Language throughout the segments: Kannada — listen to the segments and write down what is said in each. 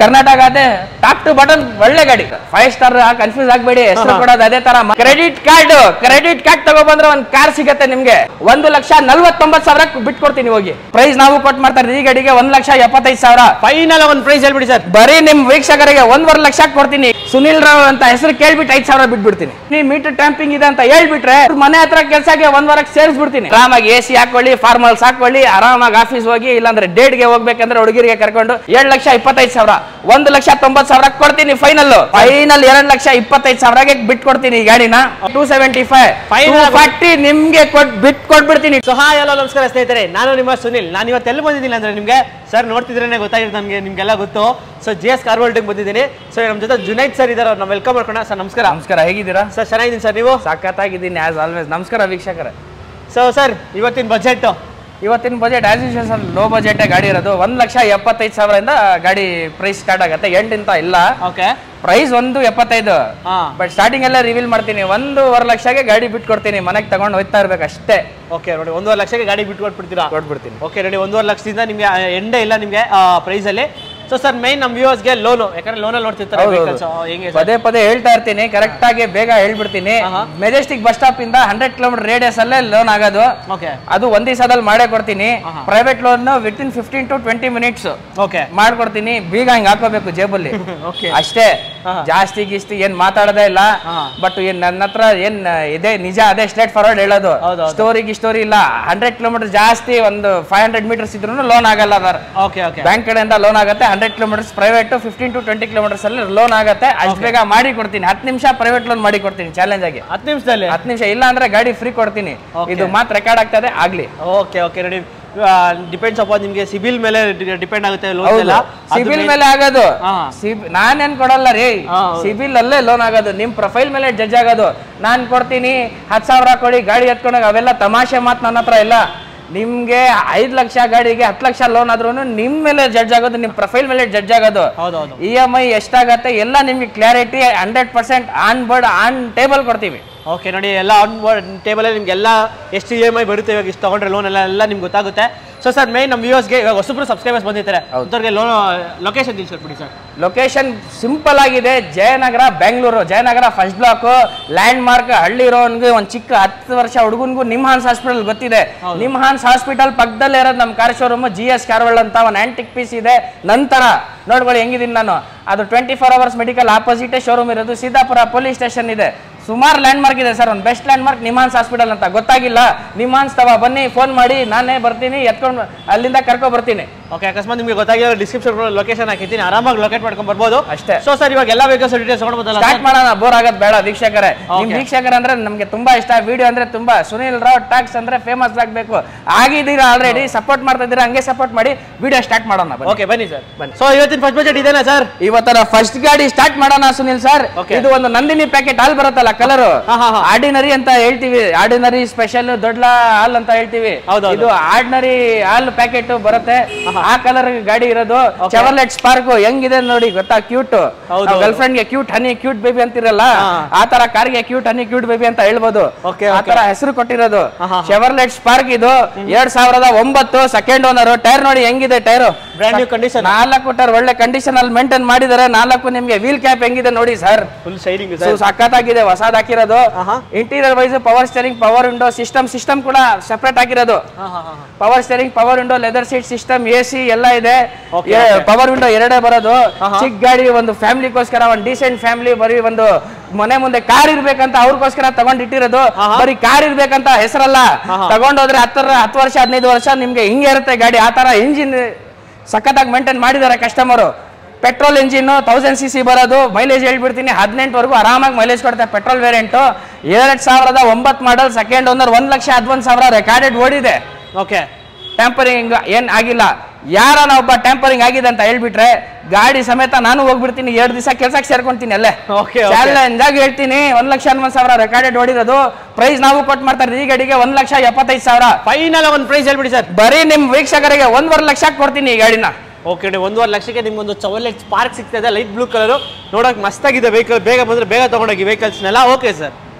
ಕರ್ನಾಟಕ ಅದೇ ಟಾಪ್ ಟು ಬಟನ್ ಒಳ್ಳೆ ಗಾಡಿ ಫೈವ್ ಸ್ಟಾರ್ ಕನ್ಫ್ಯೂಸ್ ಆಗ್ಬೇಡಿ ಹೆಸರು ಹಾ. ಕೊಡೋದು ಅದೇ ತರ ಕ್ರೆಡಿಟ್ ಕಾರ್ಡ್ ಕ್ರೆಡಿಟ್ ಕಾರ್ಡ್ ತಗೊಬಂದ್ರೆ ಒಂದ್ ಕಾರ್ ಸಿಗತ್ತೆ ನಿಮ್ಗೆ ಒಂದು ಲಕ್ಷ ನಲ್ವತ್ತೊಂಬತ್ತು ಸಾವಿರ ಬಿಟ್ಕೊಡ್ತೀನಿ ಹೋಗಿ ಪ್ರೈಸ್ ನಾವು ಕೊಟ್ಟು ಮಾಡ್ತಾರೆ ಈ ಗಾಡಿಗೆ ಒಂದ್ ಲಕ್ಷ ಎಪ್ಪತ್ತೈದು ಸಾವಿರ ಫೈನಲ್ ಒಂದು ಪ್ರೈಸ್ ಹೇಳ್ಬಿಡಿ ಸರ್ ಬರೀ ನಿಮ್ ವೀಕ್ಷಕರಿಗೆ ಒಂದೂವರೆ ಲಕ್ಷ ಕೊಡ್ತೀನಿ ಸುನಿಲ್ ರಾವ್ ಅಂತ ಹೆಸರು ಕೇಳ್ಬಿಟ್ಟು ಐದ್ ಸಾವಿರ ಬಿಟ್ಬಿಡ್ತೀನಿ ನೀವು ಮೀಟರ್ ಟ್ಯಾಂಪಿಂಗ್ ಇದೆ ಅಂತ ಹೇಳ್ಬಿಟ್ರೆ ಅವ್ರ್ ಮನೆ ಹತ್ರ ಕೆಲ್ಸಕ್ಕೆ ಒಂದ್ ವಾರಕ್ಕೆ ಸೇರಿಸ್ಬಿಡ್ತೀನಿ ಆರಾಮಾಗಿ ಎ ಸಿ ಹಾಕೊಳ್ಳಿ ಫಾರ್ಮಲ್ಸ್ ಹಾಕೊಳ್ಳಿ ಆರಾಮಾಗಿ ಆಫೀಸ್ ಹೋಗಿ ಇಲ್ಲಾಂದ್ರೆ ಡೇಟ್ಗೆ ಹೋಗ್ಬೇಕಂದ್ರೆ ಹುಡುಗಿರಿಗೆ ಕರ್ಕೊಂಡು ಏಳು ಲಕ್ಷ ಇಪ್ಪತ್ತೈದು ಸಾವಿರ ಒಂದು ಲಕ್ಷ ತೊಂಬತ್ತು ಸಾವಿರ ಕೊಡ್ತೀನಿ ಫೈನಲ್ ಫೈನಲ್ ಎರಡ್ ಲಕ್ಷ ಇಪ್ಪತ್ತೈದು ಸಾವಿರಗೆ ಬಿಟ್ಕೊಡ್ತೀನಿ ಈ ಗಾಡಿನ two seventy five Final. Forty ನಿಮ್ಗೆ ಕೊಟ್ ಬಿಟ್ ಕೊಟ್ಬಿಡ್ತೀನಿ ಸೊ ಹಾಯ್ ಹಲೋ ನಮಸ್ಕಾರ ಸ್ನೇಹಿತರೆ ನಾನು ನಿಮ್ಮ ಸುನಿಲ್ ನಾನು ಇವತ್ತು ಎಲ್ಲಿ ಬಂದಿದ್ದೀನಿ ಅಂದ್ರೆ ನಿಮಗೆ ಸರ್ ನೋಡ್ತಿದ್ರೇನೆ ಗೊತ್ತಾಗಿರುತ್ತೆ ನನಗೆ ನಿಮ್ಗೆಲ್ಲ ಗೊತ್ತು ಸೊ ಜಿ ಎಸ್ ಕಾರ್ ವರ್ಲ್ಡ್ಗೆ ಬಂದಿದ್ದೀನಿ ಸೊ ನಮ್ಮ ಜೊತೆ ಜುನೈದ್ ಸರ್ ಇದ್ದಾರೆ ನಾವು ವೆಲ್ಕಮ್ ಮಾಡ್ಕೋಣ ಸರ್ ನಮಸ್ಕಾರ ನಮಸ್ಕಾರ ಹೇಗಿದ್ದೀರಾ ಸರ್ ಚೆನ್ನಾಗಿದ್ದೀನಿ ಸರ್ ನೀವು ಸಖತ್ತಾಗಿದ್ದೀನಿ ಆಸ್ ಆಲ್ವೇಸ್ ನಮಸ್ಕಾರ ವೀಕ್ಷಕರೇ ಸೊ ಸರ್ ಇವತ್ತಿನ ಬಜೆಟ್ ಇವತ್ತಿನ budget as usual low budget ಗಾಡಿ ಇರೋದು ಒಂದ್ ಲಕ್ಷ ಎಪ್ಪತ್ತೈದು ಸಾವಿರದಿಂದ ಗಾಡಿ ಪ್ರೈಸ್ ಸ್ಟಾರ್ಟ್ ಆಗುತ್ತೆ ಎಂಟಿಂತ ಇಲ್ಲ ಓಕೆ ಪ್ರೈಸ್ ಒಂದು ಎಪ್ಪತ್ತೈದು ಹಾ ಬಟ್ ಸ್ಟಾರ್ಟಿಂಗ್ ಎಲ್ಲ ರಿವೀಲ್ ಮಾಡ್ತೀನಿ ಒಂದೂವರೆ ಲಕ್ಷಗೆ ಗಾಡಿ ಬಿಟ್ಟು ಕೊಡ್ತೀನಿ ಮನೆಗೆ ತಗೊಂಡು ಹೋಯ್ತಾ ಇರ್ಬೇಕು ಅಷ್ಟೇ ಓಕೆ ನೋಡಿ ಒಂದೂವರೆ ಲಕ್ಷಕ್ಕೆ ಗಾಡಿ ಬಿಟ್ಟು ಕೊಟ್ಬಿಡ್ತೀರಾ ಕೊಟ್ಬಿಡ್ತೀನಿ ಓಕೆ ನೋಡಿ ಒಂದೂವರೆ ಲಕ್ಷದಿಂದ ನಿಮಗೆ ಎಂಡೇ ಇಲ್ಲ ನಿಮಗೆ ಪ್ರೈಸಲ್ಲಿ ಸೊ ಸರ್ ಮೈನ್ ನಮ್ಮ ವ್ಯೂವರ್ಸ್ಗೆ ಲೋನು ಯಾಕಂದ್ರೆ ಲೋನಲ್ಲಿ ನೋಡ್ತಿರ್ತಾರೆ ಹೌದು, vehicles, ಆ, ಹೆಂಗೆ ಸರ್ ಪದೇ ಪದೇ ಹೇಳ್ತಾ ಇರ್ತೀನಿ ಕರೆಕ್ಟ್ ಆಗಿ ಬೇಗ ಹೇಳ್ಬಿಡ್ತೀನಿ ಆಹಾ. ಮೆಜೆಸ್ಟಿಕ್ ಬಸ್ ಸ್ಟಾಪ್ ಇಂದ ಹಂಡ್ರೆಡ್ ಕಿಲೋಮೀಟರ್ ರೇಡಿಯಸ್ ಅಲ್ಲೇ ಲೋನ್ ಆಗೋದು ಓಕೆ ಅದು ಒಂದ್ ದಿವಸದಲ್ಲಿ ಮಾಡೇ ಕೊಡ್ತೀನಿ ಆಹಾ. Private loan within fifteen to twenty minutes okay ಮಾಡ್ಕೊಡ್ತೀನಿ ಬೀಗ ಹಿಂಗ್ ಹಾಕೋಬೇಕು ಜೇಬಲ್ಲಿ ಓಕೆ ಅಷ್ಟೇ ಆಹಾ. ಜಾಸ್ತಿ ಗೀಸ್ತಿ ಏನ್ ಮಾತಾಡೋದೇ ಇಲ್ಲ ಆಹಾ. ಬಟ್ ಏನ್ ನನ್ನ ಹತ್ರ ಏನ್ ಇದೆ ನಿಜ ಅದೇ ಸ್ಟ್ರೇಟ್ ಫಾರ್ವರ್ಡ್ ಹೇಳೋದು ಹೌದು, ಹೌದು. ಸ್ಟೋರಿಗೆ ಸ್ಟೋರಿ ಇಲ್ಲ ಹಂಡ್ರೆಡ್ ಕಿಲೋಮೀಟರ್ ಜಾಸ್ತಿ ಒಂದು ಫೈವ್ ಹಂಡ್ರೆಡ್ ಮೀಟರ್ಸ್ ಇದ್ರೂ ಲೋನ್ ಆಗಲ್ಲ ಅದರ ಓಕೆ ಓಕೆ ಬ್ಯಾಂಕ್ ಕಡೆಯಿಂದ ಲೋನ್ ಆಗುತ್ತೆ hundred kilometres private fifteen to twenty kilometres ಅಲ್ಲಿ ಲೋನ್ ಆಗುತ್ತೆ ಅಷ್ಟು ಬೇಗ ಮಾಡಿ ಕೊಡ್ತೀನಿ ಹತ್ತು ನಿಮಿಷ ಪ್ರೈವೇಟ್ ಲೋನ್ ಮಾಡಿ ಕೊಡ್ತೀನಿ ಚಾಲೆಂಜ್ ಆಗಿ ಹತ್ತು ನಿಮಿಷದಲ್ಲಿ ಹತ್ತು ನಿಮಿಷ ಇಲ್ಲ ಅಂದ್ರೆ ಗಾಡಿ ಫ್ರೀ ಕೊಡ್ತೀನಿ Okay. ಇದು ಮಾತ್ರ ರೆಕಾರ್ಡ್ ಆಗ್ತದೆ ಆಗ್ಲಿ ಓಕೆ ಓಕೆ ನೋಡಿ ಡಿಪೆಂಡ್ಸ್ ಅಪಾನ್ ನಿಮಗೆ ಸಿಬಿಲ್ ಮೇಲೆ ಡಿಪೆಂಡ್ ಆಗುತ್ತೆ ಲೋನ್ ಹೌದು ಎಲ್ಲ ಸಿಬಿಲ್ ಮೇಲೆ ಆಗೋದು ಹಾ. ಸಿಬ್ ನಾನೇನ್ ಕೊಡಲ್ಲ ರೀ ಹಾ, ಹೌದು. ಸಿಬಿಲ್ ಅಲ್ಲೇ ಲೋನ್ ಆಗೋದು ನಿಮ್ ಪ್ರೊಫೈಲ್ ಮೇಲೆ ಜಡ್ಜ್ ಆಗೋದು ನಾನ್ ಕೊಡ್ತೀನಿ ಹತ್ತು ಸಾವಿರ ಕೊಡಿ ಗಾಡಿ ಎತ್ಕೊಂಡೋಗಿ ಅವೆಲ್ಲ ತಮಾಷೆ ಮಾತು ನನ್ನ ಹತ್ರ ಇಲ್ಲ ನಿಮ್ಗೆ ಐದ್ ಲಕ್ಷ ಗಾಡಿಗೆ ಹತ್ತು ಲಕ್ಷ ಲೋನ್ ಆದ್ರೂ ನಿಮ್ ಮೇಲೆ ಜಡ್ಜ್ ಆಗೋದು ನಿಮ್ ಪ್ರೊಫೈಲ್ ಮೇಲೆ ಜಡ್ಜ್ ಆಗೋದು ಹೌದು ಹೌದು ಇ ಎಮ್ ಐ ಎಷ್ಟಾಗತ್ತೆ ಎಲ್ಲ ನಿಮ್ಗೆ clarity hundred percent on board on table ಕೊಡ್ತೀವಿ ಓಕೆ ನೋಡಿ ಎಲ್ಲ ಆನ್ ಟೇಬಲಲ್ಲಿ ನಿಮ್ಗೆಲ್ಲ ಎಷ್ಟು ಇ ಎಮ್ ಐ ಬರುತ್ತೆ ಇವಾಗ ಇಷ್ಟು ತಗೊಂಡ್ರೆ ಲೋನ್ ಎಲ್ಲ ಎಲ್ಲ ನಿಮ್ಗೆ ಗೊತ್ತಾಗುತ್ತೆ ಸೊ ಸರ್ ಮೈನ್ ನಮ್ಮ ವ್ಯೂವರ್ಸ್ಗೆ ಇವಾಗ ಹೊಸಬ್ರು ಸಬ್ಸ್ಕ್ರೈಬರ್ಸ್ ಬಂದಿರ್ತಾರೆ ಅಂಥವ್ರಿಗೆ ಲೋನ್ ಲೊಕೇಶನ್ ತಿಳಿಸ್ಕೊಟ್ಬಿಡಿ ಸರ್ ಲೊಕೇಶನ್ ಸಿಂಪಲ್ ಆಗಿದೆ Jayanagar Bengaluru Jayanagar first block landmark ಹಳ್ಳಿ ಇರೋನ್ಗೆ ಒಂದು ಚಿಕ್ಕ ಹತ್ತು ವರ್ಷ ಹುಡುಗನ್ಗೂ ನಿಮ್ಹಾನ್ಸ್ ಹಾಸ್ಪಿಟಲ್ ಗೊತ್ತಿದೆ ನಿಮ್ಹಾನ್ಸ್ ಹಾಸ್ಪಿಟಲ್ ಪಕ್ಕದಲ್ಲೇ ಇರೋದು ನಮ್ಮ car showroom G S car world ಅಂತ ಒಂದು ಆಂಟಿಕ್ ಪೀಸ್ ಇದೆ ನಂತರ ನೋಡ್ಕೊಳ್ಳಿ ಹೆಂಗಿದ್ದೀನಿ ನಾನು ಅದು ಟ್ವೆಂಟಿ ಫೋರ್ ಅವರ್ಸ್ ಮೆಡಿಕಲ್ ಆಪೋಸಿಟೇ ಶೋರೂಮ್ ಇರೋದು ಸಿದ್ದಾಪುರ ಪೊಲೀಸ್ ಸ್ಟೇಷನ್ ಇದೆ ಸುಮಾರು ಲ್ಯಾಂಡ್ ಮಾರ್ಕ್ ಇದೆ ಸರ್ ಒಂದು best landmark NIMHANS hospital ಅಂತ ಗೊತ್ತಾಗಿಲ್ಲ ನಿಮ್ಹಾನ್ಸ್ ತವ ಬನ್ನಿ ಫೋನ್ ಮಾಡಿ ನಾನೇ ಬರ್ತೀನಿ ಎತ್ಕೊಂಡು ಅಲ್ಲಿಂದ ಕರ್ಕೊ ಬರ್ತೀನಿ ಓಕೆ ಅಕಸ್ಮಾತ್ ನಿಮಗೆ ಗೊತ್ತಾಗಿರೋ ಡಿಸ್ಕ್ರಿಪ್ಷನ್ ಲೊಕೇಶನ್ ಹಾಕಿದ್ದೀನಿ ಆರಾಮಾಗಿ ಲೊಕೇಟ್ ಮಾಡ್ಕೊಂಡು ಬರ್ಬೋದು ಅಷ್ಟೇ. ಸೊ ಸರ್ ಇವಾಗ ಎಲ್ಲ ವೆಹಿಕಲ್ಸ್ ಡೀಟೇಲ್ಸ್ ತಗೊಂಡ್ಬೋದಲ್ಲ ಸ್ಟಾರ್ಟ್ ಮಾಡೋಣ ಬೋರ್ ಆಗೋದು ಬೇಡ ವೀಕ್ಷಕರೇ ನಿಮ್ Okay. ವೀಕ್ಷಕರ ಅಂದ್ರೆ ನಮ್ಗೆ ತುಂಬಾ ಇಷ್ಟ ವಿಡಿಯೋ ಅಂದ್ರೆ ತುಂಬಾ ಸುನಿಲ್ ರಾವ್ ಟ್ಯಾಕ್ಸ್ ಅಂದ್ರೆ ಫೇಮಸ್ ಆಗ್ಬೇಕು ಆಗಿದ್ದೀರಾ ಆಲ್ರೆಡಿ ಸಪೋರ್ಟ್ ಮಾಡ್ತಾ ಇದ್ದೀರಾ ಹಂಗೆ ಸಪೋರ್ಟ್ ಮಾಡಿ ವಿಡಿಯೋ ಸ್ಟಾರ್ಟ್ ಮಾಡೋಣ ಬನ್ನಿ. ಓಕೆ ಬನ್ನಿ ಸರ್ ಬನ್ನಿ ಸೊ ಇವತ್ತಿನ ಫಸ್ಟ್ ಬಜೆಟ್ ಇದೇನಾ ಸರ್ ಇವತ್ತರ ಫಸ್ಟ್ ಗಾಡಿ ಸ್ಟಾರ್ಟ್ ಮಾಡೋಣ ಸುನಿಲ್ ಸರ್ Okay. ಇದು ಒಂದು ನಂದಿನಿ ಪ್ಯಾಕೆಟ್ ಹಾಲ್ ಬರುತ್ತಲ್ಲ ಕಲರ್ ಹಾ, ಹಾ, ಹಾ. ಆರ್ಡಿನರಿ ಅಂತ ಹೇಳ್ತೀವಿ ಆರ್ಡಿನರಿ ಸ್ಪೆಷಲ್ ದೊಡ್ಡ ಹಾಲ್ ಅಂತ ಹೇಳ್ತೀವಿ ಹೌದು, ಹೌದು. ಇದು ಆರ್ಡಿನರಿ ಹಾಲ್ ಪ್ಯಾಕೆಟ್ ಬರುತ್ತೆ ಆ ಕಲರ್ ಗಾಡಿ ಇರೋದು Okay. ಚೆವರ್ಲೆಟ್ ಸ್ಪಾರ್ಕ್ ಹೆಂಗಿದೆ ನೋಡಿ ಗೊತ್ತಾ ಕ್ಯೂಟ್ ಹೌದು, ಹೌದು. ಗರ್ಲ್ ಫ್ರೆಂಡ್ ಗೆ ಕ್ಯೂಟ್ ಹನಿ ಕ್ಯೂಟ್ ಬೇಬಿ ಅಂತಿರಲ್ಲ ಹಾ. ಆ ತರ ಕಾರ್ಗೆ ಕ್ಯೂಟ್ ಹನಿ ಕ್ಯೂಟ್ ಬೇಬಿ ಅಂತ ಹೇಳ್ಬೋದು Okay, ಆ okay. ತರ ಹೆಸರು ಕೊಟ್ಟಿರೋದು ಹಾ, ಹಾ. ಚೆವರ್ಲೆಟ್ ಸ್ಪಾರ್ಕ್ ಇದು ಎರಡ್ ಸಾವಿರದ ಒಂಬತ್ತು ಸೆಕೆಂಡ್ ಓನರ್ ಟೈರ್ ನೋಡಿ ಹೆಂಗಿದೆ ಟೈರ್ ಬ್ರ್ಯಾಂಡ್ ನ್ಯೂ ಕಂಡೀಷನ್ ನಾಲ್ಕು ಟೈರ್ ಒಳ್ಳೆ ಕಂಡೀಷನ್ ಅಲ್ಲಿ ಮೇಂಟೈನ್ ಮಾಡಿದ್ದಾರೆ ನಾಲ್ಕು ನಿಮ್ಗೆ ವೀಲ್ ಕ್ಯಾಪ್ ಹೆಂಗಿದೆ ನೋಡಿ sir full shining so sir ಸಖತ್ತಾಗಿದೆ ಹೊಸದ್ ಹಾಕಿರೋದು ಆಹಾ. Interior wise power steering power window system system ಕೂಡ ಸೆಪರೇಟ್ ಆಗಿರೋದು ಹಾಂ ಹಾಂ ಹಾಂ power steering power window leather seat system A C ಎಲ್ಲ ಇದೆ Okay, okay. ಪವರ್ ವಿಂಡೋ ಎರಡೇ ಬರೋದು ಆಹಾ. ಚಿಕ್ಕ ಗಾಡಿ ಒಂದು ಫ್ಯಾಮಿಲಿಗೋಸ್ಕರ ಒಂದು ಡೀಸೆಂಟ್ ಫ್ಯಾಮಿಲಿ ಬರೀ ಒಂದು ಮನೆ ಮುಂದೆ ಕಾರ್ ಇರ್ಬೇಕಂತ ಅವ್ರಿಗೋಸ್ಕರ ತಗೊಂಡಿಟ್ಟಿರೋದು ಆಹಾ. ಬರೀ ಕಾರ್ ಇರ್ಬೇಕಂತ ಹೆಸರಲ್ಲ ಆಹಾ. ತಗೊಂಡೋದ್ರೆ ಹತ್ತರ ಹತ್ತು ವರ್ಷ ಹದಿನೈದು ವರ್ಷ ನಿಮ್ಗೆ ಹಿಂಗೆ ಇರುತ್ತೆ ಗಾಡಿ ಆ ತರ ಇಂಜಿನ್ ಸಖತ್ತಾಗಿ ಮೇಂಟೈನ್ ಮಾಡಿದ್ದಾರೆ customer petrol engine thousand C C ಬರೋದು ಮೈಲೇಜ್ ಹೇಳ್ಬಿಡ್ತೀನಿ ಹದಿನೆಂಟುವರೆಗೂ ಆರಾಮಾಗಿ ಮೈಲೇಜ್ ಕೊಡುತ್ತೆ ಪೆಟ್ರೋಲ್ ವೇರಿಯಂಟು ಎರಡು ಸಾವಿರದ ಒಂಬತ್ತು ಮಾಡಲ್ ಸೆಕೆಂಡ್ ಓನರ್ ಒಂದು ಲಕ್ಷ ಹದಿನೊಂದು ಸಾವಿರ ರೆಕಾರ್ಡೆಡ್ ಓಡಿದೆ ಓಕೆ ಟ್ಯಾಂಪರಿಂಗ್ ಏನ್ ಆಗಿಲ್ಲ ಯಾರನ ಒಬ್ಬ ಟ್ಯಾಂಪರಿಂಗ್ ಆಗಿದೆ ಅಂತ ಹೇಳ್ಬಿಟ್ರೆ ಗಾಡಿ ಸಮೇತ ನಾನು ಹೋಗ್ಬಿಡ್ತೀನಿ ಎರಡು ದಿವಸ ಕೆಲ್ಸಕ್ಕೆ ಸೇರ್ಕೊಂತೀನಿ ಅಲ್ಲೇ Okay, okay. ಚಾಲೆಂಜ್ ಆಗಿ ಹೇಳ್ತೀನಿ ಒಂದ್ ಲಕ್ಷ ಹನ್ನೊಂದು ಸಾವಿರ ರೆಕಾರ್ಡೆಡ್ ಹೊಡಿರೋದು ಪ್ರೈಸ್ ನಾವು ಕೊಟ್ಟು ಮಾಡ್ತಾರೆ ಈ ಗಾಡಿಗೆ ಒಂದ್ ಲಕ್ಷ ಎಪ್ಪತ್ತೈದು ಸಾವಿರ ಫೈನಲ್ ಒಂದು ಪ್ರೈಸ್ ಹೇಳ್ಬಿಡಿ ಸರ್ ಬರೀ ನಿಮ್ ವೀಕ್ಷಕರಿಗೆ ಒಂದೂವರೆ ಲಕ್ಷ ಕೊಡ್ತೀನಿ ಈ ಗಾಡಿನ ಓಕೆ ನೋಡಿ ಒಂದೂವರೆ ಲಕ್ಷಕ್ಕೆ ನಿಮ್ಗೊಂದು ಚವಲೆಟ್ ಸ್ಪಾರ್ಕ್ ಸಿಗ್ತಾ ಇದೆ ಲೈಟ್ ಬ್ಲೂ ಕಲರ್ ನೋಡಕ್ ಮಸ್ತಾಗಿದೆ ವೆಹಿಕಲ್ ಬೇಗ ಬಂದ್ರೆ ಬೇಗ ತಗೊಂಡೋಗಿ ವೆಹಿಕಲ್ಸ್ನೆಲ್ಲ ಓಕೆ ಸರ್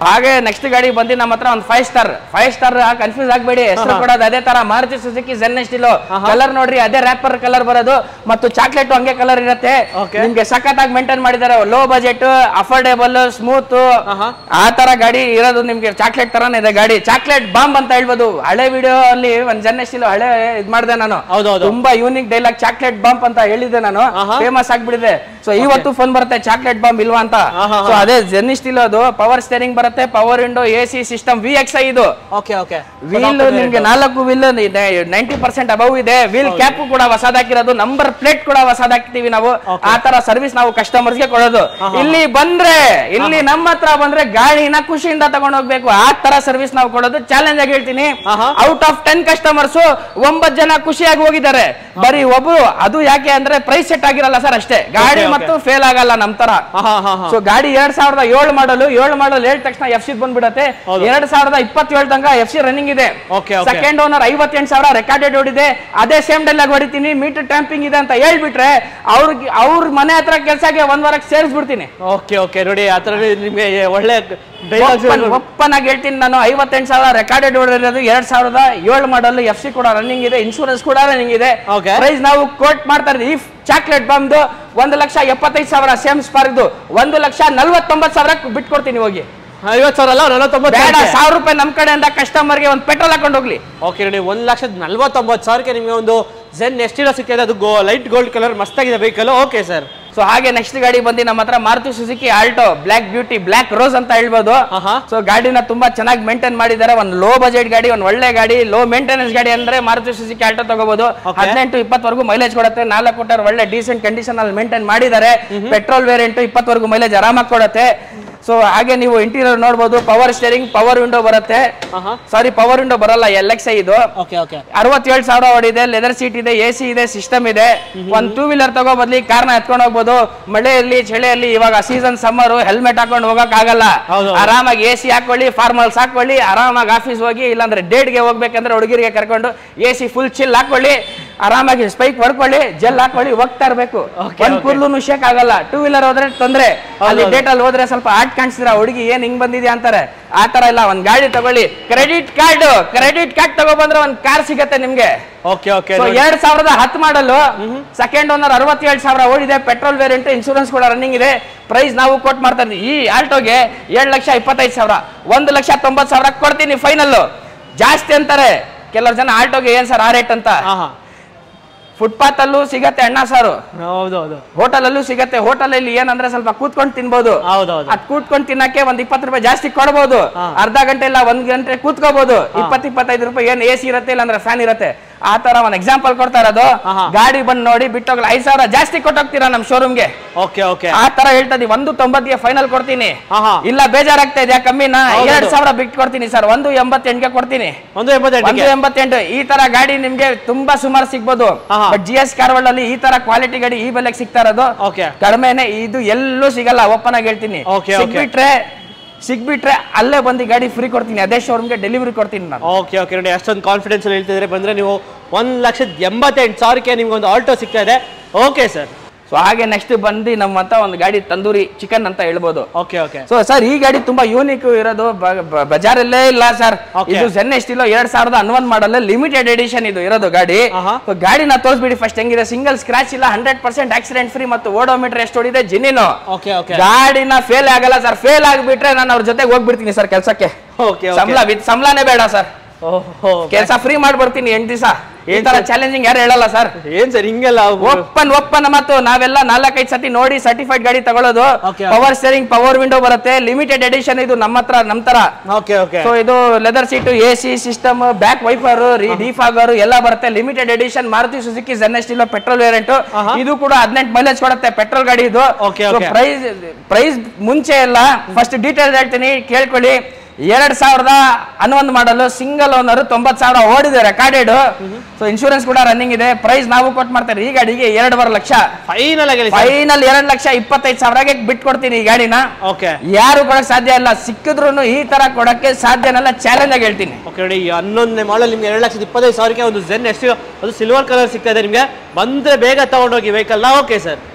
ಹಾಗೆ ನೆಕ್ಸ್ಟ್ ಗಾಡಿ ಬಂದು ನಮ್ಮ ಹತ್ರ ಒಂದು five star five star confuse ಆಗ್ಬೇಡಿ ಹೆಸರು ಕೊಡೋದು ಅದೇ ತರ Maruti Suzuki Zen Estilo colour ನೋಡ್ರಿ ಅದೇ ರ್ಯಾಪರ್ ಕಲರ್ ಬರೋದು ಮತ್ತು ಚಾಕ್ಲೇಟ್ ಹಂಗೆ ಕಲರ್ ಇರುತ್ತೆ Okay. ನಿಮ್ಗೆ ಸಖತ್ತಾಗಿ ಮೇಂಟೈನ್ ಮಾಡಿದ್ದಾರೆ ಲೋ ಬಜೆಟ್ ಅಫೋರ್ಡೇಬಲ್ ಸ್ಮೂತ್ ಆಹಾ. ಆ ತರ ಗಾಡಿ ಇರೋದು ನಿಮ್ಗೆ ಚಾಕ್ಲೇಟ್ ತರಾನೇ ಇದೆ ಗಾಡಿ ಚಾಕ್ಲೇಟ್ ಬಾಂಬ್ ಅಂತ ಹೇಳ್ಬೋದು ಹಳೆ ವಿಡಿಯೋ ಅಲ್ಲಿ ಒಂದ್ ಜೆನ್ ಸ್ಟಿಲ್ ಹಳೆ ಇದ್ ಮಾಡಿದೆ ನಾನು ಹೌದೌದು. ತುಂಬಾ ಯೂನಿಕ್ ಡೈಲಾಗ್ ಚಾಕ್ಲೇಟ್ ಬಾಂಬ್ ಅಂತ ಹೇಳಿದ್ದೆ ನಾನು ಆಹಾ. ಫೇಮಸ್ ಆಗ್ಬಿಟ್ಟಿದೆ ಸೊ ಇವತ್ತು ಫೋನ್ ಬರುತ್ತೆ ಚಾಕ್ಲೇಟ್ ಬಾಂಬ್ ಇಲ್ವಾ ಅಂತ ಆಹಾ. ಸೊ ಅದೇ ಜೆನ್ ಸ್ಟಿಲ್ ಅದು ಪವರ್ ಸ್ಟೇರಿಂಗ್ ಬರುತ್ತೆ power window A C system V X I ಇದು ಓಕೆ ಓಕೆ ವೀಲ್ ನಿಮ್ಗೆ ನಾಲ್ಕು ವೀಲ್ ನೈಂಟಿ ಪರ್ಸೆಂಟ್ ಅಬವ್ ಇದೆ ವೀಲ್ ಕ್ಯಾಪ್ ಕೂಡ ಹೊಸದಾಕಿರೋದು ನಂಬರ್ ಪ್ಲೇಟ್ ಕೂಡ ಹೊಸದಾಕ್ತಿವಿ ನಾವು ಆ ತರ ಸರ್ವಿಸ್ ನಾವು ಕಸ್ಟಮರ್ಸ್ ಗೆ ಕೊಡೋದು ಇಲ್ಲಿ ಬಂದ್ರೆ ಇಲ್ಲಿ ನಮ್ಮ ಹತ್ರ ಬಂದ್ರೆ ಗಾಡಿನ ಖುಷಿಯಿಂದ ತಗೊಂಡ್ ಹೋಗ್ಬೇಕು ಆ ತರ ಸರ್ವಿಸ್ ನಾವು ಕೊಡೋದು ಚಾಲೆಂಜ್ ಆಗಿ ಹೇಳ್ತೀನಿ ಆಹಾ. ಔಟ್ ಆಫ್ ಟೆನ್ ಕಸ್ಟಮರ್ಸ್ ಒಂಬತ್ ಜನ ಖುಷಿಯಾಗಿ ಹೋಗಿದ್ದಾರೆ ಬರೀ ಒಬ್ರು ಅದು ಯಾಕೆ ಅಂದ್ರೆ ಪ್ರೈಸ್ ಸೆಟ್ ಆಗಿರಲ್ಲ ಸರ್ ಅಷ್ಟೇ ಗಾಡಿ okay. ಮತ್ತು ಫೇಲ್ ಆಗಲ್ಲ ನಮ್ ತರ ಹಾ ಹಾ ಹಾ ಸೊ ಗಾಡಿ ಎರಡ್ ಸಾವಿರದ ಏಳು ಮಾಡಲು ಏಳು ಮಾಡಲ್ ಹೇಳಿದ ತಕ್ಷಣ ಎಫ್ ಸಿ ಬಂದ್ಬಿಡತ್ತೆ ಹೌದು. ಎರಡ್ ಸಾವಿರದ ಇಪ್ಪತ್ತೇಳು ತನಕ ಎಫ್ ಸಿ ರನ್ನಿಂಗ್ ಇದೆ Okay, okay. ಸೆಕೆಂಡ್ ಓನರ್ ಐವತ್ತೆಂಟು ಸಾವಿರ ರೆಕಾರ್ಡೆಡ್ ಓಡಿದೆ ಅದೇ ಸೇಮ್ ಡೈಲಾಗ್ ಹೊಡಿತೀನಿ ಮೀಟರ್ ಟ್ಯಾಂಪಿಂಗ್ ಇದೆ ಅಂತ ಹೇಳ್ಬಿಟ್ರೆ ಅವ್ರಿಗೆ ಅವ್ರ ಮನೆ ಹತ್ರ ಕೆಲ್ಸಕ್ಕೆ ಒಂದ್ ವಾರಕ್ಕೆ ಸೇರಿಸ್ಬಿಡ್ತೀನಿ ಓಕೆ ಓಕೆ ನೋಡಿ ಆ ಥರ ನಿಮಗೆ ಒಳ್ಳೆ ಡೈಲಾಗ್ಸ್ ಒಪ್ಪನ್ ಆಗಿ ಹೇಳ್ತೀನಿ ನಾನು ಐವತ್ತೆಂಟು ಸಾವಿರ ರೆಕಾರ್ಡೆಡ್ ಓಡಿರೋದು ಎರಡ್ ಸಾವಿರದ ಏಳು ಮಾಡಲ್ ಎಫ್ ಸಿ ಕೂಡ ರನ್ನಿಂಗ್ ಇದೆ ಇನ್ಶೂರೆನ್ಸ್ ಕೂಡ ರನ್ನಿಂಗ್ ಇದೆ Okay. ಪ್ರೈಸ್ ನಾವು ಕೋಟ್ ಮಾಡ್ತಾ ಇದ್ದೀವಿ ಇಫ್ ಚಾಕ್ಲೇಟ್ ಬಾಂಬ್ದು ಒಂದು ಲಕ್ಷ ಎಪ್ಪತ್ತೈದು ಸಾವಿರ ಸೇಮ್ ಸ್ಪಾರ್ದು ಒಂದು ಲಕ್ಷ ನಲ್ವತ್ತೊಂಬತ್ತು ಸಾವಿರ ಬಿಟ್ಕೊಡ್ತೀನಿ ಹೋಗಿ ಐವತ್ತು ಸಾವಿರ ಅಲ್ಲ ನಲವತ್ತೊಂಬತ್ತು ಬೇಡ ಸಾವಿರ ರೂಪಾಯಿ ನಮ್ ಕಡೆಯಿಂದ ಕಸ್ಟಮರ್ಗೆ ಒಂದು ಪೆಟ್ರೋಲ್ ಹಾಕೊಂಡು ಹೋಗ್ಲಿ ಓಕೆ ನೋಡಿ ಒಂದು ಲಕ್ಷದ ನಲ್ವತ್ತೊಂಬತ್ತು ಸಾವಿರಕ್ಕೆ ನಿಮಗೆ ಒಂದು ಜೆನ್ ಎಷ್ಟಿರೋ ಸಿಕ್ಕಿದೆ ಅದು ಗೋ ಲೈಟ್ ಗೋಲ್ಡ್ ಕಲರ್ ಮಸ್ತಾಗಿದೆ ವೆಹಿಕಲ್ ಓಕೆ ಸರ್ ಸೊ ಹಾಗೆ ನೆಕ್ಸ್ಟ್ ಗಾಡಿ ಬಂದು ನಮ್ಮ ಹತ್ರ Maruti Suzuki Alto black beauty black rose ಅಂತ ಹೇಳ್ಬೋದು ಆಹಾ. ಸೊ ಗಾಡಿನ ತುಂಬಾ ಚೆನ್ನಾಗಿ ಮೇಂಟೈನ್ ಮಾಡಿದ್ದಾರೆ ಒಂದು ಲೋ ಬಜೆಟ್ ಗಾಡಿ ಒಂದು ಒಳ್ಳೆ ಗಾಡಿ ಲೋ ಮೇಂಟೆನೆನ್ಸ್ ಗಾಡಿ ಅಂದ್ರೆ ಮಾರುತಿ ಸುಜುಕಿ ಆಲ್ಟೋ ತಗೋಬಹುದು Okay. ಹದಿನೆಂಟು ಇಪ್ಪತ್ತವರೆಗೂ ಮೈಲೇಜ್ ಕೊಡುತ್ತೆ ನಾಲ್ಕು ಕೊಟ್ಟರೆ ಒಳ್ಳೆ ಡೀಸೆಂಟ್ ಕಂಡೀಷನ್ ಅಲ್ಲಿ ಮೇಂಟೈನ್ ಮಾಡಿದ್ದಾರೆ ಪೆಟ್ರೋಲ್ ವೇರಿಯಂಟ್ ಇಪ್ಪತ್ತವರೆಗೂ ಮೈಲೇಜ್ ಆರಾಮಾಗಿ ಕೊಡುತ್ತೆ ಸೊ ಹಾಗೆ ನೀವು ಇಂಟೀರಿಯರ್ ನೋಡಬಹುದು ಪವರ್ ಸ್ಟೇರಿಂಗ್ ಪವರ್ ವಿಂಡೋ ಬರುತ್ತೆ ಆಹಾ ಸಾರಿ ಪವರ್ ವಿಂಡೋ ಬರಲ್ಲ ಎಲ್ ಎಕ್ಸ್ ಐ ಇದು ಓಕೆ ಓಕೆ ಅರವತ್ತೇಳು ಸಾವಿರ ಹೊಡಿದೆ ಲೆದರ್ ಸೀಟ್ ಇದೆ ಎ ಸಿ ಇದೆ ಸಿಸ್ಟಮ್ ಇದೆ ಒಂದ್ ಟೂ ವೀಲರ್ ತಗೋ ಬದ್ಲಿ ಕಾರ್ನ ಎತ್ಕೊಂಡು ಹೋಗ್ಬೋದು ಮಳೆಯಲ್ಲಿ ಚಳಿಯಲ್ಲಿ ಇವಾಗ ಸೀಸನ್ ಸಮ್ಮರ್ ಹೆಲ್ಮೆಟ್ ಹಾಕೊಂಡು ಹೋಗಕ್ ಆಗಲ್ಲ ಹೌದು. ಆರಾಮಾಗಿ ಎ ಸಿ ಹಾಕೊಳ್ಳಿ ಫಾರ್ಮಲ್ಸ್ ಹಾಕೊಳ್ಳಿ ಆರಾಮಾಗಿ ಆಫೀಸ್ ಹೋಗಿ ಇಲ್ಲಾಂದ್ರೆ ಡೇಟ್ಗೆ ಹೋಗ್ಬೇಕಂದ್ರೆ ಹುಡುಗಿರಿಗೆ ಕರ್ಕೊಂಡು ಎ ಸಿ ಫುಲ್ ಚಿಲ್ ಹಾಕೊಳ್ಳಿ ಆರಾಮಾಗಿ ಸ್ಪೈಕ್ ಹೊಡ್ಕೊಳ್ಳಿ ಜೆಲ್ ಹಾಕೊಳ್ಳಿ ಹೋಗ್ತಾ ಇರ್ಬೇಕು Okay, ಒಂದ್ okay. ಕೂದಲು ಶೇಕ್ ಆಗಲ್ಲ ಟೂ ವೀಲರ್ ಹೋದ್ರೆ ತೊಂದ್ರೆ ಅಲ್ಲಿ ಹೌದು. ಡೇಟ್ ಅಲ್ಲಿ ಹೋದ್ರೆ ಸ್ವಲ್ಪ ಆರ್ಟ್ ಕಾಣಿಸ್ತೀರಾ ಹುಡುಗಿ ಏನ್ ಹಿಂಗ್ ಬಂದಿದ್ಯಾ ಅಂತಾರೆ ಆ ತರ ಇಲ್ಲ ಒಂದ್ ಗಾಡಿ ತಗೊಳ್ಳಿ ಕ್ರೆಡಿಟ್ ಕಾರ್ಡ್ ಕ್ರೆಡಿಟ್ ಕಾರ್ಡ್ ತಗೋ ಬಂದ್ರೆ ಒಂದ್ ಕಾರ್ ಸಿಗತ್ತೆ ನಿಮ್ಗೆ ಓಕೆ ಓಕೆ ಸೊ ಎರಡ್ ಸಾವಿರದ ಹತ್ತು ಮಾಡಲು ಸೆಕೆಂಡ್ ಓನರ್ ಅರವತ್ತೇಳು ಸಾವಿರ ಓಡಿದೆ ಪೆಟ್ರೋಲ್ ವೇರಿಯಂಟ್ ಇನ್ಶೂರೆನ್ಸ್ ಕೂಡ ರನ್ನಿಂಗ್ ಇದೆ ಪ್ರೈಸ್ ನಾವು ಕೋಟ್ ಮಾಡ್ತಾ ಇದ್ದೀವಿ ಈ ಆಲ್ಟೋಗೆ ಏಳು ಲಕ್ಷ ಇಪ್ಪತ್ತೈದು ಸಾವಿರ ಒಂದು ಲಕ್ಷ ತೊಂಬತ್ತು ಸಾವಿರ ಕೊಡ್ತೀನಿ ಫೈನಲ್ ಜಾಸ್ತಿ ಅಂತಾರೆ ಕೆಲವ್ರು ಜನ ಆಲ್ಟೋಗೆ ಏನ್ ಸರ್ ಆ ರೇಟ್ ಅಂತ ಹಾಂ ಹಾಂ ಫುಟ್ಪಾತ್ ಅಲ್ಲೂ ಸಿಗತ್ತೆ ಅಣ್ಣ ಸಾರು ಹೌದು ಹೌದು ಹೋಟೆಲ್ ಅಲ್ಲೂ ಸಿಗತ್ತೆ ಹೋಟೆಲ್ ಅಲ್ಲಿ ಏನಂದ್ರೆ ಸ್ವಲ್ಪ ಕೂತ್ಕೊಂಡು ತಿನ್ಬೋದು ಹೌದು ಹೌದು ಅದ್ ಕೂತ್ಕೊಂಡು ತಿನ್ನಕ್ಕೆ ಒಂದ್ ಇಪ್ಪತ್ತು ರೂಪಾಯಿ ಜಾಸ್ತಿ ಕೊಡ್ಬೋದು ಹಾ. ಅರ್ಧ ಗಂಟೆ ಇಲ್ಲ ಒಂದ್ ಗಂಟೆ ಕೂತ್ಕೋಬಹುದು ಇಪ್ಪತ್ ಇಪ್ಪತ್ತೈದು ರೂಪಾಯಿ ಏನ್ ಎ ಸಿ ಇರುತ್ತೆ ಇಲ್ಲಾಂದ್ರೆ ಫ್ಯಾನ್ ಇರುತ್ತೆ ಆ ತರ ಒಂದ್ ಎಕ್ಸಾಂಪಲ್ ಕೊಡ್ತಾ ಇರೋದು ಆಹಾ. ಗಾಡಿ ಬಂದ್ ನೋಡಿ ಬಿಟ್ಟೋಗ್ಲ ಐದ್ ಸಾವಿರ ಜಾಸ್ತಿ ಕೊಟ್ಟೋಗ್ತೀರಾ ನಮ್ ಶೋರೂಮ್ಗೆ ಓಕೆ ಓಕೆ ಆ ತರ ಹೇಳ್ತಾ ಇದೀವಿ ಒಂದು ತೊಂಬತ್ತಿಗೆ ಫೈನಲ್ ಕೊಡ್ತೀನಿ ಆಹಾ. ಇಲ್ಲ ಬೇಜಾರಾಗ್ತಾ ಇದೆಯಾ ಕಮ್ಮಿನ ಹೌದೌದು. ಎರಡ್ ಸಾವಿರ ಬಿಟ್ಟು ಕೊಡ್ತೀನಿ ಸರ್ ಒಂದು ಎಂಬತ್ತೆಂಟ್ಗೆ ಕೊಡ್ತೀನಿ ಒಂದು ಒಂದು ಎಂಬತ್ತೆಂಟಿಗೆ ಎಂಬತ್ತೆಂಟು ಈ ತರ ಗಾಡಿ ನಿಮ್ಗೆ ತುಂಬಾ ಸುಮಾರು ಸಿಗ್ಬೋದು ಆಹಾ. ಬಟ್ ಜಿ ಎಸ್ ಕಾರ್ವಲ್ ಅಲ್ಲಿ ಈ ತರ ಕ್ವಾಲಿಟಿ ಗಾಡಿ ಈ ಬೆಲೆಗೆ ಸಿಗ್ತಾ ಇರೋದು ಓಕೆ ಕಡಿಮೆನೆ ಇದು ಎಲ್ಲೂ ಸಿಗಲ್ಲ ಓಪನ್ ಆಗಿ ಹೇಳ್ತೀನಿ Okay, okay. ಸಿಗ್ಬಿಟ್ರೆ ಸಿಗ್ಬಿಟ್ರೆ ಅಲ್ಲೇ ಬಂದು ಗಾಡಿ ಫ್ರೀ ಕೊಡ್ತೀನಿ ಅದೇ ಶೋರೂಮ್ಗೆ ಡೆಲಿವರಿ ಕೊಡ್ತೀನಿ ನಾನು ಓಕೆ ಓಕೆ ನೋಡಿ ಅಷ್ಟೊಂದು ಕಾನ್ಫಿಡೆನ್ಸ್ ಹೇಳ್ತಿದ್ರೆ ಬಂದ್ರೆ ನೀವು ಒಂದು ಲಕ್ಷದ ಎಂಬತ್ತೆಂಟು ಸಾವಿರಕ್ಕೆ ನಿಮ್ಗೆ ಒಂದು ಆಲ್ಟೋ ಸಿಗ್ತಾ ಇದೆ ಓಕೆ ಸರ್ ಸೊ ಹಾಗೆ ನೆಕ್ಸ್ಟ್ ಬಂದು ನಮ್ಮ ಹತ್ರ ಒಂದು ಗಾಡಿ ತಂದೂರಿ ಚಿಕನ್ ಅಂತ ಹೇಳ್ಬೋದು ಓಕೆ ಓಕೆ ಸೊ ಸರ್ ಈ ಗಾಡಿ ತುಂಬಾ ಯೂನಿಕ್ ಇರೋದು ಬ- ಬ- ಬಜಾರಲ್ಲೇ ಇಲ್ಲ ಸರ್ Okay. ಇದು ಜೆನ್ ಎಷ್ಟಿಲ್ಲ ಎರಡ್ ಸಾವಿರದ ಹನ್ನೊಂದು ಮಾಡಲ್ ಲಿಮಿಟೆಡ್ ಎಡಿಷನ್ ಇದು ಇರೋದು ಗಾಡಿ ಆಹಾ. So ಗಾಡಿನ ತೋರಿಸ್ಬಿಡಿ ಫಸ್ಟ್ ಹೆಂಗಿದೆ ಸಿಂಗಲ್ ಸ್ಕ್ರಾಚ್ ಇಲ್ಲ ಹಂಡ್ರೆಡ್ ಪರ್ಸೆಂಟ್ ಆಕ್ಸಿಡೆಂಟ್ ಫ್ರೀ ಮತ್ತು ಓಡೋಮೀಟರ್ ಎಷ್ಟು ಹೊಡಿದೆ ಜಿನಿನು ಓಕೆ ಓಕೆ ಗಾಡಿನ ಫೇಲ್ ಆಗಲ್ಲ ಸರ್ ಫೇಲ್ ಆಗ್ಬಿಟ್ರೆ ನಾನು ಅವ್ರ ಜೊತೆಗೆ ಹೋಗ್ಬಿಡ್ತೀನಿ ಸರ್ ಕೆಲ್ಸಕ್ಕೆ ಓಕೆ ಸಂಬಳ ವಿತ್ ಸಂಬಳನೇ ಬೇಡ ಸರ್ ಓಹೋ ಕೆಲಸ ಫ್ರೀ ಮಾಡ್ಬಿಡ್ತೀನಿ ಎಂಟು ದಿವಸ ಈ ತರ ಚಾಲೆಂಜಿಂಗ್ ಯಾರು ಹೇಳಲ್ಲ ಸರ್ ಏನ್ ಸರ್ ಹಿಂಗೆಲ್ಲ ಓಪನ್ ಓಪನ್ ಮತ್ತು ನಾವೆಲ್ಲ ನಾಲ್ಕೈದು ಸತಿ ನೋಡಿ ಸರ್ಟಿಫೈಡ್ ಗಾಡಿ ತಗೊಳ್ಳೋದು Okay, power steering power window ಬರುತ್ತೆ ಲಿಮಿಟೆಡ್ ಎಡಿಷನ್ ಇದು ನಮ್ಮ ಹತ್ರ ನಮ್ ತರ ಓಕೆ ಓಕೆ ಸೊ ಇದು leather seat A C system back wiper defogger ಎಲ್ಲ ಬರುತ್ತೆ limited edition Maruti Suzuki Zen Estilo petrol variant ಆಹಾ. ಇದು ಕೂಡ ಹದಿನೆಂಟು ಮೈಲೇಜ್ ಕೊಡುತ್ತೆ ಪೆಟ್ರೋಲ್ ಗಾಡಿ ಇದು Okay, okay. ಪ್ರೈಸ್ ಪ್ರೈಸ್ ಮುಂಚೆ ಎಲ್ಲ ಫಸ್ಟ್ ಡೀಟೇಲ್ಸ್ ಹೇಳ್ತೀನಿ ಕೇಳ್ಕೊಳ್ಳಿ ಎರಡ್ ಸಾವಿರದ ಹನ್ನೊಂದು ಮಾಡಲು ಸಿಂಗಲ್ ಓನರ್ ತೊಂಬತ್ ಸಾವಿರ ಓಡಿದೆ ರೆಕಾರ್ಡೆಡ್ ಸೊ ಇನ್ಶೂರೆನ್ಸ್ ಕೂಡ ರನ್ನಿಂಗ್ ಇದೆ ಪ್ರೈಸ್ ನಾವು ಕೊಟ್ಟು ಮಾಡ್ತಾರೆ ಈ ಗಾಡಿಗೆ ಎರಡೂವರೆ ಲಕ್ಷ ಫೈನಲ್ ಆಗಿ ಫೈನಲ್ ಎರಡ್ ಲಕ್ಷ ಇಪ್ಪತ್ತೈದು ಸಾವಿರಗೆ ಬಿಟ್ಕೊಡ್ತೀನಿ ಈ ಗಾಡಿನ ಓಕೆ ಯಾರು ಕೊಡಕ್ ಸಾಧ್ಯ ಇಲ್ಲ ಸಿಕ್ಕಿದ್ರು ಈ ತರ ಕೊಡಕ್ಕೆ ಸಾಧ್ಯನಲ್ಲ ಚಾಲೆಂಜ್ ಆಗಿ ಹೇಳ್ತೀನಿ ಓಕೆ ನೋಡಿ ಈ ಹನ್ನೊಂದನೇ ಮಾಡಲ್ ನಿಮ್ಗೆ ಎರಡು ಲಕ್ಷದ ಇಪ್ಪತ್ತೈದು ಸಾವಿರಕ್ಕೆ ಒಂದು ಜೆನ್ ಎಷ್ಟು ಅದು ಸಿಲ್ವರ್ ಕಲರ್ ಸಿಗ್ತಾ ಇದೆ ನಿಮಗೆ ಬಂದ್ರೆ ಬೇಗ ತಗೊಂಡೋಗಿ ವೆಹಿಕಲ್ನ ಓಕೆ ಸರ್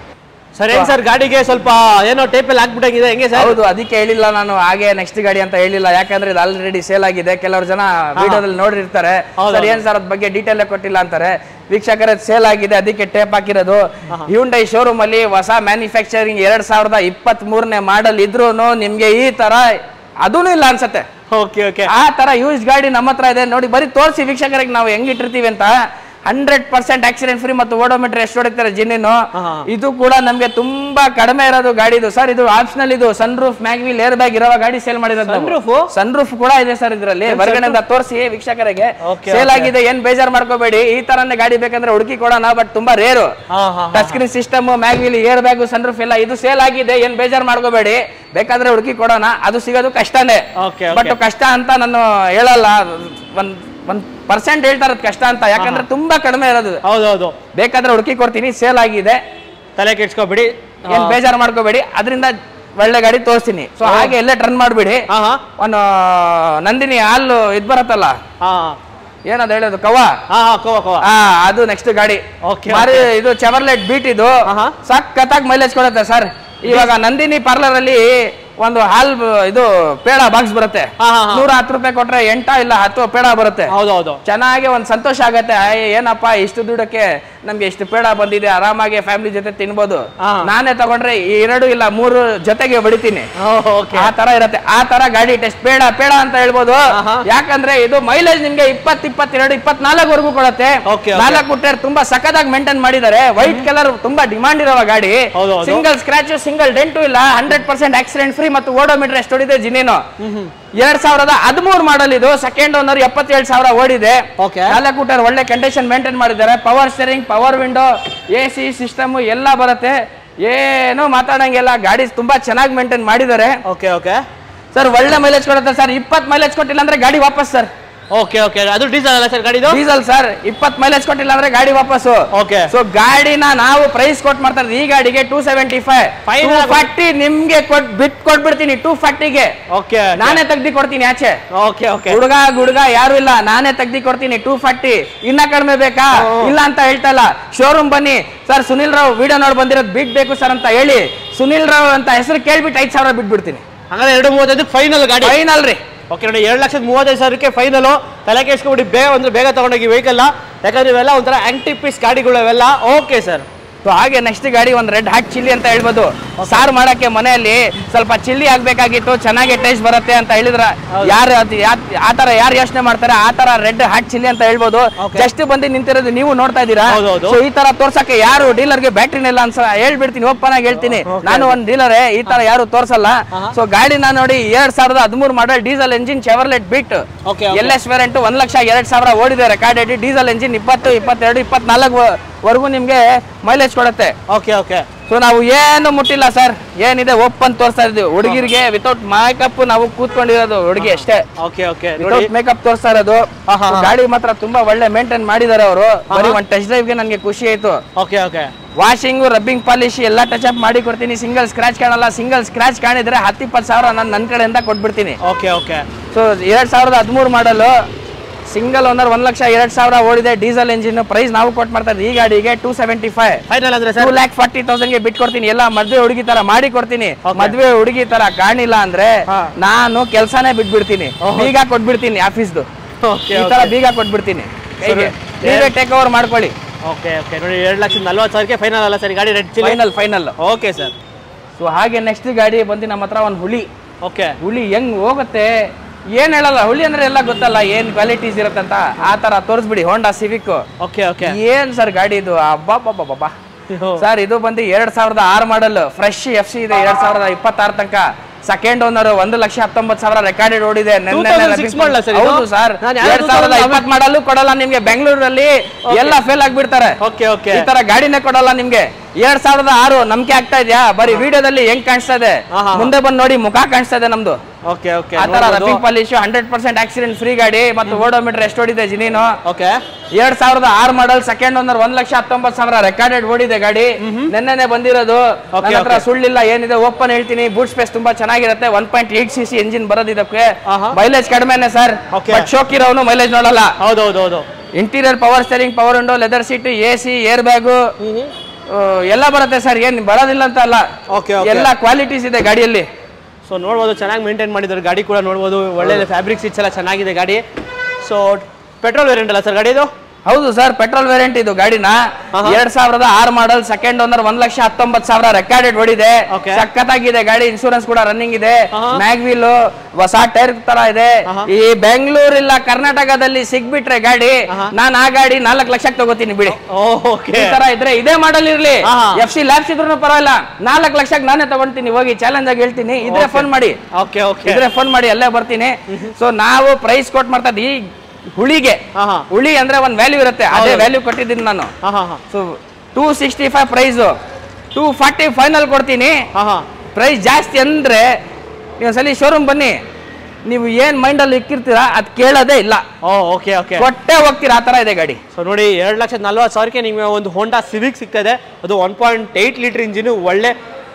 ಸರ್ ಏನ್ ಸರ್ ಗಾಡಿಗೆ ಸ್ವಲ್ಪ ಏನೋ ಟೇಪಲ್ಲಿ ಹಾಕ್ಬಿಟ್ಟಂಗಿದೆ ಹೆಂಗೆ ಸರ್ ಹೌದು ಅದಕ್ಕೆ ಹೇಳಿಲ್ಲ ನಾನು ಹಾಗೆ ನೆಕ್ಸ್ಟ್ ಗಾಡಿ ಅಂತ ಹೇಳಿಲ್ಲ ಯಾಕಂದ್ರೆ ಇದು ಆಲ್ರೆಡಿ ಸೇಲ್ ಆಗಿದೆ ಕೆಲವರು ಜನ ವಿಡಿಯೋದಲ್ಲಿ ನೋಡಿರ್ತಾರೆ ಹೌದು, ಸರ್ ಏನ್ ಸರ್ ಅದ್ ಬಗ್ಗೆ ಡೀಟೇಲ್ ಕೊಟ್ಟಿಲ್ಲ ಅಂತಾರೆ ವೀಕ್ಷಕರೇ ಸೇಲ್ ಆಗಿದೆ ಅದಕ್ಕೆ ಟೇಪ್ ಹಾಕಿರೋದು ಹ್ಯುಂಡೈ ಶೋರೂಮ್ ಅಲ್ಲಿ ಹೊಸ ಮ್ಯಾನುಫ್ಯಾಕ್ಚರಿಂಗ್ ಎರಡ್ ಸಾವಿರದ ಇಪ್ಪತ್ತ್ ಮೂರನೇ ಮಾಡಲ್ ಇದ್ರೂ ನಿಮ್ಗೆ ಈ ತರ ಅದೂ ಇಲ್ಲ ಅನ್ಸತ್ತೆ ಓಕೆ ಓಕೆ ಆ ತರ ಯೂಸ್ ಗಾಡಿ ನಮ್ಮ ಹತ್ರ ಇದೆ ನೋಡಿ ಬರೀ ತೋರಿಸಿ ವೀಕ್ಷಕರಿಗೆ ನಾವು ಹೆಂಗ್ ಇಟ್ಟಿರ್ತೀವಿ ಅಂತ ಹಂಡ್ರೆಡ್ ಪರ್ಸೆಂಟ್ ಆಕ್ಸಿಡೆಂಟ್ ಫ್ರೀ ಮತ್ತು ಓಡೋಮೀಟರ್ ಎಷ್ಟು ಹೊಡಿತಾರೆ ಜಿನ್ನಿನು ಹಾ. ಇದು ಕೂಡ ನಮ್ಗೆ ತುಂಬಾ ಕಡಿಮೆ ಇರೋದು ಗಾಡಿದು ಸರ್ ಇದು ಆಪ್ಷನಲ್ ಇದು sun roof mag wheel air bag ಇರೋ ಗಾಡಿ ಸೇಲ್ ಮಾಡಿರೋದು Sunroof? ಸನ್ ರೂಫ್ ಕೂಡ ಇದೆ ಸರ್ ಇದರಲ್ಲಿ ಹೊರಗಡೆಯಿಂದ ತೋರಿಸಿ ವೀಕ್ಷಕರಿಗೆ Okay, ಸೇಲ್ ಆಗಿದೆ ಏನ್ ಬೇಜಾರ್ ಮಾಡ್ಕೋಬೇಡಿ ಈ ತರನೇ ಗಾಡಿ ಬೇಕಂದ್ರೆ ಹುಡುಕಿ ಕೊಡೋಣ ಬಟ್ ತುಂಬಾ ರೇರು ಹಾ ಹಾ touch screen system mag wheel air bag sun roof ಎಲ್ಲ ಇದು ಸೇಲ್ ಆಗಿದೆ ಏನ್ ಬೇಜಾರ್ ಮಾಡ್ಕೋಬೇಡಿ ಬೇಕಾದ್ರೆ ಹುಡುಕಿ ಕೊಡೋಣ ಅದು ಸಿಗೋದು ಕಷ್ಟನೇ Okay, okay. ಬಟ್ ಕಷ್ಟ ಅಂತ ನಾನು ಹೇಳಲ್ಲ ಒಂದ್ ಒಂದ್ ಪರ್ಸೆಂಟ್ ಹೇಳ್ತಾ ಇರೋದು ಕಷ್ಟ ಅಂತ ಯಾಕಂದ್ರೆ ತುಂಬಾ ಕಡಿಮೆ ಇರೋದು ಹೌದೌದು ಬೇಕಾದ್ರೆ ಹುಡುಕಿ ಕೊಡ್ತೀನಿ ಸೇಲ್ ಆಗಿದೆ ತಲೆ ಕೆಡ್ಸ್ಕೊಬಿಡಿ ಏನ್ ಬೇಜಾರ್ ಮಾಡ್ಕೋಬೇಡಿ ಅದರಿಂದ ಒಳ್ಳೆ ಗಾಡಿ ತೋರಿಸ್ತೀನಿ ಸೊ ಹಾಗೆ ಎಲ್ಲೇ ಟರ್ನ್ ಮಾಡ್ಬಿಡಿ ಹಾ ಹಾ ಒಂದು ನಂದಿನಿ ಹಾಲು ಇದ್ ಬರತ್ತಲ್ಲ ಹಾ ಏನದು ಹೇಳೋದು ಕವ ಹಾ ಹಾ ಕೋವ ಕೋವ ಆ ಅದು ನೆಕ್ಸ್ಟ್ ಗಾಡಿ Okay, ಮಾರಿ ಇದು ಚೆವರ್ಲೆಟ್ ಬೀಟ್ ಇದು ಆಹಾ. ಸಖತ್ತಾಗಿ ಮೈಲೇಜ್ ಕೊಡುತ್ತೆ ಸರ್ ಇವಾಗ ನಂದಿನಿ ಪಾರ್ಲರ್ ಅಲ್ಲಿ ಒಂದು ಹಾಲ್ ಬ- ಇದು ಪೇಡ ಬಾಕ್ಸ್ ಬರುತ್ತೆ ಹಾ, ಹಾ, ಹಾ. ನೂರ ಹತ್ತು ರೂಪಾಯಿ ಕೊಟ್ರೆ ಎಂಟ ಇಲ್ಲ ಹತ್ತು ಪೇಡ ಬರುತ್ತೆ ಹೌದೌದು ಚೆನ್ನಾಗಿ ಒಂದ್ ಸಂತೋಷ ಆಗತ್ತೆ ಆಯ್, ಏನಪ್ಪ ಇಷ್ಟು ದುಡ್ಡಕ್ಕೆ ನಮ್ಗೆ ಇಷ್ಟು ಪೇಡ ಬಂದಿದೆ ಆರಾಮಾಗಿ ಫ್ಯಾಮಿಲಿ ಜೊತೆ ತಿನ್ಬೋದು ಹಾ. ನಾನೇ ತಗೊಂಡ್ರೆ ಈ ಎರಡು ಇಲ್ಲ ಮೂರು ಜೊತೆಗೆ ಬಡಿತೀನಿ ಓಕೆ ಆ ತರ ಇರತ್ತೆ ಆ ತರ ಗಾಡಿ ಟೆಸ್ಟ್ ಬೇಡ ಬೇಡ ಅಂತ ಹೇಳ್ಬೋದು ಆಹಾ. ಯಾಕಂದ್ರೆ ಇದು ಮೈಲೇಜ್ ನಿಮ್ಗೆ ಇಪ್ಪತ್ ಇಪ್ಪತ್ತೆರಡು ಇಪ್ಪತ್ನಾಲ್ಕು ವರೆಗೂ ಕೊಡುತ್ತೆ Okay, okay. ನಾಲ್ಕು ಟೈರ್ ತುಂಬಾ ಸಖತ್ತಾಗಿ ಮೇಂಟೈನ್ ಮಾಡಿದ್ದಾರೆ ವೈಟ್ ಕಲರ್ ತುಂಬಾ ಡಿಮಾಂಡ್ ಇರುವ ಗಾಡಿ ಹೌದು, ಹೌದು. ಸಿಂಗಲ್ ಸ್ಕ್ರಾಚ್ ಸಿಂಗಲ್ ಡೆಂಟು ಇಲ್ಲ ಹಂಡ್ರೆಡ್ ಪರ್ಸೆಂಟ್ ಆಕ್ಸಿಡೆಂಟ್ ಫ್ರೀ ಮತ್ತು ಓಡೋಮೀಟರ್ ಎಷ್ಟು ಹೊಡಿದೆ ಜಿನೇನು ಎರಡ್ ಸಾವಿರದ ಹದಿಮೂರು ಮಾಡಲ್ ಇದು ಸೆಕೆಂಡ್ ಓನರ್ ಎಪ್ಪತ್ತೇಳು ಸಾವಿರ ಓಡಿದೆ Okay. ನಾಲ್ಕು ಟೈರ್ ಒಳ್ಳೆ ಕಂಡೀಷನ್ ಮೇಂಟೈನ್ ಮಾಡಿದ್ದಾರೆ power steering power window A C system ಎಲ್ಲ ಬರುತ್ತೆ ಏನು ಮಾತಾಡಂಗಿಲ್ಲ ಗಾಡಿ ತುಂಬಾ ಚೆನ್ನಾಗಿ ಮೇಂಟೈನ್ ಮಾಡಿದ್ದಾರೆ ಓಕೆ ಓಕೆ ಸರ್ ಒಳ್ಳೆ ಮೈಲೇಜ್ ಕೊಡುತ್ತೆ ಸರ್ ಇಪ್ಪತ್ ಮೈಲೇಜ್ ಕೊಟ್ಟಿಲ್ಲ ಅಂದ್ರೆ ಗಾಡಿ ವಾಪಸ್ ಸರ್ ಓಕೆ ಓಕೆ ಅದು ಡೀಸೆಲ್ ಅಲ್ಲ ಸರ್ ಗಾಡಿದು ಡೀಸೆಲ್ ಸರ್ ಇಪ್ಪತ್ ಮೈಲೇಜ್ ಕೊಟ್ಟಿಲ್ಲ ಅಂದ್ರೆ ಗಾಡಿ ವಾಪಸ್ಸು ಓಕೆ ಸೊ ಗಾಡಿನ ನಾವು ಪ್ರೈಸ್ ಕೊಟ್ ಮಾಡ್ತಾ ಇರೋದು ಈ ಗಾಡಿಗೆ two seventy five Fine two ಆಗಿ- ಫಾರ್ಟಿ ನಿಮ್ಗೆ ಕೊಟ್ ಬಿಟ್ ಕೊಟ್ಬಿಡ್ತೀನಿ ಟೂ ಫಾರ್ಟಿಗೆ ಓಕೆ ನಾನೇ ತೆಗ್ದಿ ಕೊಡ್ತೀನಿ ಆಚೆ ಓಕೆ ಓಕೆ ಹುಡುಗ ಗುಡುಗ ಯಾರು ಇಲ್ಲ ನಾನೇ ತೆಗ್ದಿ ಕೊಡ್ತೀನಿ ಟೂ ಫಾರ್ಟಿ ಇನ್ನ ಕಡಿಮೆ ಬೇಕಾ ಇಲ್ಲ ಅಂತ ಹೇಳ್ತಾ ಇಲ್ಲ ಶೋರೂಮ್ ಬನ್ನಿ ಸರ್ ಸುನಿಲ್ ರಾವ್ ವಿಡಿಯೋ ನೋಡಿ ಬಂದಿರೋದು ಬಿಟ್ ಬೇಕು ಸರ್ ಅಂತ ಹೇಳಿ ಸುನಿಲ್ ರಾವ್ ಅಂತ ಹೆಸರು ಕೇಳ್ಬಿಟ್ಟು ಐದು ಸಾವಿರ ಬಿಟ್ಬಿಡ್ತೀನಿ ಹಂಗಾದ್ರೆ ಎರಡು ಮೂವತ್ತೈದಕ್ಕೆ ಫೈನಲ್ ಗಾಡಿ ಫೈನಲ್ ರೀ ಓಕೆ ನೋಡಿ ಎರಡು ಲಕ್ಷದ ಮೂವತ್ತೈದು ಸಾವಿರಕ್ಕೆ ಫೈನಲು ತಲೆ ಕೆಡ್ಸ್ಕೊಬಿಡಿ ಬೇಗ ಅಂದ್ರೆ ಬೇಗ ತಗೊಂಡೋಗಿ ವೆಹಿಕಲ್ನ ಯಾಕಂದ್ರೆ ಇವೆಲ್ಲ ಒಂಥರ ಆಂಟಿ ಪೀಸ್ ಗಾಡಿಗಳು ಇವೆಲ್ಲ ಓಕೆ ಸರ್ ಸೊ ಹಾಗೆ ನೆಕ್ಸ್ಟ್ ಗಾಡಿ ಒಂದು ರೆಡ್ ಹಾಟ್ ಚಿಲ್ಲಿ ಅಂತ ಹೇಳ್ಬೋದು ಸಾರು ಮಾಡಕ್ಕೆ ಮನೆಯಲ್ಲಿ ಸ್ವಲ್ಪ ಚಿಲ್ಲಿ ಆಗ್ಬೇಕಾಗಿತ್ತು ಚೆನ್ನಾಗಿ ಟೇಸ್ಟ್ ಬರುತ್ತೆ ಅಂತ ಹೇಳಿದ್ರ ಯಾರು ಅದು ಯಾ- ಆ ತರ ಯಾರು ಯೋಚನೆ ಮಾಡ್ತಾರೆ ಆ ತರ ರೆಡ್ ಹಾಟ್ ಚಿಲ್ಲಿ ಅಂತ ಹೇಳ್ಬೋದು Okay. ಜಸ್ಟ್ ಬಂದು ನಿಂತಿರೋದು ನೀವು ನೋಡ್ತಾ ಇದ್ದೀರಾ ಹೌದೌದು. ಸೊ ಈ ತರ ತೋರ್ಸಕ್ಕೆ ಯಾರು ಡೀಲರ್ಗೆ ಬ್ಯಾಟ್ರಿನ ಇಲ್ಲ ಅನ್ಸ ಹೇಳ್ಬಿಡ್ತೀನಿ ಓಪನ್ ಆಗಿ ಹೇಳ್ತೀನಿ ನಾನು ಒಂದು ಡೀಲರೇ ಈ ತರ ಯಾರು ತೋರ್ಸಲ್ಲ ಸೊ ಗಾಡಿನ ನೋಡಿ ಎರಡ್ ಸಾವಿರದ ಹದಿಮೂರು model diesel engine Chevrolet Beat Okay, okay. L S variant ಒಂದ್ ಲಕ್ಷ ಎರಡ್ ಸಾವಿರ ಓಡಿದೆ ರೆಕಾರ್ಡೆಡ್ ಡೀಸೆಲ್ ಎಂಜಿನ್ ಇಪ್ಪತ್ತು ಇಪ್ಪತ್ತೆರಡು ಇಪ್ಪತ್ನಾಲ್ಕು ವರೆಗೂ ನಿಮ್ಗೆ ಮೈಲೇಜ್ ಕೊಡುತ್ತೆ ಓಕೆ ಓಕೆ ಸೊ ನಾವು ಏನು ಮುಟ್ಟಿಲ್ಲ ಸರ್ ಏನಿದೆ ಓಪನ್ ತೋರಿಸ್ತಾ ಇದ್ದೀವಿ ಹುಡುಗಿರಿಗೆ ವಿತೌಟ್ ಮೇಕಪ್ ನಾವು ಕೂತ್ಕೊಂಡಿರೋದು ಹುಡುಗಿ ಅಷ್ಟೇ ಓಕೆ ಓಕೆ ನೋಡಿ ವಿತೌಟ್ ಮೇಕಪ್ ತೋರಿಸ್ತಾ ಇರೋದು ಹಾ, ಹಾ, ಹಾ. ಗಾಡಿ ಮಾತ್ರ ತುಂಬಾ ಒಳ್ಳೆ ಮೇಂಟೈನ್ ಮಾಡಿದ್ದಾರೆ ಅವರು ಬರೀ ಒಂದ್ ಟೆಸ್ಟ್ ಡ್ರೈವ್ಗೆ ನನಗೆ ಖುಷಿ ಆಯ್ತು okay okay washing rubbing polish ಎಲ್ಲ ಟಚ್ ಅಪ್ ಮಾಡಿ ಕೊಡ್ತೀನಿ ಸಿಂಗಲ್ ಸ್ಕ್ರಾಚ್ ಕಾಣಲ್ಲ ಸಿಂಗಲ್ ಸ್ಕ್ರಾಚ್ ಕಾಣಿದ್ರೆ ಹತ್ತು ಇಪ್ಪತ್ತು ಸಾವಿರ ನಾನು ನನ್ನ ಕಡೆಯಿಂದ ಕೊಟ್ಬಿಡ್ತೀನಿ ಓಕೆ ಓಕೆ ಸೊ ಎರಡ್ ಸಾವಿರದ ಹದಿಮೂರು ಮಾಡಲು ಸಿಂಗಲ್ ಓನರ್ ಒಂದ್ ಲಕ್ಷ ಎರಡ್ ಸಾವಿರ ಓಡಿದೆ ಡೀಸೆಲ್ ಎಂಜಿನ್ ಪ್ರೈಸ್ ನಾವು ಕೊಟ್ಟು ಮಾಡ್ತಾ ಇದ್ದೀವಿ ಈ ಗಾಡಿಗೆ ಟೂ ಸೆವೆಂಟಿ ಫೈವ್ ಫೈನಲ್ ಅಂದ್ರೆ two sir lakh forty thousand ಗೆ ಬಿಟ್ಕೊಡ್ತೀನಿ ಎಲ್ಲ ಮದ್ವೆ ಹುಡುಗಿ ತರ ಮಾಡಿ ಕೊಡ್ತೀನಿ Okay. ಮದ್ವೆ ಹುಡುಗಿ ತರ ಕಾಣಿಲ್ಲ ಅಂದ್ರೆ ಹಾ. ನಾನು ಕೆಲ್ಸಾನೇ ಬಿಟ್ಬಿಡ್ತೀನಿ ಓಹೋ. ಬೀಗ ಕೊಟ್ಬಿಡ್ತೀನಿ ಆಫೀಸ್ದು ಓಕೆ ಈ ತರ ಬೀಗ ಕೊಟ್ಬಿಡ್ತೀನಿ ಸರಿ. ನೀವೇ ಟೇಕ್ ಓವರ್ ಮಾಡ್ಕೊಳ್ಳಿ ಓಕೆ ಓಕೆ ನೋಡಿ ಎರಡು ಲಕ್ಷದ ನಲ್ವತ್ತು ಸಾವಿರಕ್ಕೆ ಫೈನಲ್ ಅಲ್ಲ ಸರ್ ಗಾಡಿ red chilli final final okay sir so ಹಾಗೆ ನೆಕ್ಸ್ಟ್ ಗಾಡಿ ಬಂದು ನಮ್ಮ ಹತ್ರ ಒಂದು ಹುಲಿ ಓಕೆ ಹುಲಿ ಹೆಂಗ್ ಹೋಗುತ್ತೆ ಏನ್ ಹೇಳಲ್ಲ ಹುಲಿ ಅಂದ್ರೆ ಎಲ್ಲ ಗೊತ್ತಲ್ಲ ಏನ್ ಕ್ವಾಲಿಟೀಸ್ ಇರತ್ತಂತ ಆ ತರ ತೋರಿಸ್ಬಿಡಿ ಹೋಂಡಾ ಸಿವಿಕ್ ಓಕೆ ಓಕೆ ಏನ್ ಸರ್ ಗಾಡಿ ಇದು ಅಬ್ಬಾ ಸರ್ ಇದು ಬಂದು ಎರಡ್ ಸಾವಿರದ ಆರು ಮಾಡಲ್ ಫ್ರೆಶ್ ಎಫ್ ಸಿ ಇದೆ ಎರಡ್ ಸಾವಿರದ ಇಪ್ಪತ್ತಾರು ತನಕ ಸೆಕೆಂಡ್ ಓನರ್ ಒಂದು ಲಕ್ಷ ಹತ್ತೊಂಬತ್ತು ಸಾವಿರ ರೆಕಾರ್ಡೆಡ್ ಓಡಿದೆ ನೆನ್ನೆ 2006 model ಆ sir ಇದು? ಹೌದು ಸರ್ ನಾನ್ ಯಾವ್ದು ಎರಡ್ ಸಾವಿರದ 2011 ಇಪ್ಪತ್ತು ಮಾಡಲು ಕೊಡಲ್ಲ ನಿಮ್ಗೆ ಬೆಂಗಳೂರಲ್ಲಿ ಎಲ್ಲ ಫೇಲ್ ಆಗ್ಬಿಡ್ತಾರೆ ಓಕೆ ಓಕೆ ಈ ತರ ಗಾಡಿನೇ ಕೊಡಲ್ಲ ನಿಮ್ಗೆ ಎರಡ್ ಸಾವಿರದ ಆರು ನಂಬಿಕೆ ಆಗ್ತಾ ಇದೆಯಾ ಬರೀ ವಿಡಿಯೋದಲ್ಲಿ ಹೆಂಗ್ ಕಾಣಿಸ್ತಾ ಇದೆ ಆಹಾ. ಮುಂದೆ ಬಂದು ನೋಡಿ ಮುಖ ಕಾಣಿಸ್ತಾ ಇದೆ ನಮ್ದು ಓಕೆ ಓಕೆ ಆ ತರ rubbing polish hundred percent accident free ಗಾಡಿ ಮತ್ತು ಓಡೋಮೀಟರ್ ಎಷ್ಟು ಓಡಿದೆ ಜಿನೀನು ಓಕೆ ಎರಡ್ ಸಾವಿರದ ಆರು ಮಾಡಲ್ ಸೆಕೆಂಡ್ ಓನರ್ ಒಂದ್ ಲಕ್ಷ ಹತ್ತೊಂಬತ್ತು ಸಾವಿರ ರೆಕಾರ್ಡೆಡ್ ಓಡಿದೆ ಗಾಡಿ ನೆನ್ನೆನೆ ಬಂದಿರೋದು Okay, ನನ್ನ ಹತ್ರ okay. ಸುಳ್ಳಿಲ್ಲ ಏನಿದೆ ಓಪನ್ ಹೇಳ್ತೀನಿ ಬೂಟ್ ಸ್ಪೇಸ್ ತುಂಬಾ ಚೆನ್ನಾಗಿರುತ್ತೆ one point eight C C engine ಬರೋದು ಇದಕ್ಕೆ ಆಹಾ. ಮೈಲೇಜ್ ಕಡಿಮೆನೆ ಸರ್ Okay. ಬಟ್ ಶೋಕಿರೋನು ಮೈಲೇಜ್ ನೋಡಲ್ಲ ಹೌದು ಹೌದು ಹೌದು interior power steering power window leather seat A C air bag ಎಲ್ಲ ಬರುತ್ತೆ ಸರ್ ಏನ್ ಬರೋದಿಲ್ಲ ಅಂತ ಅಲ್ಲ ಓಕೆ ಓಕೆ ಎಲ್ಲ ಕ್ವಾಲಿಟೀಸ್ ಇದೆ ಗಾಡಿಯಲ್ಲಿ ಸೊ ನೋಡ್ಬೋದು ಚೆನ್ನಾಗಿ ಮೇಂಟೈನ್ ಮಾಡಿದ್ದಾರೆ ಗಾಡಿ ಕೂಡ ನೋಡ್ಬೋದು ಒಳ್ಳೆ ಫ್ಯಾಬ್ರಿಕ್ ಸೀಟ್ಸ್ ಎಲ್ಲ ಚೆನ್ನಾಗಿದೆ ಗಾಡಿ ಸೊ ಪೆಟ್ರೋಲ್ ವೇರಿಯಂಟ್ ಅಲ್ಲ ಸರ್ ಗಾಡಿ ಇದು ಹೌದು ಸರ್ ಪೆಟ್ರೋಲ್ ವೇರಿಯಂಟ್ ಇದು ಗಾಡಿನ ಎರಡ್ ಸಾವಿರದ ಆರು ಮಾಡಲ್ ಸೆಕೆಂಡ್ ಓನರ್ ಒಂದ್ ಲಕ್ಷ ಹತ್ತೊಂಬತ್ತು ಸಾವಿರ ರೆಕಾರ್ಡೆಡ್ ಹೊಡಿದೆ Okay. ಸಖತ್ತಾಗಿದೆ ಗಾಡಿ ಇನ್ಶೂರೆನ್ಸ್ ಕೂಡ ರನ್ನಿಂಗ್ ಇದೆ ಆಹಾ. ಮ್ಯಾಗ್ವೀಲ್ ಹೊಸ ಟೈರ್ ತರ ಇದೆ ಆಹಾ. ಈ ಬೆಂಗಳೂರು ಇಲ್ಲ ಕರ್ನಾಟಕದಲ್ಲಿ ಸಿಗ್ಬಿಟ್ರೆ ಗಾಡಿ ಆಹಾ. ನಾನ್ ಆ ಗಾಡಿ ನಾಲ್ಕು ಲಕ್ಷಕ್ಕೆ ತಗೋತೀನಿ ಬಿಡಿ ಓಕೆ ಈ ತರ ಇದ್ರೆ ಇದೇ ಮಾಡಲ್ ಇರ್ಲಿ ಆಹಾ. ಎಫ್ ಸಿ ಲ್ಯಾಬ್ಸ್ ಇದ್ರು ಪರವಾಗಿಲ್ಲ ನಾಲ್ಕು ಲಕ್ಷಕ್ಕೆ ನಾನೇ ತಗೊಂತೀನಿ ಹೋಗಿ ಚಾಲೆಂಜ್ ಆಗಿ ಹೇಳ್ತೀನಿ ಇದ್ರೆ ಫೋನ್ ಮಾಡಿ ಓಕೆ ಓಕೆ ಇದ್ರೆ ಫೋನ್ ಮಾಡಿ ಅಲ್ಲೇ ಬರ್ತೀನಿ ಸೊ ನಾವು ಪ್ರೈಸ್ ಕೊಟ್ ಮಾಡ್ತಾ ಇದ್ದೀವಿ. ಈ ಹುಳಿಗೆ ಹಾಂ ಹಾಂ ಹುಳಿ ಅಂದ್ರೆ ಒಂದ್ ವ್ಯಾಲ್ಯೂ ಇರುತ್ತೆ ಅದೇ ಹೌದು. ವ್ಯಾಲ್ಯೂ ಕೊಟ್ಟಿದ್ದೀನಿ ನಾನು ಹಾಂ ಹಾಂ ಹಾಂ so two sixty five price two forty final ಕೊಡ್ತೀನಿ ಹಾಂ ಹಾಂ ಪ್ರೈಸ್ ಜಾಸ್ತಿ ಅಂದ್ರೆ ನೀವು ಒಂದ್ಸಲಿ ಶೋರೂಮ್ ಬನ್ನಿ ನೀವು ಏನ್ ಮೈಂಡಲ್ಲಿ ಇಕ್ಕಿರ್ತೀರಾ ಅದ್ ಕೇಳೋದೇ ಇಲ್ಲ ಓ ಓಕೆ ಓಕೆ ಕೊಟ್ಟೆ ಹೋಗ್ತೀರಾ ಆ ತರ ಇದೆ ಗಾಡಿ ಸೊ ನೋಡಿ ಎರಡು ಲಕ್ಷದ ನಲ್ವತ್ತು ಸಾವಿರಕ್ಕೆ ನಿಮಗೆ ಒಂದು ಹೋಂಡಾ ಸಿವಿಕ್ ಸಿಗ್ತಾ ಇದೆ ಅದು one point eight litre engine ಒಳ್ಳೆ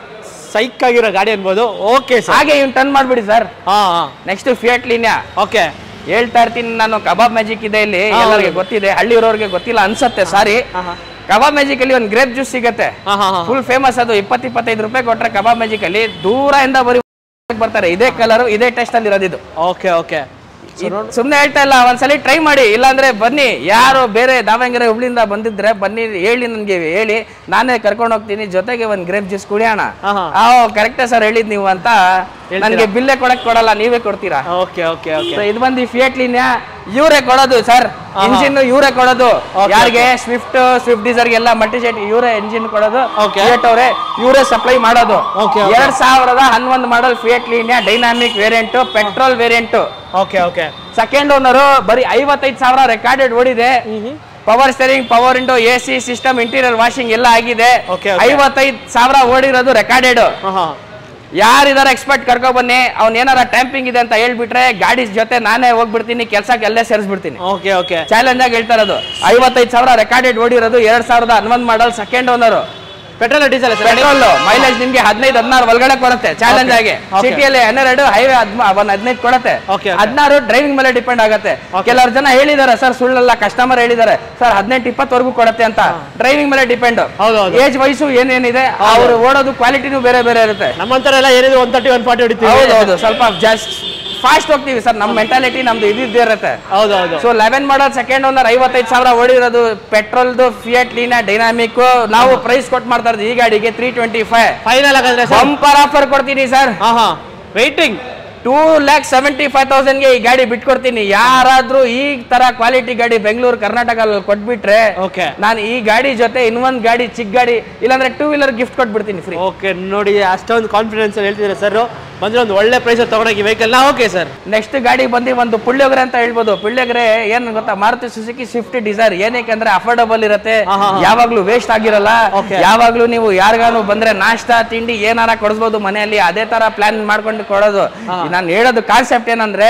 ಸೈಕ್ ಆಗಿರೋ ಗಾಡಿ ಅನ್ಬೋದು ಓಕೆ ಸರ್ ಹಾಗೆ ಇವ್ನು ಟರ್ನ್ ಮಾಡ್ಬಿಡಿ ಸರ್ ಹಾಂ ಹಾಂ ನೆಕ್ಸ್ಟ್ ಫಿಯಟ್ ಲೀನಿಯಾ ಓಕೆ ಹೇಳ್ತಾ ಇರ್ತೀನಿ ನಾನು ಕಬಾಬ್ ಮ್ಯಾಜಿಕ್ ಇದೆ ಇಲ್ಲಿ ಹಾ, ಎಲ್ಲರಿಗೆ ಹೌದು. ಗೊತ್ತಿದೆ ಹಳ್ಳಿರೋರಿಗೆ ಗೊತ್ತಿಲ್ಲ ಅನ್ಸತ್ತೆ ಸಾರಿ ಹಾಂ ಹಾಂ ಕಬಾಬ್ ಮ್ಯಾಜಿಕ್ ಅಲ್ಲಿ ಒಂದು ಗ್ರೇಪ್ ಜ್ಯೂಸ್ ಸಿಗತ್ತೆ ಹಾಂ ಹಾಂ ಹಾಂ ಫುಲ್ ಫೇಮಸ್ ಅದು ಇಪ್ಪತ್ತು ಇಪ್ಪತ್ತೈದು ರೂಪಾಯಿ ಕೊಟ್ರೆ ಕಬಾಬ್ ಮ್ಯಾಜಿಕ್ ಅಲ್ಲಿ ದೂರದಿಂದ ಬರೀ ಬರ್ತಾರೆ ಇದೇ ಕಲರ್ ಇದೇ ಟೇಸ್ಟ್ ಅಲ್ಲಿ ಇರೋದು ಇದು ಓಕೆ ಓಕೆ ಸುಮ್ಮನೆ ಹೇಳ್ತಾ ಇಲ್ಲ ಒಂದ್ಸಲಿ ಟ್ರೈ ಮಾಡಿ ಇಲ್ಲಾಂದ್ರೆ ಬನ್ನಿ ಯಾರು ಬೇರೆ ದಾವಣಗೆರೆ ಹುಬ್ಳಿಂದ ಬಂದಿದ್ರೆ ಬನ್ನಿ ಹೇಳಿ ನನ್ಗೆ ಹೇಳಿ ನಾನೇ ಕರ್ಕೊಂಡು ಹೋಗ್ತೀನಿ ಜೊತೆಗೆ ಒಂದ್ ಗ್ರೇಪ್ ಜ್ಯೂಸ್ ಕುಡಿಯೋಣ ಆಹಾ. ಆ ಕರೆಕ್ಟೇ ಸರ್ ಹೇಳಿದ್ ನೀವು ಅಂತ ಹೇಳ್ತೀರಾ? ನನ್ಗೆ ಬಿಲ್ಲೇ ಕೊಡಕ್ ಕೊಡಲ್ಲ ನೀವೇ ಕೊಡ್ತೀರಾ ಓಕೆ ಓಕೆ ಓಕೆ So, ಇದು ಬಂದು ಫಿಯಟ್ ಲೀನಿಯಾ ಇವರೇ ಕೊಡೋದು ಸರ್ ಆಹಾ. ಇಂಜಿನ್ ಇವರೇ ಕೊಡೋದು Okay, ಯಾರಿಗೆ ಸ್ವಿಫ್ಟ್ ಸ್ವಿಫ್ಟ್ ಡಿಸೈರ್ ಎಲ್ಲ ಮಲ್ಟಿ ಸೆಟ್ ಇವರೇ ಇಂಜಿನ್ ಕೊಡೋದು Okay. ಫಿಯಟ್ ಅವರೇ ಇವರೇ ಸಪ್ಲೈ ಮಾಡೋದು Okay, okay. ಎರಡ್ ಸಾವಿರದ ಹನ್ನೊಂದು model Fiat Linea dynamic variant petrol variant okay okay second owner ಬರೀ ಐವತ್ತೈದು ಸಾವಿರ ರೆಕಾರ್ಡೆಡ್ ಓಡಿದೆ power steering power window A C system interior washing ಎಲ್ಲ ಆಗಿದೆ Okay, okay. ಐವತ್ತೈದು ಸಾವಿರ ಓಡಿರೋದು ರೆಕಾರ್ಡೆಡ್ ಹಾಂ ಹಾಂ ಯಾರಿದಾರ ಎಕ್ಸ್ಪರ್ಟ್ ಕರ್ಕೊ ಬನ್ನಿ ಅವ್ನ್ ಏನಾರ ಟ್ಯಾಂಪಿಂಗ್ ಇದೆ ಅಂತ ಹೇಳ್ಬಿಟ್ರೆ ಗಾಡಿ ಜೊತೆ ನಾನೇ ಹೋಗ್ಬಿಡ್ತೀನಿ ಕೆಲ್ಸಕ್ಕೆ ಅಲ್ಲೇ ಸೇರಿಸ್ಬಿಡ್ತೀನಿ ಓಕೆ ಓಕೆ ಚಾಲೆಂಜ್ ಆಗಿ ಹೇಳ್ತಾ ಇರೋದು ಐವತ್ತೈದು ಸಾವಿರ ರೆಕಾರ್ಡೆಡ್ ಓಡಿರೋದು ಎರಡ್ ಸಾವಿರದ ಹನ್ನೊಂದು model second owner petrol diesel sir petrol mileage ನಿಮ್ಗೆ ಹದಿನೈದು ಹದಿನಾರು ಒಳಗಡೆ ಕೊಡುತ್ತೆ ಚಾಲೆಂಜ್ Okay. ಆಗಿ Okay. ಸಿಟಿಯಲ್ಲಿ ಹನ್ನೆರಡು ಹೈವೇ ಒಂದ್ ಹದಿನೈದು ಕೊಡುತ್ತೆ Okay, okay. ಹದಿನಾರು ಡ್ರೈವಿಂಗ್ ಮೇಲೆ ಡಿಪೆಂಡ್ ಆಗುತ್ತೆ Okay. ಕೆಲವರು ಜನ ಹೇಳಿದಾರೆ ಸರ್ ಸುಳ್ಳಲ್ಲ ಕಸ್ಟಮರ್ ಹೇಳಿದ್ದಾರೆ ಸರ್ ಹದಿನೆಂಟು ಇಪ್ಪತ್ತವರೆಗೂ ಕೊಡುತ್ತೆ ಅಂತ ಡ್ರೈವಿಂಗ್ ಮೇಲೆ ಡಿಪೆಂಡ್ ಹೌದು, ಹೌದು. ಏಜ್ ವಯಸ್ಸು ಏನೇನಿದೆ ಅವರು ಓಡೋದು ಕ್ವಾಲಿಟಿನೂ ಬೇರೆ ಬೇರೆ ಇರುತ್ತೆ ನಮ್ಮಂತರ ಎಲ್ಲ ಏನಿದೆ ಒನ್ ತರ್ಟಿ ಒನ್ ಫಾರ್ಟಿ ಹೊಡಿತೀವಿ ಹೌದು ಹೌದು ಸ್ವಲ್ಪ ಜಾಸ್ತಿ ಫಾಸ್ಟ್ ಹೋಗ್ತೀವಿ ಸರ್ ನಮ್ಮ ಮೆಂಟಾಲಿಟಿ ನಮ್ದು ಇದ್ದಿದ್ದೇ ಇರುತ್ತೆ ಹೌದು ಹೌದು so eleven model second owner ಐವತ್ತೈದು ಸಾವಿರ ಓಡಿರೋದು ಪೆಟ್ರೋಲ್ದು ಫಿಯಟ್ ಲೀನಾ ಡೈನಾಮಿಕ್ ನಾವು ಪ್ರೈಸ್ ಕೊಟ್ಟು ಮಾಡ್ತಾ ಇರೋದು ಈ ಗಾಡಿಗೆ ತ್ರೀ ಟ್ವೆಂಟಿ ಫೈವ್ ಫೈನಲ್ ಹಾಗಾದ್ರೆ ಸರ್ ಬಂಪರ್ ಆಫರ್ ಕೊಡ್ತೀನಿ ಸರ್ ಹಾಂ ಹಾಂ waiting two lakh seventy five ತೌಸಂಡ್ಗೆ ಈ ಗಾಡಿ ಬಿಟ್ಕೊಡ್ತೀನಿ ಯಾರಾದ್ರೂ ಈ ತರ ಕ್ವಾಲಿಟಿ ಗಾಡಿ ಬೆಂಗಳೂರು ಕರ್ನಾಟಕದಲ್ಲಿ ಕೊಟ್ಬಿಟ್ರೆ ಓಕೆ ನಾನು ಈ ಗಾಡಿ ಜೊತೆ ಇನ್ನೊಂದ್ ಗಾಡಿ ಚಿಕ್ಕ ಗಾಡಿ ಇಲ್ಲಾಂದ್ರೆ ಟೂ ವೀಲರ್ ಗಿಫ್ಟ್ ಕೊಟ್ಬಿಡ್ತೀನಿ ಫ್ರೀ ಓಕೆ ನೋಡಿ ಅಷ್ಟೊಂದು ಕಾನ್ಫಿಡೆನ್ಸ್ ಹೇಳ್ತಿದ್ದಾರೆ ಸರ್ ಬಂದ್ರೆ ಒಂದು ಒಳ್ಳೆ ಪ್ರೈಸ್ ತಗೊಂಡೋಗಿ ವೆಹಿಕಲ್ನ ಓಕೆ ಸರ್ ನೆಕ್ಸ್ಟ್ ಗಾಡಿ ಬಂದು ಒಂದು ಪುಳ್ಯೋಗ್ರೆ ಅಂತ ಹೇಳ್ಬೋದು ಪುಳ್ಯೋಗ್ರೆ ಏನ್ ಗೊತ್ತಾ ಮಾರುತಿ ಸುಜುಕಿ ಸ್ವಿಫ್ಟ್ ಡಿಸೈರ್ ಏನಕ್ಕೆ ಅಂದ್ರೆ ಅಫೋರ್ಡಬಲ್ ಇರುತ್ತೆ ಹಾ, ಹಾ, ಹಾ. ಯಾವಾಗ್ಲೂ ವೇಸ್ಟ್ ಆಗಿರಲ್ಲ Okay. ಯಾವಾಗ್ಲೂ ನೀವು ಯಾರಿಗಾನು ಬಂದ್ರೆ ನಾಷ್ಟಾ ತಿಂಡಿ ಏನಾರ ಕೊಡಿಸ್ಬೋದು ಮನೆಯಲ್ಲಿ ಅದೇ ತರ ಪ್ಲಾನ್ ಮಾಡ್ಕೊಂಡು ಕೊಡೋದು ನಾನು ಹೇಳೋದು ಕಾನ್ಸೆಪ್ಟ್ ಏನಂದ್ರೆ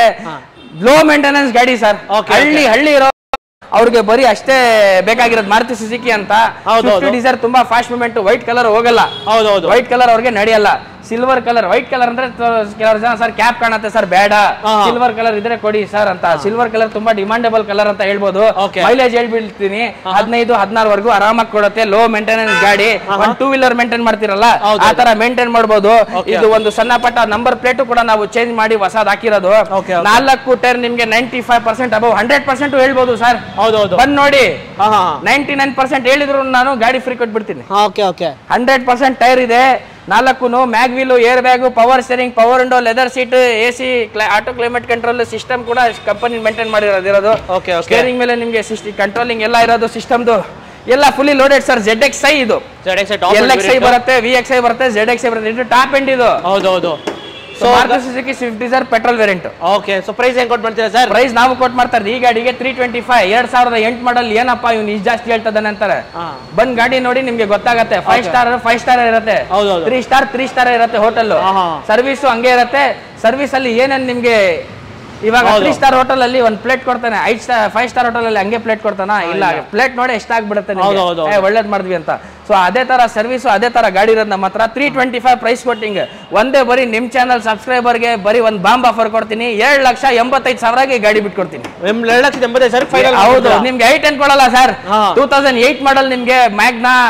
ಲೋ ಮೇಂಟೆನೆನ್ಸ್ ಗಾಡಿ ಸರ್ Okay, ಹಳ್ಳಿ ಹಳ್ಳಿ ಇರೋ ಅವ್ರಿಗೆ ಬರೀ ಅಷ್ಟೇ ಬೇಕಾಗಿರೋದು ಮಾರುತಿ ಸುಜುಕಿ ಅಂತ ಹೌದು, ಹೌದು. ಡಿಸೈರ್ ತುಂಬಾ ಫಾಸ್ಟ್ ಮೂಮೆಂಟ್ ವೈಟ್ ಕಲರ್ ಹೋಗಲ್ಲ ಹೌದು ಹೌದು ವೈಟ್ ಕಲರ್ ಅವ್ರಿಗೆ ನಡೆಯಲ್ಲ ಸಿಲ್ವರ್ ಕಲರ್ ವೈಟ್ ಕಲರ್ ಅಂದ್ರೆ ಕೆಲವರು ಜನ ಸರ್ ಕ್ಯಾಪ್ ಕಾಣುತ್ತೆ ಸರ್ ಬೇಡ ಹಾ. ಸಿಲ್ವರ್ ಕಲರ್ ಇದ್ರೆ ಕೊಡಿ ಸರ್ ಅಂತ ಸಿಲ್ವರ್ ಕಲರ್ ತುಂಬಾ ಡಿಮಾಂಡಬಲ್ ಕಲರ್ ಅಂತ ಹೇಳ್ಬೋದು Okay. ಮೈಲೇಜ್ ಹೇಳ್ಬಿಡ್ತೀನಿ ಹದಿನೈದು ಹದಿನಾರು ವರೆಗೂ ಆರಾಮಾಗಿ ಕೊಡುತ್ತೆ ಲೋ ಮೇಂಟೆನೆನ್ಸ್ ಗಾಡಿ ಒಂದ್ ಟೂ ವೀಲರ್ ಮೇಂಟೈನ್ ಮಾಡ್ತಿರಲ್ಲ ಹೌದು. ಆ ತರ ಮೇಂಟೈನ್ ಮಾಡ್ಬೋದು Okay. ಇದು ಒಂದು ಸಣ್ಣ ಪಟ್ಟ ನಂಬರ್ ಪ್ಲೇಟ್ ಕೂಡ ನಾವು ಚೇಂಜ್ ಮಾಡಿ ಹೊಸದ್ ಹಾಕಿರೋದು Okay, okay. ನಾಲ್ಕು ಟೈರ್ ನಿಮ್ಗೆ ninety five percent above hundred percent ಹೇಳ್ಬೋದು ಸರ್ ಹೌದು ಹೌದು ಬಂದ್ ನೋಡಿ ಹಾಂ ಹಾಂ ನೈಂಟಿ ನೈನ್ ಪರ್ಸೆಂಟ್ ಹೇಳಿದ್ರು ನಾನು ಗಾಡಿ ಫ್ರೀ ಕೊಟ್ಬಿಡ್ತೀನಿ ಹಾಂ okay okay hundred percent tyre ಇದೆ ನಾಲ್ಕು mag wheel air bag power steering power window leather seat A C auto climate control system ಕೂಡ ಕಂಪನಿ ಮೇಂಟೈನ್ ಮಾಡಿರೋದಿರೋದು ಓಕೆ ಓಕೆ ಸ್ಟೇರಿಂಗ್ ಮೇಲೆ ನಿಮಗೆ ಕಂಟ್ರೋಲಿಂಗ್ ಎಲ್ಲ ಇರೋದು ಸಿಸ್ಟಮ್ದು ಎಲ್ಲ fully loaded sir Z X I ಇದು Z X L X I ಬರುತ್ತೆ ವಿ ಎಕ್ಸ್ ಐ ಬರುತ್ತೆ ಜೆಡ್ ಎಕ್ಸ್ ಐ ಬರುತ್ತೆ ಇದು ಟಾಪ್ ಎಂಡ್ ಇದು ಹೌದು ಹೌದು so Maruti Suzuki Swift Dzire petrol variant okay so price ಹೆಂಗ್ ಕೊಟ್ಟು ಮಾಡ್ತೀರಾ ಸರ್ ಪ್ರೈಸ್ ನಾವು ಕೊಟ್ಟು ಮಾಡ್ತಾ ಇದ್ದೀವಿ ಈ ಗಾಡಿಗೆ ತ್ರೀ ಟ್ವೆಂಟಿ ಫೈವ್ ಎರಡ್ ಸಾವಿರದ ಎಂಟು ಮಾಡಲ್ ಏನಪ್ಪ ಇವ್ನು ಇಷ್ಟು ಜಾಸ್ತಿ ಹೇಳ್ತದಾನೆ ಅಂತಾರೆ ಹಾಂ ಬಂದ್ ಗಾಡಿ ನೋಡಿ ನಿಮ್ಗೆ ಗೊತ್ತಾಗತ್ತೆ ಫೈವ್ ಸ್ಟಾರ್ ಫೈವ್ ಸ್ಟಾರ್ ಇರುತ್ತೆ ಹೌದು, ಹೌದು. ತ್ರೀ ಸ್ಟಾರ್ ತ್ರೀ ಸ್ಟಾರ್ ಇರುತ್ತೆ ಹೋಟೆಲ್ ಆಹಾ. ಸರ್ವಿಸು ಹಂಗೆ ಇರುತ್ತೆ ಸರ್ವಿಸ್ ಅಲ್ಲಿ ಏನೇನ್ ನಿಮ್ಗೆ ಇವಾಗ ಹೌದು. ತ್ರೀ ಸ್ಟಾರ್ ಹೋಟೆಲ್ ಅಲ್ಲಿ ಒಂದ್ ಪ್ಲೇಟ್ ಕೊಡ್ತಾನೆ ಐದ್ ಸ್ಟಾರ್ ಫೈವ್ ಸ್ಟಾರ್ ಹೋಟೆಲ್ ಅಲ್ಲಿ ಹಂಗೆ ಪ್ಲೇಟ್ ಕೊಡ್ತಾನ ಇಲ್ಲ ಪ್ಲೇಟ್ ನೋಡಿ ಎಷ್ಟಾಗ್ಬಿಡುತ್ತೆ ನಿಮ್ಗೆ. ಹೌದು, ಹೌದು, ಏ, ಒಳ್ಳೇದ್ ಮಾಡಿದ್ವಿ ಅಂತ ಸೊ ಅದೇ ತರ ಸರ್ವಿಸು ಅದೇ ತರ ಗಾಡಿ ಇರೋದು ನಮ್ಮ ಹತ್ರ ತ್ರೀ ಟ್ವೆಂಟಿ ಫೈವ್ ಪ್ರೈಸ್ ಕೊಟ್ಟಿಂಗ್ ಒಂದೇ ಬರೀ ನಿಮ್ ಚಾನಲ್ ಸಬ್ಸ್ಕ್ರೈಬರ್ಗೆ ಬರೀ ಒಂದ್ ಬಾಂಬ್ ಆಫರ್ ಕೊಡ್ತೀನಿ ಏಳು ಲಕ್ಷ ಎಂಬತ್ತೈದು ಸಾವಿರಗೆ ಗಾಡಿ ಬಿಟ್ಕೊಡ್ತೀನಿ ಎರಡು ಲಕ್ಷದ ಎಂಬತ್ತೈದು ಸರ್ ಫೈನಲ್ ಹೌದು ನಿಮ್ಗೆ ಐಟ್ ಏನ್ ಕೊಡಲ್ಲ ಸರ್ ಹಾ. ಟೂ ತೌಸಂಡ್ ಏಟ್ ಮಾಡಲ್ ನಿಮ್ಗೆ ಮ್ಯಾಗ್ನಾ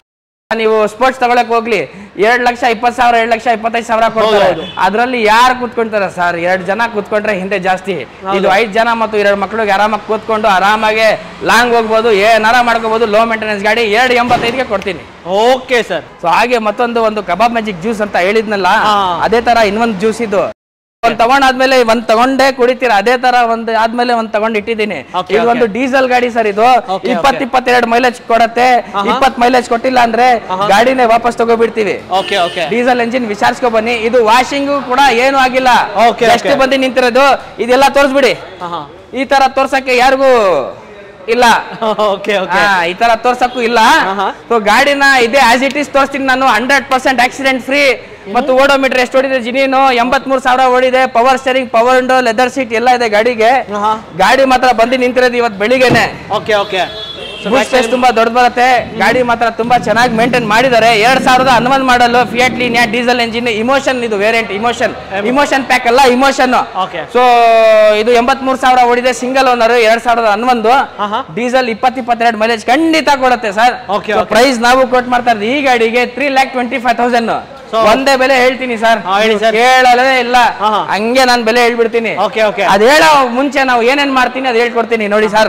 ನೀವು ಸ್ಪೋರ್ಟ್ಸ್ ತಗೊಳಕ್ ಹೋಗ್ಲಿ ಎರಡ್ ಲಕ್ಷ ಇಪ್ಪತ್ ಸಾವಿರ ಎರಡ್ ಲಕ್ಷ ಇಪ್ಪತ್ತೈದು ಸಾವಿರ ಕೊಡ್ತಾರೆ ಹೌದು. ಅದ್ರಲ್ಲಿ ಯಾರು ಕೂತ್ಕೊಂತಾರೆ ಸರ್ ಎರಡ್ ಜನ ಕೂತ್ಕೊಂಡ್ರೆ ಹಿಂದೆ ಜಾಸ್ತಿ ಇದು ಐದ್ ಜನ ಮತ್ತು ಎರಡು ಮಕ್ಳಿಗೆ ಆರಾಮಾಗಿ ಕೂತ್ಕೊಂಡು ಆರಾಮಾಗಿ ಲಾಂಗ್ ಹೋಗ್ಬೋದು ಏನಾರ ಮಾಡ್ಕೋಬಹುದು ಲೋ ಮೇಂಟೆನೆನ್ಸ್ ಗಾಡಿ ಎರಡು ಎಂಬತ್ತೈದಿಗೆ ಕೊಡ್ತೀನಿ ಓಕೆ ಸರ್ ಸೊ ಹಾಗೆ ಮತ್ತೊಂದು ಒಂದು ಕಬಾಬ್ ಮ್ಯಾಜಿಕ್ ಜ್ಯೂಸ್ ಅಂತ ಹೇಳಿದ್ನಲ್ಲ ಹಾ. ಅದೇ ತರ ಇನ್ನೊಂದು ಜ್ಯೂಸ್ ಇದು ಒಂದ್ ತಗೊಂಡಾದ್ಮೇಲೆ ಒಂದ್ ತಗೊಂಡೇ ಕುಡಿತೀರ ಅದೇ ತರ ಒಂದ್ ಆದ್ಮೇಲೆ ಒಂದ್ ತಗೊಂಡ್ ಇಟ್ಟಿದ್ದೀನಿ Okay, ಇದು ಒಂದು ಡೀಸೆಲ್ ಗಾಡಿ ಸರ್ ಇದು Okay, ಇಪ್ಪತ್ okay. ಇಪ್ಪತ್ತೆರಡು ಮೈಲೇಜ್ ಕೊಡತ್ತೆ ಇಪ್ಪತ್ ಮೈಲೇಜ್ ಕೊಟ್ಟಿಲ್ಲ ಅಂದ್ರೆ ಗಾಡಿನೇ ವಾಪಸ್ ತಗೋಬಿಡ್ತೀವಿ ಓಕೆ ಓಕೆ ಡೀಸೆಲ್ ಎಂಜಿನ್ ವಿಚಾರಿಸ್ಕೊ ಬನ್ನಿ ಇದು ವಾಷಿಂಗು ಕೂಡ ಏನು ಆಗಿಲ್ಲ Okay, ಎಷ್ಟು okay. ಬಂದು ನಿಂತಿರೋದು ಇದೆಲ್ಲ ತೋರಿಸ್ಬಿಡಿ ಹಾಂ ಹಾಂ ಈ ತರ ತೋರ್ಸಕ್ಕೆ ಯಾರಿಗೂ ಇಲ್ಲ ಓಕೆ ಓಕೆ ಹಾ, ಈ ತರ ತೋರ್ಸಕ್ಕೂ ಇಲ್ಲ ಆಹಾ. ಸೊ ಗಾಡಿನ ಇದೇ ಆಸ್ ಇಟ್ ಈಸ್ ತೋರಿಸ್ತೀನಿ ನಾನು ಹಂಡ್ರೆಡ್ ಪರ್ಸೆಂಟ್ ಆಕ್ಸಿಡೆಂಟ್ ಫ್ರೀ ಮತ್ತು ಓಡೋಮೀಟರ್ ಎಷ್ಟು ಓಡಿದೆ ಜಿನೀನು ಎಂಬತ್ಮೂರು ಸಾವಿರ ಓಡಿದೆ power steering power window leather seat ಎಲ್ಲ ಇದೆ ಗಾಡಿಗೆ ಆಹಾ. ಗಾಡಿ ಮಾತ್ರ ಬಂದು ನಿಂತಿರೋದು ಇವತ್ತು ಬೆಳಿಗ್ಗೆನೆ ಓಕೆ ಓಕೆ ಬೂಟ್ ಸ್ಪೇಸ್ ತುಂಬಾ ದೊಡ್ಡ ಬರುತ್ತೆ ಗಾಡಿ ಮಾತ್ರ ತುಂಬಾ ಚೆನ್ನಾಗಿ ಮೇಂಟೈನ್ ಮಾಡಿದ್ದಾರೆ ಎರಡ್ ಸಾವಿರದ ಹನ್ನೊಂದು model Fiat Linea diesel engine emotion ಇದು ವೇರಿಯಂಟ್ ಇಮೋಷನ್ ಇಮೋಷನ್ ಪ್ಯಾಕ್ ಅಲ್ಲ ಇಮೋಷನ್ Okay. ಸೊ ಇದು ಎಂಬತ್ಮೂರು ಸಾವಿರ ಓಡಿದೆ ಸಿಂಗಲ್ ಓನರ್ ಎರಡ್ ಸಾವಿರದ ಹನ್ನೊಂದು ಆಹಾ. ಡೀಸೆಲ್ ಇಪ್ಪತ್ ಇಪ್ಪತ್ತೆರಡು ಮೈಲೇಜ್ ಖಂಡಿತ ಕೊಡುತ್ತೆ ಸರ್ Okay, okay. ಪ್ರೈಸ್ ನಾವು ಕೊಟ್ ಮಾಡ್ತಾ ಇರೋದು ಈ ಗಾಡಿಗೆ three lakh twenty five thousand So- ಒಂದೇ ಬೆಲೆ ಹೇಳ್ತೀನಿ ಸರ್ ಹಾ, ಹೇಳಿ sir. ಕೇಳಲೇ ಇಲ್ಲ ಆಹಾ. ಹಂಗೆ ನಾನು ಬೆಲೆ ಹೇಳ್ಬಿಡ್ತೀನಿ ಓಕೆ ಓಕೆ ಅದ್ ಹೇಳೋ ಮುಂಚೆ ನಾವು ಏನೇನ್ ಮಾಡ್ತೀನಿ ಅದ್ ಹೇಳ್ಕೊಡ್ತೀನಿ ನೋಡಿ ಸರ್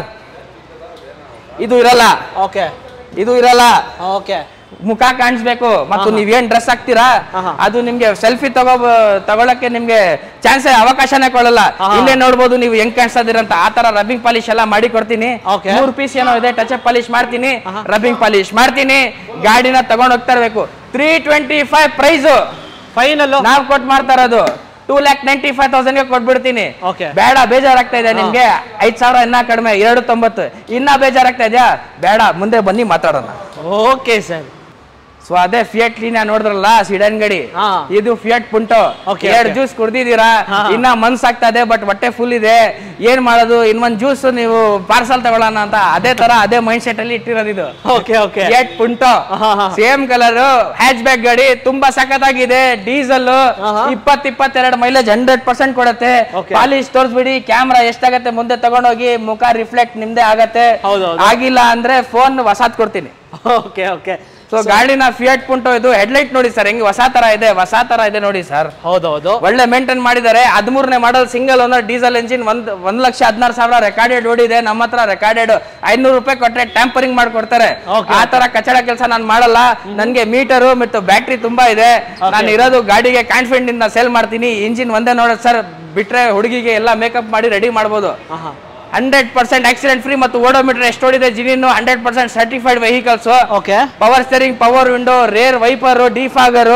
ಇದು ಇರಲ್ಲ ಓಕೆ ಇದು ಇರಲ್ಲ ಓಕೆ ಮುಖ ಕಾಣಿಸ್ಬೇಕು ಮತ್ತು ನೀವ್ ಏನ್ ಡ್ರೆಸ್ ಹಾಕ್ತೀರಾ ಆಹಾ. ಅದು ನಿಮ್ಗೆ ಸೆಲ್ಫಿ ತಗೋ ತಗೊಳಕ್ಕೆ ನಿಮ್ಗೆ ಚಾನ್ಸ್ ಅವಕಾಶನೇ ಕೊಡಲ್ಲ ಆಹಾ. ಇಲ್ಲೇ ನೋಡ್ಬೋದು ನೀವು ಹೆಂಗ್ ಕಾಣಿಸ್ತಿರಂತ ಆ ತರ ರಬ್ಬಿಂಗ್ ಪಾಲಿಶ್ ಎಲ್ಲ ಮಾಡಿ ಕೊಡ್ತೀನಿ Okay. ಮೂರ್ ಪೀಸ್ ಏನೋ ಇದೆ ಟಚ್ ಅಪ್ ಪಾಲಿಶ್ ಮಾಡ್ತೀನಿ ಆಹಾ. ರಬ್ಬಿಂಗ್ ಪಾಲಿಶ್ ಮಾಡ್ತೀನಿ ಗಾಡಿನ ತಗೊಂಡ್ ಹೋಗ್ತಾ ಇರ್ಬೇಕು three twenty five price final ನಾವ್ ಕೊಟ್ ಮಾಡ್ತಾ ಇರೋದು two lakh ninety five thousand ಗೆ ಕೊಟ್ಬಿಡ್ತೀನಿ Okay. ಬೇಡ ಬೇಜಾರಾಗ್ತಾ ಇದೆ ನಿಮ್ಗೆ ಐದ್ ಸಾವಿರ ಇನ್ನ ಕಡಿಮೆ ಎರಡು ತೊಂಬತ್ತು ಇನ್ನ ಬೇಜಾರಾಗ್ತಾ ಇದೆಯಾ ಬೇಡ ಮುಂದೆ ಬನ್ನಿ ಮಾತಾಡೋಣ ಓಕೆ ಸರ್ ಸೊ ಅದೇ ಫಿಯಟ್ ಲೀನಾ ನೋಡಿದ್ರಲ್ಲ ಸಿಡನ್ ಗಾಡಿ ಹಾ. ಇದು ಫಿಯಟ್ ಪುಂಟೋ Okay, ಎರಡ್ okay. ಜ್ಯೂಸ್ ಕುಡ್ದಿದ್ದೀರಾ ಹಾ. ಇನ್ನ ಮನ್ಸ್ ಆಗ್ತಾ ಇದೆ ಬಟ್ ಹೊಟ್ಟೆ ಫುಲ್ ಇದೆ ಏನ್ ಮಾಡೋದು ಇನ್ನೊಂದ್ ಜ್ಯೂಸ್ ನೀವು ಪಾರ್ಸಲ್ ತಗೊಳ್ಳೋಣ ಅಂತ ಅದೇ ತರ ಅದೇ ಮೈಂಡ್ ಸೆಟ್ ಅಲ್ಲಿ ಇಟ್ಟಿರೋದು ಇದು ಓಕೆ ಓಕೆ ಫಿಯಟ್ ಪುಂಟೋ ಹಾ, ಹಾ. ಸೇಮ್ ಕಲರ್ ಹ್ಯಾಚ್ ಬ್ಯಾಕ್ ಗಾಡಿ ತುಂಬಾ ಸಖತ್ತಾಗಿದೆ ಡೀಸೆಲ್ ಆಹಾ. ಇಪ್ಪತ್ ಇಪ್ಪತ್ತೆರಡು ಮೈಲೇಜ್ ಹಂಡ್ರೆಡ್ ಪರ್ಸೆಂಟ್ ಕೊಡುತ್ತೆ Okay. ಪಾಲಿಶ್ ತೋರಿಸ್ಬಿಡಿ ಕ್ಯಾಮ್ರಾ ಎಷ್ಟಾಗತ್ತೆ ಮುಂದೆ ತಗೊಂಡೋಗಿ ಮುಖ ರಿಫ್ಲೆಕ್ಟ್ ನಿಮ್ದೇ ಆಗತ್ತೆ ಹೌದು, ಹೌದು. ಆಗಿಲ್ಲ ಅಂದ್ರೆ ಫೋನ್ ಹೊಸಾದ್ ಕೊಡ್ತೀನಿ ಓಕೆ ಓಕೆ ಸೊ ಗಾಡಿನ ಫಿಯಟ್ ಪುಂಟೋ ಇದು ಹೆಡ್ಲೈಟ್ ನೋಡಿ ಸರ್ ಹೆಂಗೆ ಹೊಸ ತರ ಇದೆ ಹೊಸ ತರ ಇದೆ ನೋಡಿ ಸರ್ ಹೌದು ಹೌದು ಒಳ್ಳೆ ಮೇಂಟೈನ್ ಮಾಡಿದ್ದಾರೆ ಹದಿಮೂರನೇ model single owner diesel engine ಒಂದ್ ಒಂದ್ ಲಕ್ಷ ಹದಿನಾರು ಸಾವಿರ ರೆಕಾರ್ಡೆಡ್ ಓಡಿದೆ ನಮ್ಮ ಹತ್ರ ರೆಕಾರ್ಡೆಡ್ ಐನೂರು ರೂಪಾಯಿ ಕೊಟ್ರೆ ಟ್ಯಾಂಪರಿಂಗ್ ಮಾಡ್ಕೊಡ್ತಾರೆ Okay, ಆ ತರ ಕಚಡ ಕೆಲಸ ನಾನು ಮಾಡಲ್ಲ ನನ್ಗೆ ಮೀಟರು ಮತ್ತು ಬ್ಯಾಟ್ರಿ ತುಂಬಾ ಇದೆ ನಾನು ಇರೋದು ಗಾಡಿಗೆ ಕಾನ್ಫಿಡೆಂಟ್ ಇಂದ ಸೇಲ್ ಮಾಡ್ತೀನಿ ಇಂಜಿನ್ ಒಂದೇ ನೋಡೋದು ಸರ್ ಬಿಟ್ರೆ ಹುಡುಗಿಗೆ ಎಲ್ಲ ಮೇಕಪ್ ಮಾಡಿ ರೆಡಿ ಮಾಡ್ಬೋದು ಆಹಾ ಹಂಡ್ರೆಡ್ ಪರ್ಸೆಂಟ್ ಆಕ್ಸಿಡೆಂಟ್ ಫ್ರೀ ಮತ್ತು ಓಡೋಮೀಟರ್ ಎಷ್ಟು ಓಡಿದೆ ಜಿನಿನ್ನು hundred percent certified vehicles okay power steering power window rear wiper defogger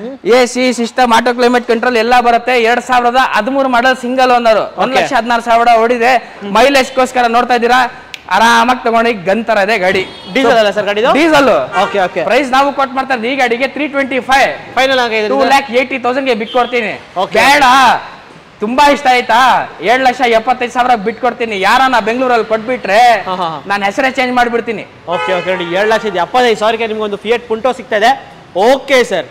A C system auto climate control ಎಲ್ಲ ಬರುತ್ತೆ ಎರಡ್ ಸಾವಿರದ ಹದಿಮೂರು ಮಾಡಲ್ ಸಿಂಗಲ್ ಓನರ್ ಒಂದ್ Okay. ಲಕ್ಷ ಹದಿನಾರು ಸಾವಿರ ಓಡಿದೆ ಮೈಲೇಜ್ಗೋಸ್ಕರ ನೋಡ್ತಾ ಇದ್ದೀರಾ ಆರಾಮಾಗಿ ತಗೊಂಡು ಗನ್ ತರ ಇದೆ ಗಾಡಿ ಡೀಸೆಲ್ ಅಲ್ಲ ಸರ್ ಗಾಡಿದು ಡೀಸೆಲ್ ಓಕೆ ಓಕೆ ಪ್ರೈಸ್ ನಾವು ಕೊಟ್ಟು ಮಾಡ್ತಾ ಇದ್ದೀವಿ ಈ ಗಾಡಿಗೆ ತ್ರೀ ಟ್ವೆಂಟಿ ಫೈವ್ ಫೈನಲ್ ಆಗಿದೆ ಟೂ ಲ್ಯಾಕ್ ಏಯ್ಟಿ ತೌಸಂಡ್ಗೆ ಬಿಟ್ಕೊಡ್ತೀನಿ Okay. ಬೇಡ ತುಂಬಾ ಇಷ್ಟ ಆಯ್ತಾ ಏಳ್ ಲಕ್ಷ ಎಪ್ಪತ್ತೈದು ಸಾವಿರ ಬಿಟ್ಕೊಡ್ತೀನಿ ಯಾರನ್ನ ಬೆಂಗಳೂರಲ್ಲಿ ಕೊಟ್ಬಿಟ್ರೆ ಹಾ, ಹಾ, ಹಾ. ನಾನು ಹೆಸರೇ ಚೇಂಜ್ ಮಾಡ್ಬಿಡ್ತೀನಿ ಓಕೆ ಓಕೆ ನೋಡಿ ಏಳು ಲಕ್ಷದ ಎಪ್ಪತ್ತೈದು ಸಾವಿರಕ್ಕೆ ನಿಮ್ಗೆ ಒಂದು ಫಿಯಟ್ ಪುಂಟೋ ಸಿಗ್ತಾ ಇದೆ ಓಕೆ ಸರ್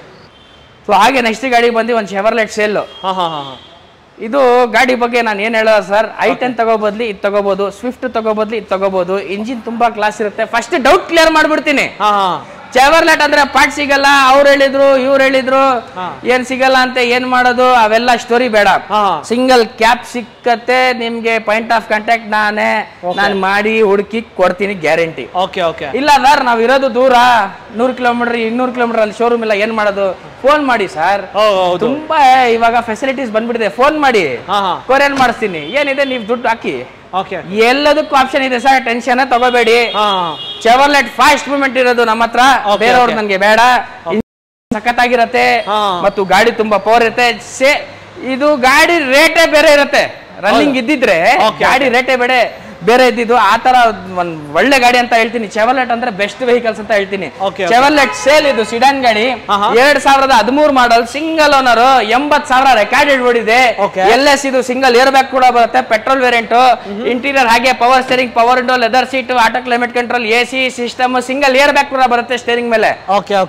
ಸೊ ಹಾಗೆ ನೆಕ್ಸ್ಟ್ ಗಾಡಿ ಬಂದು ಒಂದು ಶೆವರ್ಲೆಟ್ ಸೇಲ್ ಹಾಂ ಹಾಂ ಹಾಂ ಹಾಂ ಇದು ಗಾಡಿ ಬಗ್ಗೆ ನಾನು ಏನು ಹೇಳೋದು ಸರ್ ಐ ಟೆನ್ ತಗೋಬೋದ್ಲಿ ಇದು ತಗೋಬಹುದು ಸ್ವಿಫ್ಟ್ ತಗೋಬೋದ್ಲಿ ಇದು ತಗೋಬಹುದು ಇಂಜಿನ್ ತುಂಬಾ ಕ್ಲಾಸ್ ಇರುತ್ತೆ ಫಸ್ಟ್ ಡೌಟ್ ಕ್ಲಿಯರ್ ಮಾಡ್ಬಿಡ್ತೀನಿ ಹಾಂ ಹಾಂ ಚೆವರ್ಲೆಟ್ ಅಂದ್ರೆ ಪಾರ್ಟ್ ಸಿಗಲ್ಲ ಅವ್ರು ಹೇಳಿದ್ರು ಇವ್ರು ಹೇಳಿದ್ರು ಹಾ. ಏನ್ ಸಿಗಲ್ಲ ಅಂತ ಏನ್ ಮಾಡೋದು ಅವೆಲ್ಲ ಸ್ಟೋರಿ ಬೇಡ ಹಾ. ಸಿಂಗಲ್ ಕ್ಯಾಪ್ ಸಿಕ್ಕತ್ತೆ ನಿಮ್ಗೆ ಪಾಯಿಂಟ್ ಆಫ್ ಕಾಂಟ್ಯಾಕ್ಟ್ ನಾನೇ ನಾನು ಮಾಡಿ ಹುಡುಕಿ ಕೊಡ್ತೀನಿ ಗ್ಯಾರಂಟಿ ಓಕೆ ಓಕೆ ಇಲ್ಲ ಸರ್ ನಾವ್ ಇರೋದು ದೂರ ನೂರು ಕಿಲೋಮೀಟರ್ ಇನ್ನೂರು ಕಿಲೋಮೀಟರ್ ಅಲ್ಲಿ ಶೋರೂಮ್ ಇಲ್ಲ ಏನ್ ಮಾಡೋದು ಫೋನ್ ಮಾಡಿ ಸರ್ ಹೌದು ತುಂಬಾ ಇವಾಗ ಫೆಸಿಲಿಟೀಸ್ ಬಂದ್ಬಿಟ್ಟಿದೆ ಫೋನ್ ಮಾಡಿ ಹಾಂ ಹಾಂ ಕೊರಿಯರ್ ಮಾಡಿಸ್ತೀನಿ ಏನಿದೆ ನೀವು ದುಡ್ಡು ಹಾಕಿ ಓಕೆ ಎಲ್ಲದಕ್ಕೂ ಆಪ್ಷನ್ ಇದೆ ಸರ್ ಟೆನ್ಷನ್ ತಗೋಬೇಡಿ ಹಾಂ ಚೆವರ್ಲೆಟ್ ಫಾಸ್ಟ್ ಮೂವ್ಮೆಂಟ್ ಇರೋದು ನಮ್ಮ ಹತ್ರ Okay, ಬೇರೆಯವ್ರು okay. ನನ್ಗೆ ಬೇಡ ಸಖತ್ತಾಗಿರತ್ತೆ ಹಾ. ಮತ್ತು ಗಾಡಿ ತುಂಬಾ ಪವರ್ ಇರುತ್ತೆ ಸೇ ಇದು ಗಾಡಿ ರೇಟೇ ಬೇರೆ ಇರುತ್ತೆ ರನ್ನಿಂಗ್ ಹೌದು. ಇದ್ದಿದ್ರೆ Okay, ಗಾಡಿ ರೇಟೇ ಬೇರೆ ಬೇರೆ ಇದ್ದಿದ್ದು ಆ ತರ ಒಂದ್ ಒಳ್ಳೆ ಗಾಡಿ ಅಂತ ಹೇಳ್ತೀನಿ ಚೆವರ್ಲೆಟ್ ಅಂದ್ರೆ ಬೆಸ್ಟ್ ವೆಹಿಕಲ್ಸ್ ಅಂತ ಹೇಳ್ತೀನಿ Okay, okay. ಚೆವರ್ಲೆಟ್ ಸೇಲ್ ಇದು ಸಿಡಾನ್ ಗಾಡಿ ಆಹಾ. ಎರಡ್ ಸಾವಿರದ ಹದಿಮೂರು ಮಾಡಲ್ ಸಿಂಗಲ್ ಓನರ್ ಎಂಬತ್ ಸಾವಿರ ರೆಕಾರ್ಡೆಡ್ ಓಡಿದೆ Okay. ಎಲ್ ಎಸ್ ಇದು ಸಿಂಗಲ್ ಏರ್ ಬ್ಯಾಗ್ ಕೂಡ ಬರುತ್ತೆ ಪೆಟ್ರೋಲ್ ವೇರಿಯಂಟ್ ಇಂಟೀರಿಯರ್ ಹಾಗೆ power steering power window leather seat auto climate control A C system single air bag ಕೂಡ ಬರುತ್ತೆ ಸ್ಟೇರಿಂಗ್ ಮೇಲೆ ಓಕೆ ಓಕೆ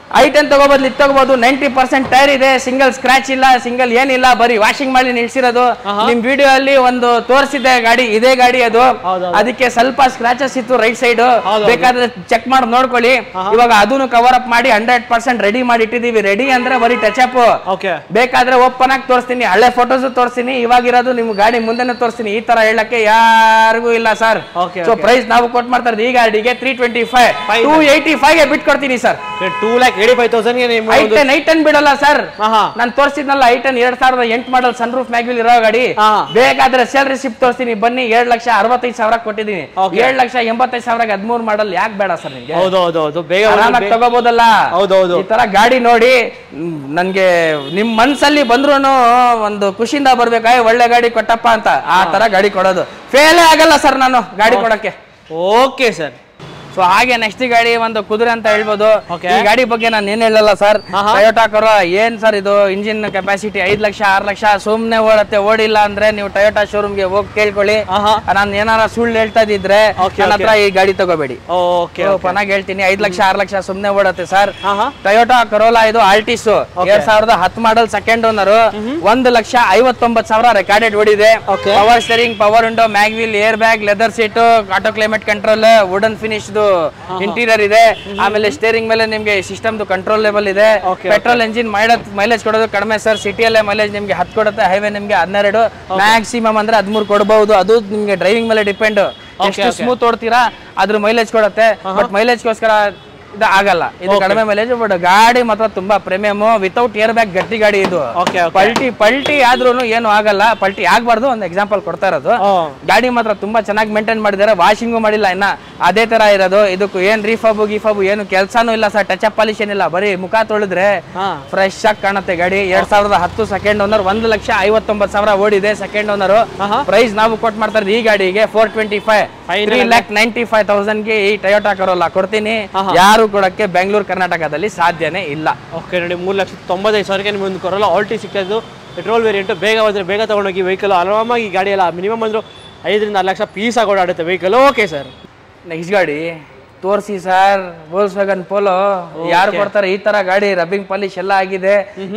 ಐ ಟೆನ್ ತಗೋಬದ್ಲು ಇದು ತಗೋಬಹುದು ನೈಂಟಿ ಪರ್ಸೆಂಟ್ ಟೈರ್ ಇದೆ ಸಿಂಗಲ್ ಸ್ಕ್ರಾಚ್ ಇಲ್ಲ ಸಿಂಗಲ್ ಏನಿಲ್ಲ ಬರೀ ವಾಷಿಂಗ್ ಮಾಡಿ ನಿಲ್ಸಿರೋದು ನಿಮ್ ವಿಡಿಯೋ ಅಲ್ಲಿ ಒಂದು ತೋರಿಸಿದೆ ಗಾಡಿ ಇದೇ ಗಾಡಿ ಅದು ಹೌದೌದು. ಅದಕ್ಕೆ ಸ್ವಲ್ಪ ಸ್ಕ್ರಾಚಸ್ ಇತ್ತು ರೈಟ್ ಸೈಡ್ ಹೌದೌದು. ಬೇಕಾದ್ರೆ ಚೆಕ್ ಮಾಡಿ ನೋಡ್ಕೊಳ್ಳಿ ಇವಾಗ ಅದನ್ನು ಕವರ್ ಅಪ್ ಮಾಡಿ ಹಂಡ್ರೆಡ್ ಪರ್ಸೆಂಟ್ ರೆಡಿ ಮಾಡಿ ಇಟ್ಟಿದೀವಿ ರೆಡಿ ಅಂದ್ರೆ ಬರೀ ಟಚ್ ಅಪ್ ಓಕೆ ಬೇಕಾದ್ರೆ ಓಪನ್ ಆಗಿ ತೋರಿಸ್ತೀನಿ ಹಳೆ ಫೋಟೋಸ್ ತೋರಿಸ್ತೀನಿ ಇವಾಗಿರೋದು ನಿಮ್ ಗಾಡಿ ಮುಂದೆನೆ ತೋರಿಸ್ತೀನಿ ಈ ತರ ಹೇಳಕ್ಕೆ ಯಾರಿಗೂ ಇಲ್ಲ sir Okay, so okay. Price ನಾವು ಕೊಟ್ಟು ಮಾಡ್ತಾ ಇರೋದು ಈ ಗಾಡಿಗೆ three twenty five Five two eighty five ಗೆ ಬಿಟ್ಕೊಡ್ತೀನಿ sir two lakh eighty five ತೌಸಂಡ್ಗೆ ನಿಮ್ಮ ಐ ಒಂದು ಟೆನ್ ಐ ಟೆನ್ ಬಿಡಲ್ಲ ಸರ್ ಹಾ ಹಾ ನಾನು ತೋರಿಸಿದ್ನಲ್ಲ ಐ ಟೆನ್ ಎರಡ್ ಸಾವಿರದ ಎಂಟು ಮಾಡಲ್ ಸನ್ ರೂಫ್ ಮ್ಯಾಗ್ವಿಲ್ ಇರೋ ಗಾಡಿ ಹಾ. ಬೇಕಾದ್ರೆ ಸೇಲ್ ರಿಸಿಪ್ಟ್ ತೋರಿಸ್ತೀನಿ ಬನ್ನಿ ಎರಡ್ ಲಕ್ಷ ಅರವತ್ತೈದು ಸಾವಿರ ಕೊಟ್ಟಿದ್ದೀನಿ Okay. ಎರಡ್ ಲಕ್ಷ ಎಂಬತ್ತೈದು ಸಾವಿರಕ್ಕೆ ಹದಿಮೂರು ಮಾಡಲ್ ಯಾಕೆ ಬೇಡ ಸರ್ ನಿಮ್ಗೆ ಹೌದು ಹೌದು ಹೌದು ಬೇಗ ಒಂದು ಆರಾಮಾಗಿ ಬೇ- ತಗೋಬೋದಲ್ಲ ಹೌದು ಹೌದು ಈ ತರ ಗಾಡಿ ನೋಡಿ ಮ್, ನನ್ಗೆ ನಿಮ್ ಮನ್ಸಲ್ಲಿ ಬಂದ್ರು ಒಂದು ಖುಷಿಯಿಂದ ಬರ್ಬೇಕಾ ಏ, ಒಳ್ಳೆ ಗಾಡಿ ಕೊಟ್ಟಪ್ಪ ಅಂತ ಆ ತರ ಗಾಡಿ ಕೊಡೋದು ಫೇಲೇ ಆಗಲ್ಲ ಸರ್ ನಾನು ಗಾಡಿ ಕೊಡಕ್ಕೆ ಓಕೆ ಸರ್ ಸೊ ಹಾಗೆ ನೆಕ್ಸ್ಟ್ ಗಾಡಿ ಒಂದು ಕುದುರೆ ಅಂತ ಹೇಳ್ಬೋದು Okay. ಈ ಗಾಡಿ ಬಗ್ಗೆ ನಾನು ಏನ್ ಹೇಳಲ್ಲ ಸರ್ ಆಹಾ. ಟೊಯೋಟಾ ಕರೋ ಏನ್ ಸರ್ ಇದು ಇಂಜಿನ್ ಕೆಪಾಸಿಟಿ ಐದ್ ಲಕ್ಷ ಆರ್ ಲಕ್ಷ ಸುಮ್ನೆ ಓಡತ್ತೆ ಓಡಿಲ್ಲ ಅಂದ್ರೆ ನೀವು ಟೊಯೋಟಾ ಶೋರೂಮ್ಗೆ ಹೋಗಿ ಕೇಳ್ಕೊಳ್ಳಿ ಆಹಾ ನಾನು ಏನಾರ ಸುಳ್ಳು ಹೇಳ್ತಾ ಇದ್ದಿದ್ರೆ Okay, ನನ್ನ ಹತ್ರ ಈ ಗಾಡಿ ತಗೋಬೇಡಿ ಓಕೆ ಓಪನ್ ಆಗಿ ಹೇಳ್ತೀನಿ ಐದ್ ಲಕ್ಷ ಆರ್ ಲಕ್ಷ ಸುಮ್ನೆ ಓಡತ್ತೆ ಸರ್ ಆಹಾ ಟೊಯೋಟಾ ಕರೋಲಾ ಇದು ಆಲ್ಟಿಸ್ ಎರಡ್ ಸಾವಿರದ ಹತ್ತು ಮಾಡಲ್ ಸೆಕೆಂಡ್ ಓನರ್ ಒಂದು ಲಕ್ಷ ಐವತ್ತೊಂಬತ್ತು ಸಾವಿರ ರೆಕಾರ್ಡೆಡ್ ಓಡಿದೆ Okay. Power steering power window mag wheel air bag leather seat auto climate control wooden finish interior ಇದೆ ಆಮೇಲೆ ಸ್ಟೇರಿಂಗ್ ಮೇಲೆ ನಿಮ್ಗೆ ಸಿಸ್ಟಮ್ ಕಂಟ್ರೋಲ್ ಲೆವೆಲ್ ಇದೆ Okay, ಪೆಟ್ರೋಲ್ ಎಂಜಿನ್ ಮೈಲೇಜ್ ಕೊಡೋದು ಕಡಿಮೆ ಸರ್ ಸಿಟಿಯಲ್ಲೇ ಮೈಲೇಜ್ ನಿಮ್ಗೆ ಹತ್ತು ಕೊಡುತ್ತೆ ಹೈವೇ ನಿಮ್ಗೆ ಹನ್ನೆರಡು ಮ್ಯಾಕ್ಸಿಮಮ್ ಅಂದ್ರೆ ಹದಿಮೂರು ಕೊಡಬಹುದು ಅದು ನಿಮ್ಗೆ ಡ್ರೈವಿಂಗ್ ಮೇಲೆ ಡಿಪೆಂಡ್ ಎಷ್ಟು okay. ಸ್ಮೂತ್ ಓಡ್ತೀರಾ ಅದ್ರ ಮೈಲೇಜ್ ಕೊಡುತ್ತೆ ಬಟ್ ಮೈಲೇಜ್ಗೋಸ್ಕರ ಇದು ಆಗಲ್ಲ ಇದು ಕಡಿಮೆ ಮೈಲೇಜ್ ಬಟ್ ಗಾಡಿ ಮಾತ್ರ ತುಂಬಾ ಪ್ರೀಮಿಯಮ್ ವಿತೌಟ್ ಏರ್ ಬ್ಯಾಗ್ ಗಟ್ಟಿ ಗಾಡಿ ಇದು ಓಕೆ ಓಕೆ ಪಲ್ಟಿ ಪಲ್ಟಿ ಆದ್ರೂ ಏನು ಆಗಲ್ಲ ಪಲ್ಟಿ ಆಗ್ಬಾರ್ದು ಒಂದು ಎಕ್ಸಾಂಪಲ್ ಕೊಡ್ತಾ ಇರೋದು ಗಾಡಿ ಮಾತ್ರ ತುಂಬಾ ಚೆನ್ನಾಗಿ ಮೇಂಟೈನ್ ಮಾಡಿದ್ದಾರೆ ವಾಷಿಂಗು ಮಾಡಿಲ್ಲ ಇನ್ನ ಅದೇ ತರ ಇರೋದು ಇದಕ್ಕೂ ಏನ್ ರೀಫಬು ಗಿಫಬು ಏನು ಕೆಲ್ಸಾನು ಇಲ್ಲ ಸರ್ ಟಚ್ ಅಪ್ ಪಾಲಿಶ್ ಏನಿಲ್ಲ ಬರೀ ಮುಖ ತೊಳೆದ್ರೆ ಹಾ ಫ್ರೆಶ್ ಆಗಿ ಕಾಣುತ್ತೆ ಗಾಡಿ ಎರಡ್ ಸಾವಿರದ ಹತ್ತು ಸೆಕೆಂಡ್ ಓನರ್ ಒಂದು ಲಕ್ಷ ಐವತ್ತೊಂಬತ್ತು ಸಾವಿರ ಓಡಿದೆ ಸೆಕೆಂಡ್ ಓನರ್ ಆಹಾ. ಪ್ರೈಸ್ ನಾವು ಕೊಟ್ಟು ಮಾಡ್ತಾ ಇರೋದು ಈ ಗಾಡಿಗೆ four twenty five Final three lakh ninety five ತೌಸಂಡ್ಗೆ ಈ ಟೊಯೋಟಾ ಕರೋಲ್ಲ ಕೊಡ್ತೀನಿ ಆಹಾ. ಯಾರು ಕೊಡಕ್ಕೆ ಬೆಂಗಳೂರು ಕರ್ನಾಟಕದಲ್ಲಿ ಸಾಧ್ಯನೇ ಇಲ್ಲ ಓಕೆ ನೋಡಿ ಮೂರು ಲಕ್ಷದ ತೊಂಬತ್ತೈದು ಸಾವಿರಕ್ಕೆ ನಿಮ್ಗೆ ಒಂದು ಕೊರಲ್ಲ ಆಲ್ಟಿ ಸಿಗ್ತಾ ಇದ್ದು ಪೆಟ್ರೋಲ್ ವೇರಿಯಂಟು ಬೇಗ ಹೋದ್ರೆ ಬೇಗ ತೊಗೊಂಡೋಗಿ ವೆಹಿಕಲ್ ಆರಾಮಾಗಿ ಈ ಗಾಡಿ ಎಲ್ಲ ಮಿನಿಮಮ್ ಅಂದ್ರು ಐದರಿಂದ ಆರು ಲಕ್ಷ ಪೀಸ್ ಆಗಿ ಓಡಾಡುತ್ತೆ ವೆಹಿಕಲ್ ಓಕೆ ಸರ್ ನೆಕ್ಸ್ಟ್ ಗಾಡಿ ತೋರಿಸಿ ಸರ್ ವೋಲ್ಸ್ ವ್ಯಾಗನ್ ಪೋಲೋ ಯಾರು ಕೊಡ್ತಾರೆ ಈ ತರ ಗಾಡಿ ರಬ್ಬಿಂಗ್ ಪಾಲಿಶ್ ಎಲ್ಲ ಆಗಿದೆ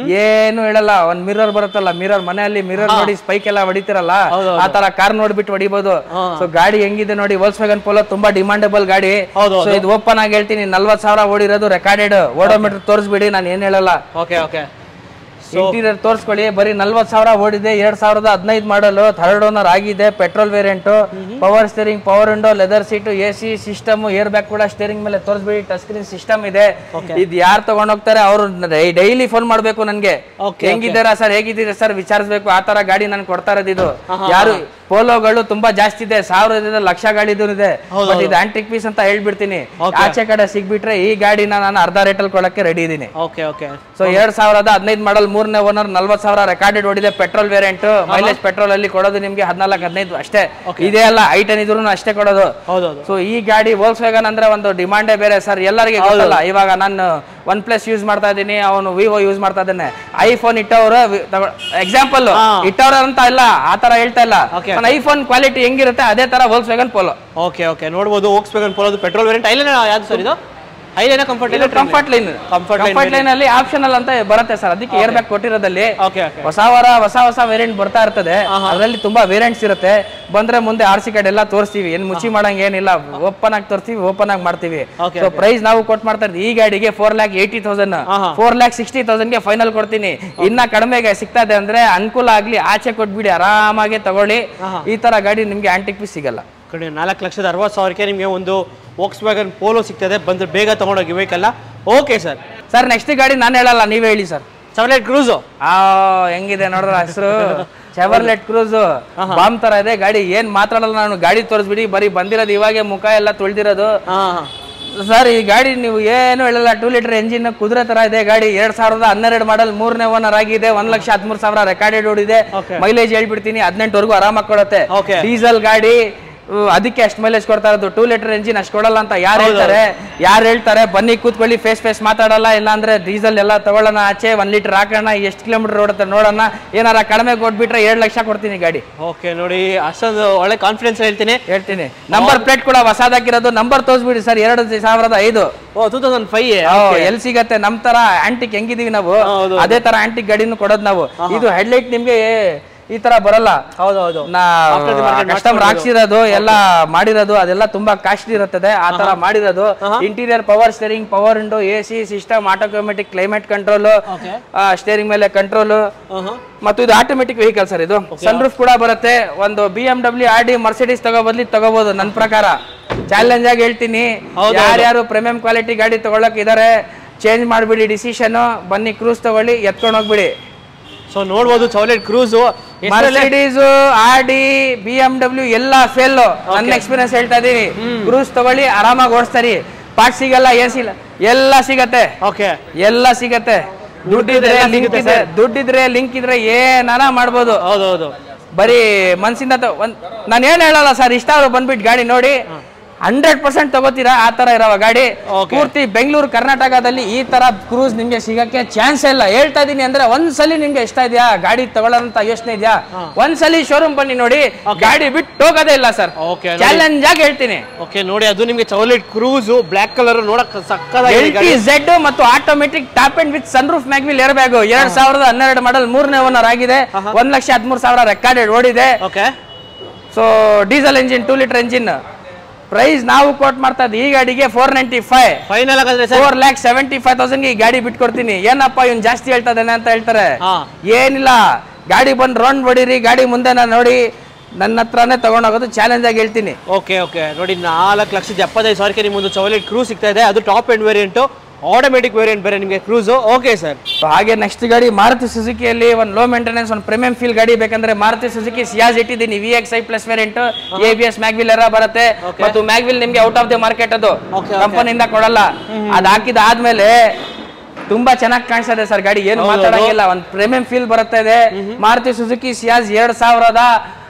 ಏನು ಹೇಳಲ್ಲ ಒಂದ್ ಮಿರರ್ ಬರುತ್ತಲ್ಲ ಮಿರರ್ ಮನೆಯಲ್ಲಿ ಮಿರರ್ ನೋಡಿ ಸ್ಪೈಕ್ ಎಲ್ಲ ಹೊಡಿತಿರಲ್ಲ ಹೌದು, ಆ ತರ ಕಾರ್ ನೋಡ್ಬಿಟ್ಟು ಹೊಡಿಬಹುದು ಹಾ. ಸೊ ಗಾಡಿ ಹೆಂಗಿದೆ ನೋಡಿ ವೋಲ್ಸ್ ವ್ಯಾಗನ್ ಪೋಲೋ ತುಂಬಾ ಡಿಮಾಂಡಬಲ್ ಗಾಡಿ ಹೌದು, ಸೊ ಇದು ಓಪನ್ ಆಗಿ ಹೇಳ್ತೀನಿ ನಲ್ವತ್ ಸಾವಿರ ಓಡಿರೋದು ರೆಕಾರ್ಡೆಡ್ ಓಡೋಮೀಟರ್ ತೋರಿಸ್ಬಿಡಿ ನಾನು ಏನ್ ಹೇಳಲ್ಲ ಓಕೆ ಓಕೆ ಇಂಟೀರಿಯರ್ ತೋರಿಸ್ಕೊಳ್ಳಿ ಬರೀ ನಲ್ವತ್ ಸಾವಿರ ಓಡಿದೆ ಎರಡ್ ಸಾವಿರದ ಹದಿನೈದು ಮಾಡಲು ಥರ್ಡ್ ಓನರ್ ಆಗಿದೆ petrol variant power steering power window leather seat A C system air bag ಕೂಡ ಸ್ಟೇರಿಂಗ್ ಮೇಲೆ ತೋರಿಸ್ಬಿಡಿ ಟಚ್ ಸ್ಕ್ರೀನ್ ಸಿಸ್ಟಮ್ ಇದೆ ಇದು ಯಾರು ತಗೊಂಡೋಗ್ತಾರೆ ಅವರು ಡೈಲಿ ಫೋನ್ ಮಾಡ್ಬೇಕು ನನ್ಗೆ Okay, ಹೆಂಗಿದ್ದೀರಾ ಸರ್ ಹೇಗಿದ್ದೀರಾ ಸರ್ ವಿಚಾರಿಸ್ಬೇಕು ಆ ತರ ಗಾಡಿ ನಾನು ಕೊಡ್ತಾ ಇರೋದು ಇದು ಯಾರು ಪೋಲೋಗಳು ತುಂಬಾ ಜಾಸ್ತಿ ಇದೆ ಸಾವಿರದಿಂದ ಲಕ್ಷ ಗಾಡಿದು ಇದೆ ಬಟ್ ಇದು ಆಂಟಿಕ್ ಪೀಸ್ ಅಂತ ಹೇಳ್ಬಿಡ್ತೀನಿ Okay. ಆಚೆ ಕಡೆ ಸಿಗ್ಬಿಟ್ರೆ ಈ ಗಾಡಿನ ನಾನು ಅರ್ಧ ರೇಟಲ್ಲಿ ಕೊಡಕ್ಕೆ ರೆಡಿ ಇದೀನಿ ಓಕೆ ಓಕೆ ಸೊ ಎರಡ್ ಸಾವಿರದ ಹದಿನೈದು ಮಾಡಲ್ ಮೂರನೇ ಓನರ್ ನಲ್ವತ್ ಸಾವಿರ ರೆಕಾರ್ಡೆಡ್ ಓಡಿದೆ ಪೆಟ್ರೋಲ್ ವೇರಿಯಂಟ್ ಮೈಲೇಜ್ ಪೆಟ್ರೋಲ್ ಅಲ್ಲಿ ಕೊಡೋದು ನಿಮ್ಗೆ ಹದಿನಾಲ್ಕು ಹದಿನೈದು ಅಷ್ಟೇ ಇದೇ ಅಲ್ಲ ಐಟನ್ ಇದ್ರು ಅಷ್ಟೇ ಕೊಡೋದು ಹೌದೌದು ಸೊ ಈ ಗಾಡಿ ವೋಲ್ಸ್ ವ್ಯಾಗನ್ ಅಂದ್ರೆ ಒಂದು ಡಿಮಾಂಡೇ ಬೇರೆ ಸರ್ ಎಲ್ಲರಿಗೆ ಗೊತ್ತಲ್ಲ ಇವಾಗ ನಾನು ಒನ್ ಪ್ಲಸ್ ಯೂಸ್ ಮಾಡ್ತಾ ಇದ್ದೀನಿ ಅವನು ವಿವೋ ಯೂಸ್ ಮಾಡ್ತಾ ಇದ್ದಾನೆ ಐಫೋನ್ ಇಟ್ಟವರು ಎಕ್ಸಾಂಪಲ್ ಹಾ. ಇಟ್ಟವ್ರ ಅಂತ ಇಲ್ಲ ಆ ತರ ಹೇಳ್ತಾ ಇಲ್ಲ Okay. ನನ್ನ ಐಫೋನ್ ಕ್ವಾಲಿಟಿ ಹೆಂಗಿರುತ್ತೆ ಅದೇ ತರ Volkswagen Polo okay okay ನೋಡ್ಬೋದು ಓಕ್ಸ್ ಬೇಗನ್ ಪೋಲೋದು ಪೆಟ್ರೋಲ್ ವೇರಿಯಂಟ್ ಐಲೇನ ಯಾವ್ದು ಸರ್ ಇದು ಐಲೇನ ಕಂಫರ್ಟ್ ಇಲ್ಲ comfort line Comfort line comfort line ಅಲ್ಲಿ ಆಪ್ಷನಲ್ ಅಂತ ಬರುತ್ತೆ ಸರ್ ಅದಕ್ಕೆ ಏರ್ ಬ್ಯಾಗ್ ಕೊಟ್ಟಿರೋದಲ್ಲಿ ಓಕೆ ಓಕೆ ಹೊಸ ವರ ಹೊಸ ಹೊಸ ವೇರಿಯಂಟ್ ಬರ್ತಾ ಇರ್ತದೆ ಅದರಲ್ಲಿ ತುಂಬಾ ವೇರಿಯಂಟ್ಸ್ ಇರುತ್ತೆ ಬಂದ್ರೆ ಮುಂದೆ ಆರ್ ಸಿ ಕಾರ್ಡ್ ಎಲ್ಲ ತೋರಿಸ್ತೀವಿ ಏನ್ ಮುಚ್ಚಿ ಮಾಡಂಗ್ ಏನಿಲ್ಲ ಓಪನ್ ಆಗಿ ತೋರಿಸ್ತೀವಿ ಓಪನ್ ಆಗಿ ಮಾಡ್ತೀವಿ Okay, ಸೊ ಪ್ರೈಸ್ ನಾವು ಕೊಟ್ಟು ಮಾಡ್ತಾ ಇದ್ದೀವಿ ಈ ಗಾಡಿಗೆ ಫೋರ್ ಲ್ಯಾಕ್ ಏಯ್ಟಿ ತೌಸಂಡ್ ಆಹಾ. ಫೋರ್ ಲ್ಯಾಕ್ ಸಿಕ್ಸ್ಟಿ ತೌಸಂಡ್ ಗೆ ಫೈನಲ್ ಕೊಡ್ತೀನಿ ಇನ್ನ ಕಡಿಮೆಗೆ ಸಿಗ್ತಾ ಇದೆ ಅಂದ್ರೆ ಅನುಕೂಲ ಆಗ್ಲಿ ಆಚೆ ಕೊಟ್ಬಿಡಿ ಆರಾಮಾಗಿ ತಗೊಳ್ಳಿ ಆಹಾ. ಈ ತರ ಗಾಡಿ ನಿಮ್ಗೆ ಆಂಟಿಕ್ ಪೀಸ್ ಸಿಗಲ್ಲ ಕಡೆ ನಾಲ್ಕು ಲಕ್ಷದ ಅರವತ್ತು ಸಾವಿರಕ್ಕೆ ನಿಮಗೆ ಒಂದು ಓಕ್ಸ್ ವ್ಯಾಗನ್ ಪೋಲೋ ಸಿಗ್ತದೆ ಬಂದ್ರೆ ಬೇಗ ತಗೊಂಡೋಗಿ vehicle okay sir sir next ಗಾಡಿ ನಾನು ಹೇಳಲ್ಲ ನೀವೇ ಹೇಳಿ ಸರ್ ಸೆವೆನ್ ಕ್ರೂಸು ಆ ಹೆಂಗಿದೆ ನೋಡಿದ್ರ ಹೆಸರು ಚೆವರ್ಲೆಟ್ ಕ್ರೂಸ್ ಬಾಂಬ್ ತರ ಇದೆ ಗಾಡಿ ಏನ್ ಮಾತಾಡಲ್ಲ ನಾನು ಗಾಡಿ ತೋರಿಸ್ಬಿಡಿ ಬರೀ ಬಂದಿರೋದು ಇವಾಗೆ ಮುಖ ಎಲ್ಲ ತೊಳ್ದಿರೋದು ಹಾಂ ಸರ್ ಈ ಗಾಡಿ ನೀವು ಏನು ಹೇಳಲ್ಲ ಟೂ ಲೀಟರ್ ಎಂಜಿನ್ ಕುದುರೆ ತರ ಇದೆ ಗಾಡಿ ಎರಡ್ ಸಾವಿರದ ಹನ್ನೆರಡು ಮಾಡಲ್ ಮೂರನೇ ಓನರ್ ಆಗಿದೆ ಒಂದ್ ಲಕ್ಷ ಹದಿಮೂರು ಸಾವಿರ ರೆಕಾರ್ಡೆಡ್ ಓಡಿದೆ Okay. ಮೈಲೇಜ್ ಹೇಳ್ಬಿಡ್ತೀನಿ ಹದಿನೆಂಟುವರೆಗೂ ಆರಾಮಾಗಿ ಕೊಡುತ್ತೆ Okay. ಡೀಸೆಲ್ ಗಾಡಿ ಉ, ಅದಕ್ಕೆ ಅಷ್ಟು ಮೈಲೇಜ್ ಕೊಡ್ತಾ ಇರೋದು ಟೂ ಲೀಟರ್ ಎಂಜಿನ್ ಅಷ್ಟು ಕೊಡಲ್ಲ ಅಂತ ಯಾರು ಹೇಳ್ತಾರೆ ಯಾರು ಹೇಳ್ತಾರೆ ಬನ್ನಿ ಕೂತ್ಕೊಳ್ಳಿ ಫೇಸ್ ಫೇಸ್ ಮಾತಾಡಲ್ಲ ಇಲ್ಲ ಅಂದ್ರೆ ಡೀಸೆಲ್ ಎಲ್ಲ ತಗೊಳ್ಳೋಣ ಆಚೆ ಒಂದ್ ಲೀಟರ್ ಹಾಕೋಣ ಎಷ್ಟು ಕಿಲೋಮೀಟರ್ ಓಡುತ್ತೆ ನೋಡೋಣ ಏನಾರ ಕಡಿಮೆ ಕೊಟ್ಬಿಟ್ರೆ ಏಳು ಲಕ್ಷ ಕೊಡ್ತೀನಿ ಗಾಡಿ ಓಕೆ ನೋಡಿ ಅಷ್ಟೊಂದು ಒಳ್ಳೆ ಕಾನ್ಫಿಡೆನ್ಸ್ ಹೇಳ್ತೀನಿ ಹೇಳ್ತೀನಿ ನಂಬರ್ ಪ್ಲೇಟ್ ಕೂಡ ಹೊಸದಾಕಿರೋದು ನಂಬರ್ ತೋರಿಸ್ಬಿಡಿ ಸರ್ ಎರಡು ಸಾವಿರದ ಐದು ಓ ಟೂ ತೌಸಂಡ್ ಫೈವ್ ಎಲ್ಲಿ ಸಿಗತ್ತೆ ನಮ್ ತರ ಆಂಟಿಕ್ ಹೆಂಗಿದೀವಿ ನಾವು ಹೌದು. ಅದೇ ತರ ಆಂಟಿಕ್ ಗಾಡಿನೂ ಕೊಡೋದು ನಾವು ಇದು ಹೆಡ್ಲೈಟ್ ನಿಮ್ಗೆ ಈ ತರ ಬರಲ್ಲ ಹೌದು ಹೌದು ನಾ After the market ಕಸ್ಟಮರ್ ಹಾಕ್ಸಿರೋದು ಎಲ್ಲ ಮಾಡಿರೋದು ಅದೆಲ್ಲ ತುಂಬಾ ಕಾಸ್ಟ್ಲಿ ಇರುತ್ತದೆ ಆ ತರ ಮಾಡಿರೋದು interior power steering power window A C system automatic climate control okay steering ಮೇಲೆ ಕಂಟ್ರೋಲ್ ಮತ್ತು ಇದು ಆಟೋಮೆಟಿಕ್ ವೆಹಿಕಲ್ ಸರ್ ಇದು ಸನ್ರೂಫ್ ಕೂಡ ಬರುತ್ತೆ ಒಂದು B M W or the Mercedes ತಗೋಬದ್ಲಿ ತಗೋಬಹುದು ನನ್ನ ಪ್ರಕಾರ ಚಾಲೆಂಜ್ ಆಗಿ ಹೇಳ್ತೀನಿ ಯಾರ್ಯಾರು ಪ್ರೀಮಿಯಂ ಕ್ವಾಲಿಟಿ ಗಾಡಿ ತಗೊಳಕ್ ಇದಾರೆ ಚೇಂಜ್ ಮಾಡ್ಬಿಡಿ ಡಿಸಿಷನ್ ಬನ್ನಿ ಕ್ರೂಸ್ ತಗೊಳ್ಳಿ ಎತ್ಕೊಂಡು ಹೋಗ್ಬಿಡಿ ಸೊ ನೋಡ್ಬೋದು Chevrolet Cruze Mercedes or the B M W ಎಲ್ಲ ಫೇಲ್ ನನ್ನ ಎಕ್ಸ್ಪೀರಿಯನ್ಸ್ ಹೇಳ್ತಾ ಇದೀನಿ ಕ್ರೂಸ್ ತಗೊಳ್ಳಿ ಆರಾಮಾಗಿ ಓಡಿಸ್ತಾರಿ ಪಾರ್ಟ್ ಸಿಗಲ್ಲ ಏನ್ ಸಿಗಲ್ಲ ಎಲ್ಲ ಸಿಗತ್ತೆ ಓಕೆ ಎಲ್ಲ ಸಿಗತ್ತೆ ದುಡ್ಡಿದ್ರೆ ಎಲ್ಲ ಲಿಂಕ್ ಸಿಗುತ್ತೆ ಇದೆ ದುಡ್ಡಿದ್ರೆ ಲಿಂಕ್ ಇದ್ರೆ ಏನಾರ ಮಾಡ್ಬೋದು ಹೌದು ಹೌದು ಬರೀ ಮನ್ಸಿಂದ ತ- ಒಂದ್ ನಾನು ಏನ್ ಹೇಳಲ್ಲ ಸರ್ ಇಷ್ಟ ಅವ್ರು ಬಂದ್ಬಿಟ್ಟು ಗಾಡಿ ನೋಡಿ ಹಂಡ್ರೆಡ್ ಪರ್ಸೆಂಟ್ ತಗೋತೀರಾ ಆ ತರ ಇರೋ ಗಾಡಿ Okay. ಪೂರ್ತಿ ಬೆಂಗಳೂರು ಕರ್ನಾಟಕದಲ್ಲಿ ಈ ತರ ಕ್ರೂಸ್ ನಿಮ್ಗೆ ಸಿಗಕ್ಕೆ ಚಾನ್ಸ್ ಇಲ್ಲ ಹೇಳ್ತಾ ಇದೀನಿ ಅಂದ್ರೆ ಒಂದ್ಸಲಿ ನಿಮ್ಗೆ ಇಷ್ಟ ಇದೆಯಾ ಗಾಡಿ ತಗೊಳ್ಳೋಂತ ಯೋಚನೆ ಇದೆಯಾ ಒಂದ್ಸಲಿ ಶೋರೂಮ್ ಬನ್ನಿ ನೋಡಿ ಗಾಡಿ ಬಿಟ್ಟು ಹೋಗೋದೇ ಇಲ್ಲ ಸರ್ ಓಕೆ ಚಾಲೆಂಜ್ ಆಗಿ ಹೇಳ್ತೀನಿ ಓಕೆ ನೋಡಿ ಅದು ನಿಮಗೆ ಚೌಲೆಟ್ ಕ್ರೂಸು ಬ್ಲ್ಯಾಕ್ ಕಲರ್ ನೋಡಕ್ ಸಕ್ಕದಾಗಿದೆ ಎಲ್ ಟಿ ಝೆಡ್ ಮತ್ತು automatic top and with sunroof mag wheel air bag ಎರಡ್ ಸಾವಿರದ ಹನ್ನೆರಡು ಮಾಡಲ್ ಮೂರನೇ ಓನರ್ ಆಗಿದೆ ಒಂದ್ ಲಕ್ಷ ಹದಿಮೂರು ಸಾವಿರ ರೆಕಾರ್ಡೆಡ್ ಓಡಿದೆ okay so diesel engine two litre engine price ನಾವು ಕೋಟ್ ಮಾಡ್ತಾ ಇದ್ದೀವಿ ಈ ಗಾಡಿಗೆ ಫೋರ್ ನೈಂಟಿ ಫೈವ್ ಫೈನಲ್ ಆಗಂದ್ರೆ sir four lakh seventy five thousand ಈ ಗಾಡಿ ಬಿಟ್ಕೊಡ್ತೀನಿ ಏನಪ್ಪ ಇವ್ನು ಜಾಸ್ತಿ ಹೇಳ್ತಾ ಇದ್ದಾನೆ ಅಂತ ಹೇಳ್ತಾರೆ ಹಾ ಏನಿಲ್ಲ ಗಾಡಿ ಬಂದು ರೌಂಡ್ ಹೊಡೀರಿ ಗಾಡಿ ಮುಂದೆ ನಾನು ನೋಡಿ ನನ್ನ ಹತ್ರನೇ ತಗೊಂಡೋಗೋದು ಚಾಲೆಂಜ್ ಆಗಿ ಹೇಳ್ತೀನಿ ಓಕೆ ಓಕೆ ನೋಡಿ ನಾಲ್ಕು ಲಕ್ಷದ ಎಪ್ಪತ್ತೈದು ಸಾವಿರಕ್ಕೆ ನಿಮ್ಮೊಂದು ಚೌಲೆಟ್ ಕ್ರೂಸ್ ಸಿಗ್ತಾ ಇದೆ ಅದು top end variant automatic variant ಬೇರೆ ನಿಮಗೆ ಕ್ರೂಸು ಓಕೆ ಸರ್ So, ಹಾಗೆ ನೆಕ್ಸ್ಟ್ ಗಾಡಿ ಮಾರುತಿ ಸುಜುಕಿಯಲ್ಲಿ ಒಂದು ಲೋ ಮೇಂಟೆನೆನ್ಸ್ ಒಂದು ಪ್ರೀಮಿಯಂ ಫೀಲ್ ಗಾಡಿ ಬೇಕಂದ್ರೆ ಮಾರುತಿ ಸುಜುಕಿ ಸಿಯಾಸ್ ಇಟ್ಟಿದ್ದೀನಿ V X I plus variant A B S mag wheel ಎಲ್ಲ ಬರುತ್ತೆ ಮತ್ತು ಮ್ಯಾಗ್ವಿಲ್ ನಿಮ್ಗೆ ಔಟ್ ಆಫ್ ದ ಮಾರ್ಕೆಟ್ ಅದು Okay, okay. ಕಂಪನಿಯಿಂದ ಕೊಡಲ್ಲ ಅದ್ ಹಾಕಿದ ಆದ್ಮೇಲೆ ತುಂಬಾ ಚೆನ್ನಾಗಿ ಕಾಣಿಸ್ತದೆ ಸರ್ ಗಾಡಿ ಏನು ಮಾತಾಡಂಗಿಲ್ಲ ಒಂದು ಪ್ರೀಮಿಯಂ ಫೀಲ್ ಬರುತ್ತೆ ಇದೆ ಮಾರುತಿ ಸುಜುಕಿ ಸಿಯಾಸ್ ಎರಡ್ ಸಾವಿರದ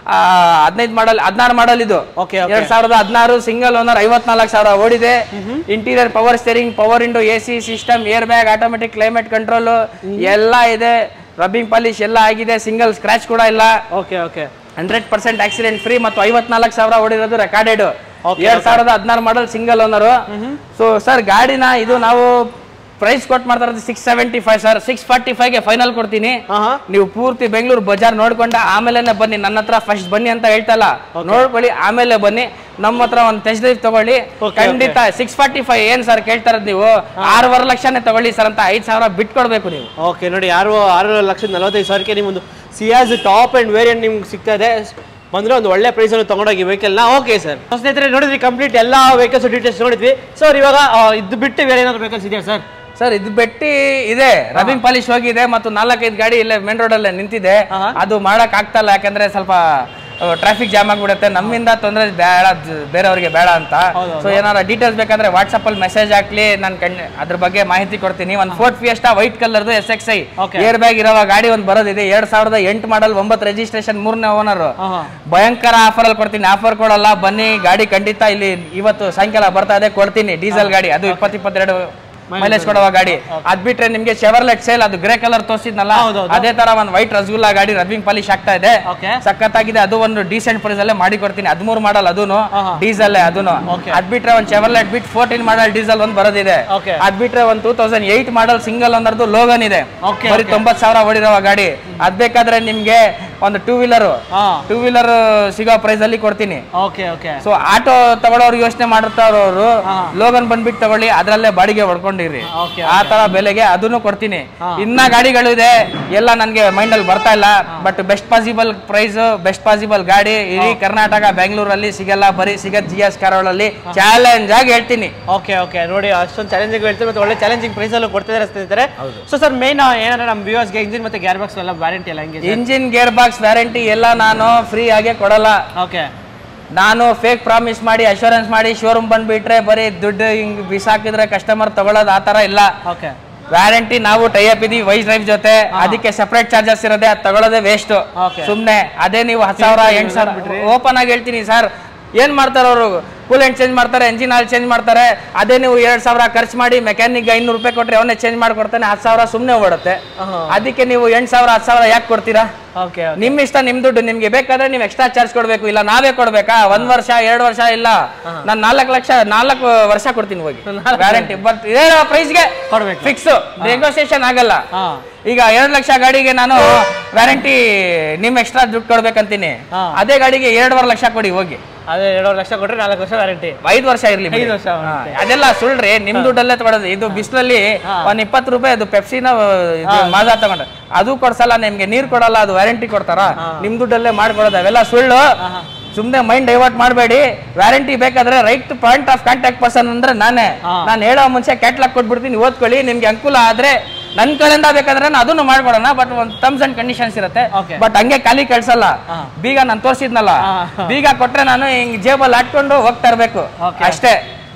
ಹದಿನೈದು ಮಾಡಲ್ ಹದಿನಾರು ಮಾಡಲ್ ಇದು Okay, okay. ಎರಡ್ ಸಾವಿರದ ಹದಿನಾರು ಸಿಂಗಲ್ ಓನರ್ ಐವತ್ನಾಲ್ಕು ಸಾವಿರ ಓಡಿದೆ interior power steering power window A C system air bag automatic climate control ಎಲ್ಲ ಇದೆ ರಬ್ಬಿಂಗ್ ಪಾಲಿಶ್ ಎಲ್ಲ ಆಗಿದೆ ಸಿಂಗಲ್ ಸ್ಕ್ರಾಚ್ ಕೂಡ ಇಲ್ಲ okay okay hundred percent accident free ಮತ್ತು ಐವತ್ನಾಲ್ಕು ಸಾವಿರ ಓಡಿರೋದು ರೆಕಾರ್ಡೆಡ್ Okay, ಎರಡ್ ಸಾವಿರದ ಹದಿನಾರು ಮಾಡಲ್ ಸಿಂಗಲ್ ಓನರ್ ಸೊ ಸರ್ ಗಾಡಿನ ಇದು ನಾವು ಪ್ರೈಸ್ ಕೊಟ್ಟು ಮಾಡ್ತಾ ಇರೋದು six seventy five sir six forty ಫೈವ್ಗೆ ಫೈನಲ್ ಕೊಡ್ತೀನಿ ಹಾಂ ಹಾಂ ನೀವು ಪೂರ್ತಿ ಬೆಂಗಳೂರು ಬಜಾರ್ ನೋಡ್ಕೊಂಡ ಆಮೇಲೆ ಬನ್ನಿ ನನ್ನ ಹತ್ರ ಫಸ್ಟ್ ಬನ್ನಿ ಅಂತ ಹೇಳ್ತಲ್ಲ ನೋಡ್ಕೊಳ್ಳಿ ಆಮೇಲೆ ಬನ್ನಿ ನಮ್ಮ ಹತ್ರ ಒಂದು ಟೆಸ್ಟ್ ಡ್ರೈವ್ ತಗೊಳ್ಳಿ Okay, ಖಂಡಿತ ಸಿಕ್ಸ್ ಫಾರ್ಟಿ ಫೈವ್ ಏನ್ ಸರ್ ಕೇಳ್ತಾ ಇರೋದು ನೀವು ಆರೂವರೆ ಲಕ್ಷನೇ ತಗೊಳ್ಳಿ ಸರ್ ಅಂತ ಐದು ಸಾವಿರ ಬಿಟ್ಕೊಡ್ಬೇಕು ನೀವು ಓಕೆ ನೋಡಿ ಯಾರು ಆರು ಲಕ್ಷದ ನಲವತ್ತೈದು ಸಾವಿರಕ್ಕೆ ನಿಮ್ಮೊಂದು ಸಿಯಾಸ್ ಟಾಪ್ ಅಂಡ್ ವೇರಿಯಂಟ್ ನಿಮ್ಗೆ ಸಿಗ್ತಾ ಇದೆ ಬಂದ್ರೆ ಒಂದು ಒಳ್ಳೆ ಪ್ರೈಸ್ ಅನ್ನು ತಗೊಂಡೋಗಿ ವೆಹಿಕಲ್ನ ಓಕೆ ಸರ್ ಸ್ನೇಹಿತರೆ ನೋಡಿದ್ವಿ ಕಂಪ್ಲೀಟ್ ಎಲ್ಲ ವೆಹಿಕಲ್ಸ್ ಡೀಟೇಲ್ಸ್ ನೋಡಿದ್ವಿ ಸರ್ ಇವಾಗ ಆ, ಇದು ಬಿಟ್ಟು ಬೇರೆ ಏನಾದ್ರು ವೆಹಿಕಲ್ಸ್ ಇದೆಯಾ ಸರ್ ಸರ್ ಇದು ಬೆಟ್ಟಿ ಇದೆ ರಬ್ಬಿಂಗ್ ಪಾಲಿಶ್ ಹೋಗಿದೆ ಮತ್ತು ನಾಲ್ಕೈದು ಗಾಡಿ ಇಲ್ಲೇ ಮೇನ್ ರೋಡ್ ಅಲ್ಲೇ ನಿಂತಿದೆ ಆಹಾ. ಅದು ಮಾಡಕ್ ಆಗ್ತಾ ಇಲ್ಲ ಯಾಕಂದ್ರೆ ಸ್ವಲ್ಪ ಟ್ರಾಫಿಕ್ ಜಾಮ್ ಆಗ್ಬಿಡುತ್ತೆ ನಮ್ಮಿಂದ ತೊಂದರೆ ಬೇಡ ಜ- ಬೇರೆಯವ್ರಿಗೆ ಬೇಡ ಅಂತ ಹೌದು, ಸೊ ಏನಾರ ಡೀಟೇಲ್ಸ್ ಬೇಕಂದ್ರೆ ವಾಟ್ಸಪ್ ಅಲ್ಲಿ ಮೆಸೇಜ್ ಹಾಕ್ಲಿ ನಾನು ಕಣ್ ಅದ್ರ ಬಗ್ಗೆ ಮಾಹಿತಿ ಕೊಡ್ತೀನಿ ಒಂದು ಫೋರ್ಟ್ ಫಿಯಸ್ಟಾ ವೈಟ್ ಕಲರ್ದು S X I Okay. Air bag ಇರೋ ಗಾಡಿ ಒಂದು ಬರೋದಿದೆ ಎರಡ್ ಸಾವಿರದ ಎಂಟು ಮಾಡಲ್ ಒಂಬತ್ತು ರಿಜಿಸ್ಟ್ರೇಷನ್ ಮೂರನೇ ಓನರ್ ಹಾಂ ಹಾಂ ಭಯಂಕರ ಆಫರ್ ಅಲ್ಲಿ ಕೊಡ್ತೀನಿ ಆಫರ್ ಕೊಡಲ್ಲ ಬನ್ನಿ ಗಾಡಿ ಖಂಡಿತ ಇಲ್ಲಿ ಇವತ್ತು ಸಾಯಂಕಾಲ ಬರ್ತಾ ಇದೆ ಕೊಡ್ತೀನಿ ಡೀಸೆಲ್ ಗಾಡಿ ಅದು ಇಪ್ಪತ್ತು ಇಪ್ಪತ್ತೆರಡು ಮೈಲೇಜ್ ಕೊಡುವ ಗಾಡಿ ಅದ್ ಬಿಟ್ರೆ ನಿಮ್ಗೆ ಚೆವರ್ಲೆಟ್ ಸೇಲ್ ಅದು ಗ್ರೇ ಕಲರ್ ತೋರಿಸಿದ್ನಲ್ಲ ಹೌದೌದು. ಅದೇ ತರ ಒಂದು ವೈಟ್ ರಸಗುಲ್ಲಾ ಗಾಡಿ ರಬ್ಬಿಂಗ್ ಪಾಲಿಶ್ ಆಗ್ತಾ ಇದೆ Okay. ಸಖತ್ತಾಗಿದೆ ಅದು ಒಂದು ಡೀಸೆಂಟ್ ಪ್ರೈಸ್ ಅಲ್ಲೇ ಮಾಡಿ ಕೊಡ್ತೀನಿ ಹದಿಮೂರು ಮಾಡಲ್ ಅದೂನು ಆಹಾ. ಡೀಸೆಲ್ ಅದೂನು Okay. ಅದ್ ಬಿಟ್ರೆ ಒಂದು Chevrolet Beat fourteen model diesel ಒಂದು ಬರೋದಿದೆ Okay. ಅದ್ ಬಿಟ್ರೆ ಒಂದು two thousand eight model single ಒಂದರದು ಲೋಗನ್ ಇದೆ Okay, ಬರೀ okay. ತೊಂಬತ್ ಸಾವಿರ ಓಡಿರೋ ಗಾಡಿ ಅದ್ ಬೇಕಾದ್ರೆ ನಿಮ್ಗೆ ಒಂದು ಟೂ ವೀಲರ್ ಹಾಂ ಟೂ ವೀಲರ್ ಸಿಗೋ ಪ್ರೈಸ್ ಅಲ್ಲಿ ಕೊಡ್ತೀನಿ ಓಕೆ ಓಕೆ ಸೊ ಆಟೋ ತಗೊಳ್ಳೋರು ಯೋಚನೆ ಮಾಡಿರ್ತಾರವ್ರು ಹಾ. ಲೋಗನ್ ಬಂದ್ಬಿಟ್ಟು ತಗೊಳ್ಳಿ ಅದ್ರಲ್ಲೇ ಬಾಡಿಗೆ ಹೊಡ್ಕೊಂಡಿರಿ ಓಕೆ ಆ ತರ ಬೆಲೆಗೆ ಅದನ್ನು ಕೊಡ್ತೀನಿ ಹಾ. ಇನ್ನ ಗಾಡಿಗಳು ಇದೆ ಎಲ್ಲ ನನ್ಗೆ ಮೈಂಡ್ ಅಲ್ಲಿ ಬರ್ತಾ ಇಲ್ಲ but best possible price best possible ಗಾಡಿ ಇಡೀ ಕರ್ನಾಟಕ ಬೆಂಗಳೂರಲ್ಲಿ ಸಿಗಲ್ಲ ಬರೀ ಸಿಗತ್ ಜಿ ಎಸ್ ಕಾರೋಳಲ್ಲಿ ಚಾಲೆಂಜ್ ಆಗಿ ಹೇಳ್ತೀನಿ ಓಕೆ ಓಕೆ ನೋಡಿ ಅಷ್ಟೊಂದು ಚಾಲೆಂಜಿಂಗ್ ಹೇಳ್ತಾರೆ ಮತ್ತೆ ಒಳ್ಳೆ ಚಾಲೆಂಜಿಂಗ್ ಪ್ರೈಸ್ ಅಲ್ಲೂ ಕೊಡ್ತಿದ್ದಾರೆ ಸ್ನೇಹಿತರೆ ಸೊ ಸರ್ ಮೇನ್ ಏನಾರ ನಮ್ಮ ವ್ಯೂವರ್ಸ್ಗೆ ಇಂಜಿನ್ ಮತ್ತೆ ಗ್ಯಾರ್ ಬಾಕ್ಸ್ ಎಲ್ಲ ವ್ಯಾರಂಟಿ ಎಲ್ಲ ಹೆಂಗೆ ಇಂಜಿನ್ ಗೇರ್ ಬಾಕ್ಸ್ ವ್ಯಾರಂಟಿ ಎಲ್ಲ ನಾನು ಫ್ರೀ ಆಗಿ ಕೊಡಲ್ಲ ಓಕೆ ನಾನು ಫೇಕ್ ಪ್ರಾಮಿಸ್ ಮಾಡಿ ಅಶೂರೆನ್ಸ್ ಮಾಡಿ ಶೋರೂಮ್ ಬಂದ್ಬಿಟ್ರೆ ಬರೀ ದುಡ್ಡು ಹಿಂಗ್ ಬಿಸಾಕಿದ್ರೆ ಕಸ್ಟಮರ್ ತಗೊಳ್ಳೋದು ಆ ತರ ಇಲ್ಲ ಓಕೆ ವ್ಯಾರಂಟಿ ನಾವು ಟೈ ಅಪ್ ಇದೀವಿ ವೈಸ್ ಡ್ರೈವ್ ಜೊತೆ ಅದಕ್ಕೆ ಸೆಪರೇಟ್ ಚಾರ್ಜಸ್ ಇರೋದೆ ಅದು ತಗೊಳ್ಳೋದೇ ವೇಸ್ಟ್ Okay. ಸುಮ್ನೆ ಅದೇ ನೀವು ಹತ್ತು ಸಾವಿರ ಎಂಟು ಸಾವಿರ ಓಪನ್ ಆಗಿ ಹೇಳ್ತೀನಿ ಸರ್ ಏನ್ ಮಾಡ್ತಾರೆ ಅವರು ಕೂಲೆಂಟ್ ಚೇಂಜ್ ಮಾಡ್ತಾರೆ ಎಂಜಿನ್ ಆಯಿಲ್ ಚೇಂಜ್ ಮಾಡ್ತಾರೆ ಅದೇ ನೀವು ಎರಡ್ ಸಾವಿರ ಖರ್ಚು ಮಾಡಿ ಮೆಕ್ಯಾನಿಕ್ ಐನೂರು ರೂಪಾಯಿ ಕೊಟ್ರೆ ಅವನ್ನೇ ಚೇಂಜ್ ಮಾಡ್ಕೊಡ್ತಾನೆ ಹತ್ತು ಸಾವಿರ ಸುಮ್ಮನೆ ಓಡುತ್ತೆ ಅದಕ್ಕೆ ನೀವು ಎಂಟು ಸಾವಿರ ಹತ್ತು ಸಾವಿರ ಯಾಕೆ ಕೊಡ್ತೀರಾ ಓಕೆ ನಿಮ್ ಇಷ್ಟ ನಿಮ್ ದುಡ್ಡು ನಿಮ್ಗೆ ಬೇಕಾದ್ರೆ ನೀವು ಎಕ್ಸ್ಟ್ರಾ ಚಾರ್ಜ್ ಕೊಡ್ಬೇಕು ಇಲ್ಲ ನಾವೇ ಕೊಡ್ಬೇಕಾ ಒಂದ್ ವರ್ಷ ಎರಡ್ ವರ್ಷ ಇಲ್ಲ ನಾನ್ ನಾಲ್ಕು ಲಕ್ಷ ನಾಲ್ಕು ವರ್ಷ ಕೊಡ್ತೀನಿ ಹೋಗಿ ಗ್ಯಾರಂಟಿ ಬಟ್ ಇದೇ ಪ್ರೈಸ್ಗೆ ಕೊಡ್ಬೇಕು ಫಿಕ್ಸ್ ನೆಗೋಸಿಯೇಷನ್ ಆಗಲ್ಲ ಹಾ ಈಗ ಎರಡು ಲಕ್ಷ ಗಾಡಿಗೆ ನಾನು ವ್ಯಾರಂಟಿ ನಿಮ್ ಎಕ್ಸ್ಟ್ರಾ ದುಡ್ಡು ಕೊಡ್ಬೇಕಂತೀನಿ ಹಾ. ಅದೇ ಗಾಡಿಗೆ ಎರಡೂವರೆ ಲಕ್ಷ ಕೊಡಿ ಹೋಗಿ ಅದೇ ಎರಡೂವರೆ ಲಕ್ಷ ಕೊಟ್ರೆ ನಾಲ್ಕು ವರ್ಷ ವ್ಯಾರಂಟಿ ಐದು ವರ್ಷ ಇರ್ಲಿ ಬಿಡಿ. ಐದು ವರ್ಷ ಹಾ, ಅದೆಲ್ಲ ಸುಳ್ಳ್ರಿ ನಿಮ್ ದುಡ್ಡಲ್ಲೇ ತಗೊಳೋದು ಇದು ಬಿಸಿಲಲ್ಲಿ ಒಂದ್ ಇಪ್ಪತ್ತು ರೂಪಾಯಿ ಅದು ಪೆಪ್ಸಿನ ಮಾಜಾ ತಗೊಂಡ್ರೆ ಅದು ಕೊಡ್ಸಲ್ಲ ನಿಮ್ಗೆ ನೀರ್ ಕೊಡಲ್ಲ ಅದು ವ್ಯಾರಂಟಿ ಕೊಡ್ತಾರ ನಿಮ್ ದುಡ್ಡಲ್ಲೇ ಮಾಡ್ಕೊಡೋದು ಅವೆಲ್ಲ ಸುಳ್ಳು ಸುಮ್ನೆ ಮೈಂಡ್ ಡೈವರ್ಟ್ ಮಾಡಬೇಡಿ ವ್ಯಾರಂಟಿ ಬೇಕಾದ್ರೆ right point of contact person ಅಂದ್ರೆ ನಾನೇ ನಾನು ಹೇಳೋ ಮುಂಚೆ ಕ್ಯಾಟ್ಲಾಗ್ ಕೊಟ್ಬಿಡ್ತೀನಿ ಓದ್ಕೊಳ್ಳಿ ನಿಮ್ಗೆ ಅನುಕೂಲ ಆದ್ರೆ ನನ್ ಕಡೆಯಿಂದ ಬೇಕಾದ್ರೆ ನಾನು ಅದನ್ನು ಮಾಡ್ಕೊಡೋಣ ಬಟ್ ಒಂದು ಟರ್ಮ್ಸ್ ಅಂಡ್ ಕಂಡೀಷನ್ಸ್ ಇರುತ್ತೆ Okay. ಬಟ್ ಹಂಗೆ ಖಾಲಿ ಕಳ್ಸಲ್ಲ ಬೀಗ ನಾನು ತೋರಿಸಿದ್ನಲ್ಲ ಬೀಗ ಕೊಟ್ರೆ ನಾನು ಹಿಂಗ್ ಜೇಬಲ್ಲಿ ಹಾಕೊಂಡು ಹೋಗ್ತಾ ಇರ್ಬೇಕು Okay. ಅಷ್ಟೇ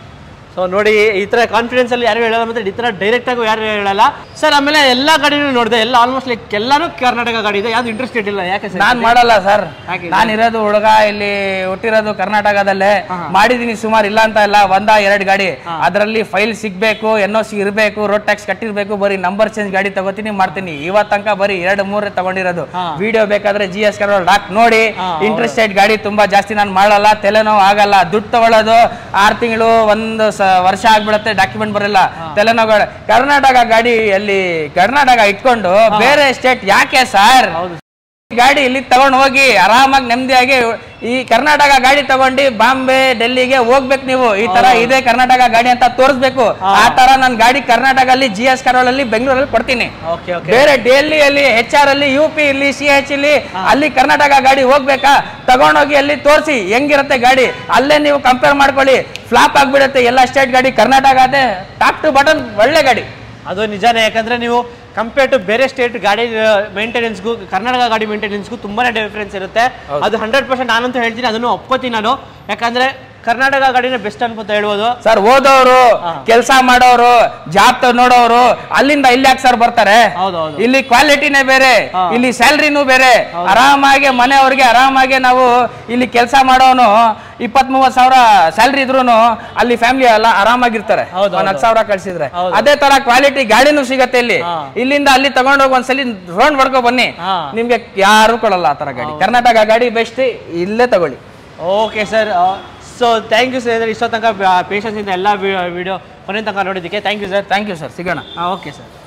ಸೊ ನೋಡಿ ಈ ತರ ಕಾನ್ಫಿಡೆನ್ಸ್ ಅಲ್ಲಿ ಯಾರು ಹೇಳಲ್ಲ ಮತ್ತೆ ಈ ತರ ಡೈರೆಕ್ಟ್ ಆಗಿ ಯಾರು ಹೇಳಲ್ಲ ಸರ್ ಆಮೇಲೆ ಎಲ್ಲಾ ಗಾಡಿನೂ ನೋಡಿದೆ ಎಲ್ಲ ಆಲ್ಮೋಸ್ಟ್ ಲೈಕ್ ಎಲ್ಲಾನು ಕರ್ನಾಟಕ ಗಾಡಿ ಇದೆ ಯಾವ್ದು ಇಂಟ್ರೆಸ್ಟೆಡ್ ಇಲ್ಲ ಯಾಕೆ ಸರ್ ನಾನ್ ಮಾಡಲ್ಲ ಸರ್ ಯಾಕೆ? ನಾನು ಇರೋದು ಹುಡುಗ ಇಲ್ಲಿ ಹುಟ್ಟಿರೋದು ಕರ್ನಾಟಕದಲ್ಲೇ ಮಾಡಿದೀನಿ ಸುಮಾರು ಇಲ್ಲ ಅಂತ ಇಲ್ಲ ಒಂದ ಎರಡ್ ಗಾಡಿ ಅದರಲ್ಲಿ ಫೈಲ್ ಸಿಗ್ಬೇಕು ಎನ್ ಸಿ ಇರಬೇಕು ರೋಡ್ ಟ್ಯಾಕ್ಸ್ ಕಟ್ಟಿರ್ಬೇಕು ಬರೀ ನಂಬರ್ ಚೇಂಜ್ ಗಾಡಿ ತಗೋತೀನಿ ಮಾಡ್ತೀನಿ ಇವತ್ ತನಕ ಬರೀ ಎರಡು ಮೂರೇ ತಗೊಂಡಿರೋದು ವಿಡಿಯೋ ಬೇಕಾದ್ರೆ ಜಿ ಎಸ್ ಕರೋಲ್ ಡಾಕ್ ನೋಡಿ ಇಂಟ್ರೆಸ್ಟೆಡ್ ಗಾಡಿ ತುಂಬಾ ಜಾಸ್ತಿ ನಾನು ಮಾಡಲ್ಲ ತಲೆನೋವು ಆಗಲ್ಲ ದುಡ್ಡು ತಗೊಳ್ಳೋದು ಆರ್ ತಿಂಗಳು ಒಂದು ಸ- ವರ್ಷ ಆಗ್ಬಿಡತ್ತೆ ಡಾಕ್ಯುಮೆಂಟ್ ಬರಲ್ಲ ತಲೆನೋವು ಕರ್ನಾಟಕ ಗಾಡಿ ಅಲ್ಲಿ ಕರ್ನಾಟಕ ಇಟ್ಕೊಂಡು ಬೇರೆ ಸ್ಟೇಟ್ ಯಾಕೆ ಸರ್ ಹೌದು ಗಾಡಿ ಇಲ್ಲಿ ತಗೊಂಡ್ ಹೋಗಿ ಆರಾಮಾಗಿ ನೆಮ್ಮದಿಯಾಗಿ ಈ ಕರ್ನಾಟಕ ಗಾಡಿ ತಗೊಂಡು ಬಾಂಬೆ ಡೆಲ್ಲಿಗೆ ಹೋಗ್ಬೇಕು ನೀವು ಈ ತರ ಇದೆ ಕರ್ನಾಟಕ ಗಾಡಿ ಅಂತ ತೋರಿಸ್ಬೇಕು ಆ ತರ ನಾನು ಗಾಡಿ ಕರ್ನಾಟಕ ಅಲ್ಲಿ ಜಿ ಎಸ್ ಅಲ್ಲಿ ಬೆಂಗಳೂರಲ್ಲಿ ಕೊಡ್ತೀನಿ ಓಕೆ ಓಕೆ ಬೇರೆ ಡೆಲ್ಲಿಯಲ್ಲಿ ಎಚ್ ಆರ್ ಅಲ್ಲಿ ಯು ಪಿ ಇಲ್ಲಿ ಸಿ ಎಚ್ ಇಲ್ಲಿ ಅಲ್ಲಿ ಕರ್ನಾಟಕ ಗಾಡಿ ಹೋಗ್ಬೇಕಾ ತಗೊಂಡೋಗಿ ಅಲ್ಲಿ ತೋರಿಸಿ ಹೆಂಗಿರುತ್ತೆ ಗಾಡಿ ಅಲ್ಲೇ ನೀವು ಕಂಪೇರ್ ಮಾಡ್ಕೊಳ್ಳಿ ಫ್ಲಾಪ್ ಆಗ್ಬಿಡುತ್ತೆ ಎಲ್ಲ ಸ್ಟೇಟ್ ಗಾಡಿ ಕರ್ನಾಟಕ ಅದೇ ಟಾಪ್ ಟು ಬಟನ್ ಒಳ್ಳೆ ಗಾಡಿ ಅದು ನಿಜಾನೇ ಯಾಕಂದ್ರೆ ನೀವು ಕಂಪೇರ್ ಟು ಬೇರೆ ಸ್ಟೇಟ್ ಗಾಡಿ ಮೇಂಟೆನೆನ್ಸ್ಗೂ ಕರ್ನಾಟಕ ಗಾಡಿ ಮೇಂಟೆನೆನ್ಸ್ಗೂ ತುಂಬಾನೇ ಡಿಫ್ರೆನ್ಸ್ ಇರುತ್ತೆ ಅದು ಹಂಡ್ರೆಡ್ ಪರ್ಸೆಂಟ್ ನಾನಂತೂ ಹೇಳ್ತೀನಿ ಅದನ್ನು ಒಪ್ಕೋತೀನಿ ನಾನು ಯಾಕಂದ್ರೆ ಕರ್ನಾಟಕ ಗಾಡಿನೇ ಬೆಸ್ಟ್ ಅನ್ಕೊಂತ ಹೇಳ್ಬೋದು ಸರ್ ಓದೋರು ಕೆಲಸ ಮಾಡೋರು ಜಾಬ್ ನೋಡೋರು ಅಲ್ಲಿಂದ ಇಲ್ಲಿ ಯಾಕೆ ಸರ್ ಬರ್ತಾರೆ ಹೌದು ಹೌದು ಇಲ್ಲಿ ಕ್ವಾಲಿಟಿನೇ ಬೇರೆ ಇಲ್ಲಿ ಸ್ಯಾಲ್ರಿನೂ ಬೇರೆ ಆರಾಮಾಗಿ ಮನೆಯವ್ರಿಗೆ ಆರಾಮಾಗಿ ನಾವು ಇಲ್ಲಿ ಕೆಲಸ ಮಾಡೋನು ಇಪ್ಪತ್ ಮೂವತ್ ಸಾವಿರ ಸ್ಯಾಲ್ರಿ ಇದ್ರೂನು ಅಲ್ಲಿ ಫ್ಯಾಮಿಲಿ ಎಲ್ಲ ಆರಾಮಾಗಿರ್ತಾರೆ ಹೌದು, ಒಂದ್ ಹತ್ತು ಸಾವಿರ ಕಳ್ಸಿದ್ರೆ ಹೌದು. ಅದೇ ತರ ಕ್ವಾಲಿಟಿ ಗಾಡಿನೂ ಸಿಗತ್ತೆ ಇಲ್ಲಿ ಹಾ. ಇಲ್ಲಿಂದ ಅಲ್ಲಿ ತಗೊಂಡೋಗಿ ಒಂದ್ಸಲಿ ರೌಂಡ್ ಹೊಡ್ಕೊ ಬನ್ನಿ ಹಾ. ನಿಮ್ಗೆ ಯಾರು ಕೊಡಲ್ಲ ಆ ತರ ಗಾಡಿ ಕರ್ನಾಟಕ ಗಾಡಿ ಬೆಸ್ಟ್ ಇಲ್ಲೇ ತಗೊಳ್ಳಿ okay sir so thank you sir ಇಷ್ಟೋ ತನಕ ಪೇಷನ್ಸ್ ಇಂದ ಎಲ್ಲ ವಿಡಿಯೋ ಕೊನೆ ತನಕ ನೋಡಿದ್ದಕ್ಕೆ thank you sir thank you sir ಸಿಗೋಣ ಓಕೆ ಸರ್